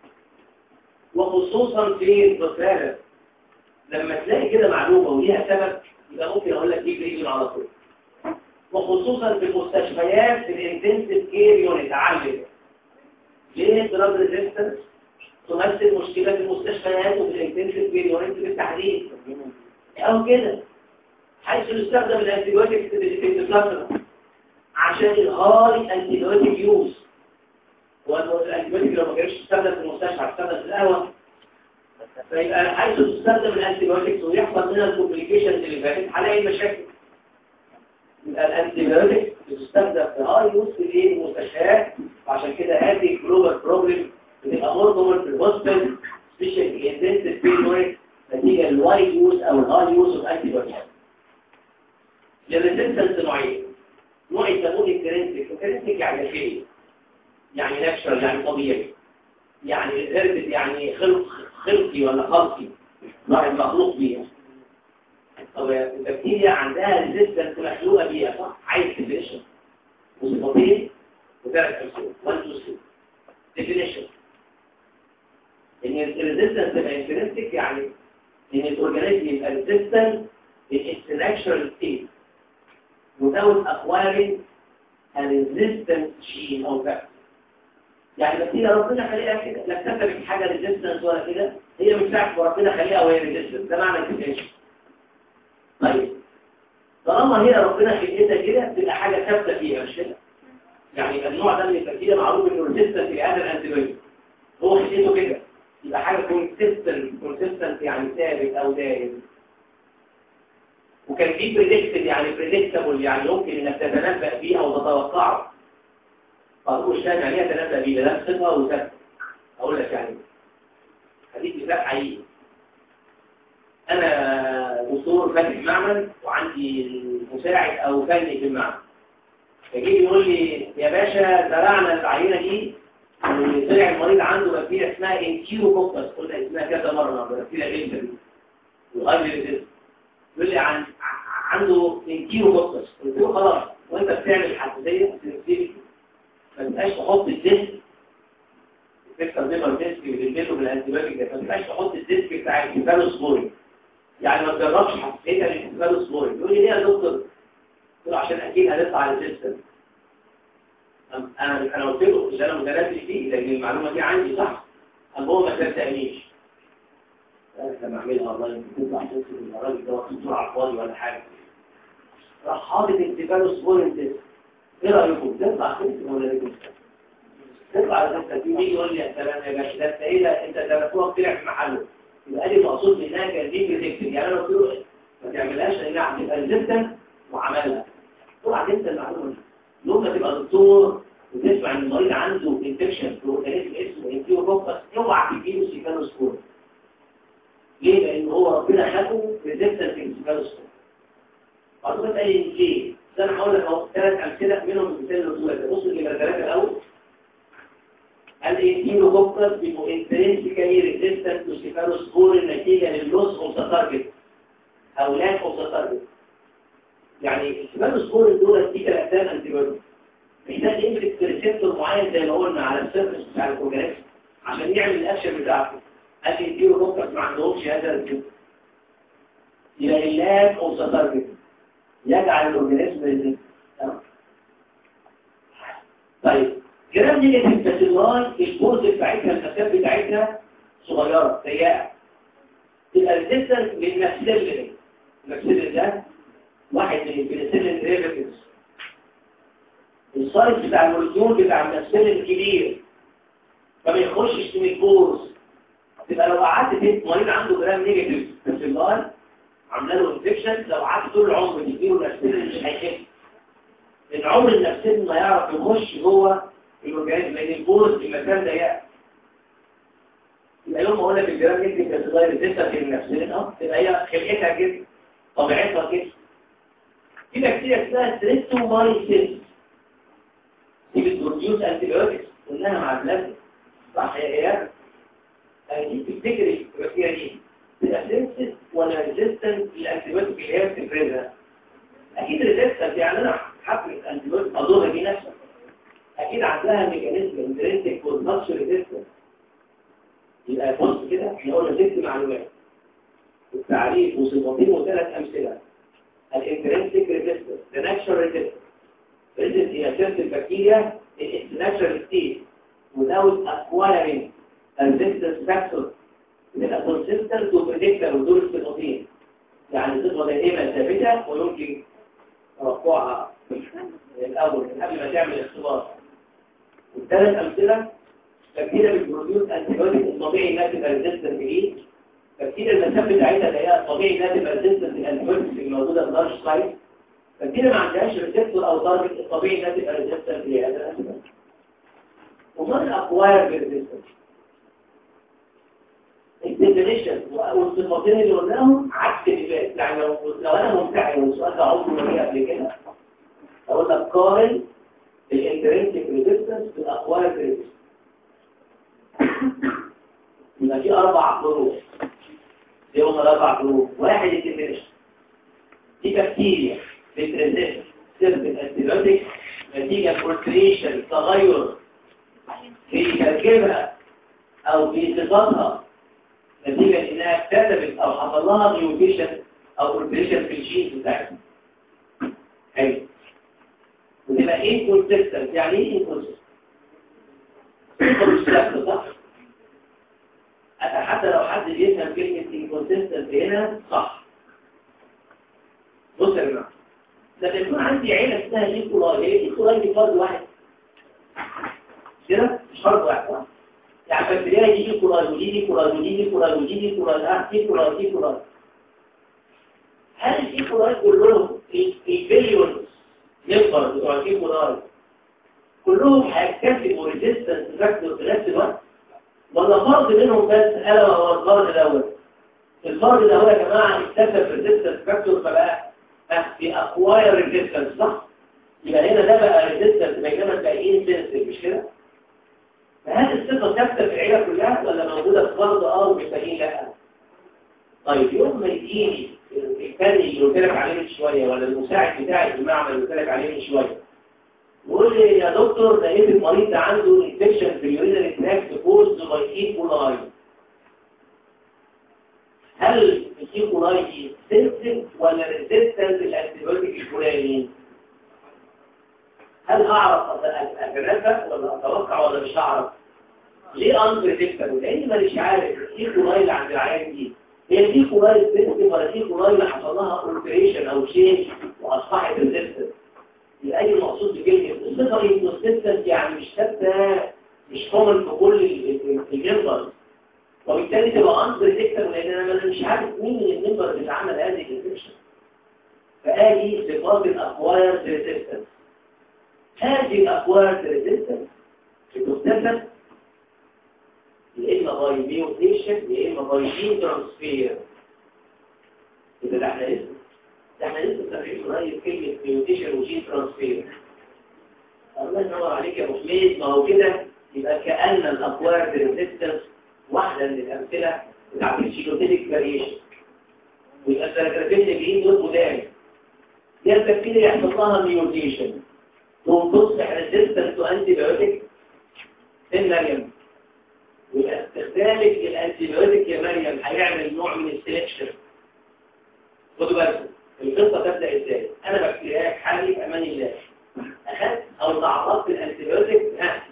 وخصوصا في الرسالة لما تلاقي كده معلومة وليها سبب يبقى ممكن اقول لك دي ريجن على طول وخصوصا في المستشفيات في الانتنسيف كير يونت علم ليه الدراج ريزيستنس تمثل مشكلة في المستشفيات وفي الانتنسيف كير يونت بالتحديد او كده حيث يستخدم الانتيبيوتيك في البلازما عشان الهاي انتيبيوتيك يوز والانتيبيوتيك لو ما كانش تستخدم في المستشفى هتستخدم في القهوه فيبقى حيث تستخدم الانتيبيوتيك ويحصل منها الكومبليكيشنز اللي فاتت هلاقي مشاكل يبقى الانتيبيوتيك بتستخدم في هاي يوز في المستشفيات وعشان كده هذه جلوبال بروبلم بتبقى مرضى في الهوسبيتال سبيشال انتنسيف كير نتيجه الواي يوز او الهاي يوز اوف انتيبيوتيك للريزيستنس نوعين نوع يسموه الكرينتيك الكرينتيك يعني فين يعني ناتشرال يعني طبيعي يعني هربت يعني خلق خلقي ولا خلقي واحد مخلوق بيها طب البكتيريا عندها ريزيستنس مخلوقه بيها صح عايز ديفينيشن وصفتين وثلاث امثله 1 2 3 ديفينيشن ان الريزيستنس تبقى انترنسك يعني ان الاورجانيزم يبقى ريزيستنت in its natural state without acquiring a resistance gene او factor يعني بكتيريا ربنا خليها كده لا اكتسبت حاجه ريزيستنس ولا كده هي مش عارف ربنا خليها وهي ريزيستنس ده معنى الكتاب طيب طالما هي ربنا خلقتها كده تبقى حاجه ثابته فيها مش كده يعني النوع ده من البكتيريا معروف انه ريزيستنس لهذا الانتيبيوتيك هو خلقته كده يبقى حاجه كونسيستنت كونسيستنت يعني ثابت او دائم وكان في بريدكتد يعني بريدكتابل يعني يمكن انك تتنبأ بيه او تتوقعه فاقول مش فاهم يعني ايه اتنبأ بيه ده صفه وثابت اقول لك يعني هديك مثال حقيقي انا دكتور فاتح معمل وعندي مساعد او فني في المعمل فجي يقول لي يا باشا زرعنا العينه دي وطلع المريض عنده بكتيريا اسمها انكيوكوكس قلنا اسمها كذا مره بكتيريا جدا وغير يقول لي عن عنده انكيوكوكس قلت له خلاص وانت بتعمل حساسيه سنسيتيفيتي ما تبقاش تحط الديسك الفكره زي ما الديسك بتلبسه بالانتيبيوتيك ده ما تبقاش تحط الديسك بتاع الكيفالوسبورين يعني ما تجربش حساسيه للكيفالوسبورين يقول لي ليه يا دكتور؟ قلت له عشان اكيد هنطلع ريزيستنس انا انا قلت له مش انا متنبي فيه لان المعلومه دي عندي صح قال هو ما صدقنيش لما اعملها الله يمكن تطلع تنسي الراجل ده واخد على الفاضي ولا حاجه راح حاطط انتيفالوسبورين تيست ايه رايكم تطلع تنسي ولا لا تطلع على نفسك يجي يقول لي يا سلام يا باشا ده انت ايه ده انت درستوها طلع في محله يبقى دي مقصود منها كان دي بريدكتد يعني انا قلت له ما تعملهاش لانها هتبقى ريزيستنت وعملها طبعا انت المعلومه دي لما تبقى دكتور وتسمع ان المريض عنده انفكشن في اورجانيزم اسمه انتيوكوكس اوعى تديله سيفالوسبور ليه؟ لان هو ربنا خلقه ريزيستنت للسيفالوسبور بعضهم قال لي ليه؟ ده انا هقول لك اهو ثلاث امثله منهم المثال اللي قلت لك بص للمثالات الاول الانتيوكوكس بيبقوا انترنسيكالي ريزيستنت للسيفالوسبور نتيجه للوس اوف ذا تارجت او لاك اوف ذا تارجت يعني السيفالوسبور دول دي كلاكتان انتيبيوتيك محتاج يمسك في ريسبتور معين زي ما قلنا على السيرفس بتاع الاورجانيزم عشان يعمل الاكشن بتاعته قال لي يديله فوكس ما عندهمش هذا الريسبتور يبقى اللاك اوف ذا تارجت يجعل الاورجانيزم ريزيست طيب جرام نيجاتيف باسيلاي البوز بتاعتها المسافه بتاعتها صغيره ضيقه تبقى ريزيستنت للماكسيلري الماكسيلري ده واحد من البنسلين ديريفيتيفز السايز بتاع المولكيول بتاع المسل الكبير فما يخشش من البورز تبقى لو قعدت في مريض عنده جرام نيجاتيف في اللاين عامله له انفكشن لو قعدت طول العمر تديله نفسين مش هيخف لان عمر النفسين ما يعرف يخش جوه الاورجانيزم لان البورز المكان ضيق يبقى يوم ما اقول لك الجرام نيجاتيف في اللاين ريزيستنت للنفسين اه تبقى هي خلقتها كده طبيعتها كده في بكتيريا اسمها ستريبتومايسيس دي بتبروديوس انتيبيوتكس قلناها مع البلازما صح يا اياد دي تفتكر البكتيريا دي تبقى سنسيت ولا ريزيستنت للانتيبيوتيك اللي هي بتفرزها اكيد ريزيستنت يعني انا حفل انتيبيوتيك اضرها دي نفسها اكيد عندها ميكانيزم انترنسيك والنقش ريزيستنت يبقى بص كده احنا قلنا ست معلومات التعريف وصفتين وثلاث امثله الانترنسيك ريزيستنس the natural resistance resistance هي certain bacteria in its natural state without acquiring a resistance factor تبقى consistent وpredictable ودول الصفتين يعني صفة دائمة ثابتة ويمكن توقعها الأول من قبل ما تعمل اختبار والثلاث أمثلة بكتيريا بالبروديوس انتيبيوتيك الطبيعي انها تبقى ريزيستنت ليه بكتيريا المسافه بتاعتها اللي هي طبيعي انها تبقى ريزيستنت للانتيبيوتيك الموجوده في لارج سايز بكتيريا ما عندهاش ريسبتور او تارجت الطبيعي انها تبقى ريزيستنت لهذا الانتيبيوتيك وصار الاكواير ريزيستنت الديفينيشن والصفتين اللي قلناهم عكس اللي فات يعني لو لو انا ممتحن والسؤال ده عمره ما جه قبل كده اقول لك قارن الانترنسيك ريزيستنس بالاكواير ريزيستنس يبقى في اربع ظروف دي هم الاربع ظروف واحد الديفينيشن دي بكتيريا بتريزيست سيرفيس انتيبيوتيك نتيجه بروتريشن تغير في تركيبها او في صفاتها نتيجه انها اكتسبت او حصل لها ميوتيشن او بروتريشن في الجين بتاعتها حلو وتبقى ايه كونسيستنت يعني ايه انكونسيستنت مش ثابته صح حتى لو حد بيفهم كلمة inconsistent هنا صح بص يا جماعة لما يكون عندي عيلة اسمها ايكولاي هي ايكولاي دي فرد واحد كده مش فرد واحد صح يعني بكتيريا دي ايكولاي ودي ايكولاي ودي ايكولاي ودي ايكولاي اه ايكولاي ايكولاي هل الايكولاي كلهم البليونز يكبر بتوع الايكولاي كلهم هيكتسبوا ريزيستنس فاكتور في نفس الوقت ولا فرد منهم بس ألا هو الفرد الأول الفرد الأول يا جماعة اكتسب ريزيستنس فاكتور فبقى في أكواير ريزيستنس صح؟ يبقى هنا ده بقى ريزيستنس بينما الباقيين سنسيف مش كده؟ فهل الصفة ثابتة في العيلة كلها ولا موجودة في فرد اه والباقيين لا؟ طيب يوم ما يجيني الثاني اللي قلت لك عليه من شوية ولا المساعد بتاعي في المعمل اللي قلت لك عليه من شوية يقول لي يا دكتور ده ايه المريض ده عنده انفكشن في اليورينري تراكت كوز باي ايكولاي هل الايكولاي دي سنسيف ولا ريزيستنت للانتيبيوتيك الفلاني هل اعرف اتنبأ ولا اتوقع ولا مش هعرف ليه انبريدكتبل لاني مانيش عارف الايكولاي اللي عند العيان دي هي الايكولاي سنسيف ولا الايكولاي اللي حصل لها اولتريشن او شيء واصبحت ريزيستنت يبقى دي المقصود بكلمة الصفة الكونسيستنت يعني مش ثابتة مش كومن في كل الممبرز وبالتالي تبقى انبريدكتبل لان انا مش عارف مين من الممبرز اللي عمل هذه الانفكشن فادي صفات الاكواير ريزيستنس هذه الأكوارد ريزيستنس بتكتسب يا إما باي ميوتيشن يا إما باي جين ترانسفير يبقى ده احنا لسه ده احنا لسه سامعين قريب كلمة ميوتيشن وجين ترانسفير الله ينور عليك يا ابو حميد ما هو كده يبقى كأن الأكوارد ريزيستنس واحدة من الأمثلة بتاعت الشيلوتيك فاريشن ويبقى الثلاثين الجديد دول قدام دي البكتيريا يحصل لها ميوتيشن تقوم تصبح ريزيستنت تو انتي بايوتيك فين مريم ويبقى استخدامك للانتي بايوتيك يا مريم هيعمل نوع من السلكشن خدوا بالكم القصه تبدا ازاي انا بكتيرياك حالي في امان الله اخذت او تعرضت الانتي بايوتيك ها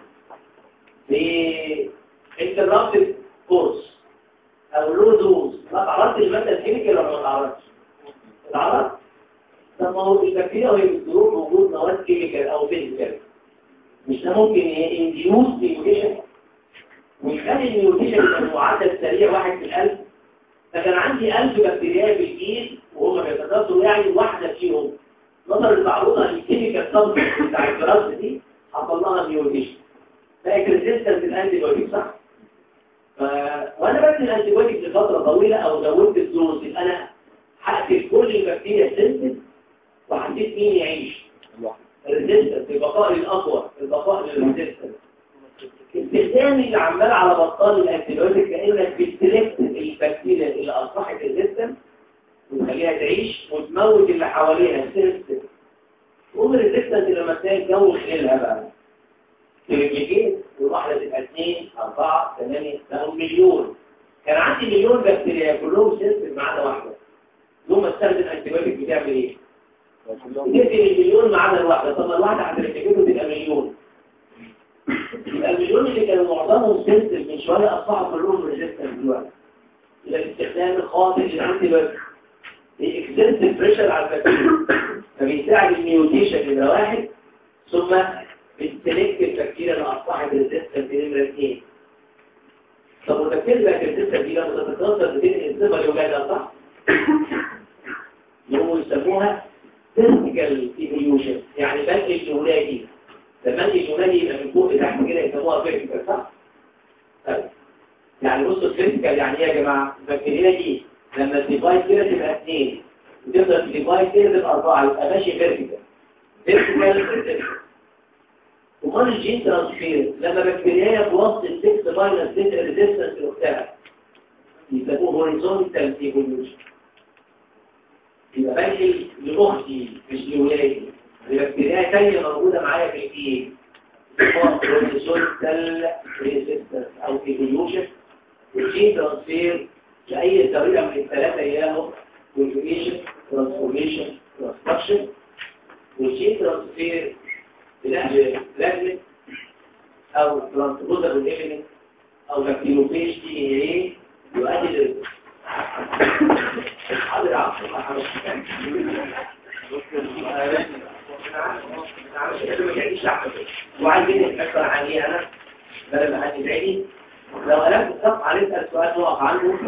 بانترابتد كورس او لو دوز ما تعرضت للماده الكيميكال ولا ما تعرضتش تعرضت طب ما هو البكتيريا وهي بتدور موجود مواد كيميكال او فيزيكال مش ده ممكن ينديوس ميوتيشن ويخلي الميوتيشن يبقى معدل سريع واحد في الألف فكان عندي ألف بكتيريا في الجيل وهم بيتكاثروا يعني واحدة فيهم نظر المعروضة للكيميكال سبستنس بتاع الجراس دي حصل لها ميوتيشن بقت ريزيستنت الانتي بايوتيك صح؟ ف... وانا بدي الانتي بايوتيك لفترة طويلة او زودت الدوز يبقى انا هقتل كل البكتيريا سنسيف وحديت مين يعيش الريزيستنس البقاء الأقوى البقاء للريزيستنس استخدامي اللي عمال على بطال الانتيبيوتيك كأنك بتسلكت البكتيريا اللي أصبحت ريزيستنس وتخليها تعيش وتموت اللي حواليها سيستم قوم الريزيستنس لما تلاقي الجو خلالها بقى تريبليكيت والواحدة تبقى اثنين أربعة ثمانية بقوا مليون كان عندي مليون بكتيريا كلهم سيستم ما عدا واحدة يوم ما استخدم الانتيبيوتيك بتعمل ايه؟ تقتل المليون ما عدا الواحدة طب الواحدة هتركبته تبقى مليون يبقى المليون اللي كانوا معظمهم سنسل من شوية أصبحوا كلهم ريزيستنت دلوقتي يبقى الاستخدام الخاطئ للأنتي بايوتيك الاكستنسيف بريشر على البكتيريا فبيساعد الميوتيشن نمرة واحد ثم بتسلكت البكتيريا اللي أصبحت ريزيستنت نمرة اثنين طب والبكتيريا بقت ريزيستنت دي لما تتكاثر بتنقل صفة لولادها صح؟ يقوموا يسموها فيرتيكال ايفوليوشن يعني بنقل الولادي لما انقل الولادي يبقى من فوق لتحت كده يسموها فيرتيكال صح؟ طيب يعني بصوا الفيرتيكال يعني ايه يا جماعه؟ البكتيريا دي لما الديفايس كده تبقى اثنين وتفضل الديفايس كده تبقى اربعه يبقى ماشي فيرتيكال فيرتيكال وقال الجين ترانسفير لما بكتيريا توصل 6 ماينس 6 ريزيستنس لاختها يسموه هوريزونتال ايفوليوشن يبقى بنقل لأختي مش لولادي البكتيريا تانية موجودة معايا في الجين هوريزونتال ريزيستنس أو ايفوليوشن والجين ترانسفير بأي طريقة من الثلاثة إياه كونجوجيشن ترانسفورميشن ترانسكشن والجين ترانسفير بنقل بلازميك أو ترانسبوزر بالإيمنت أو بكتيروفيج دي إيه يؤدي للرزق حاضر عقل ما حاضر وعايزين نتأثر عليه أنا بدل ما حد يدعي لو قلبت الصف عليه اسال سؤال نقف عنه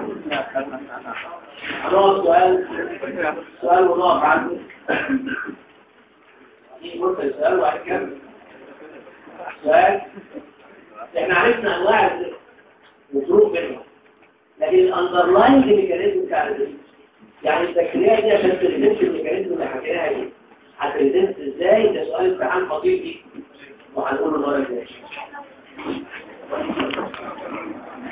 هنقف سؤال سؤال ونقف عنه دي فرصة للسؤال وبعد كده سؤال احنا عرفنا انواع الظروف منها لكن الاندرلاين ميكانيزم بتاع الريزيست يعني البكتيريا دي عشان تريزيست الميكانيزم اللي حكيناها دي هتريزيست ازاي ده سؤال امتحان خطير دي وهنقوله المره الجايه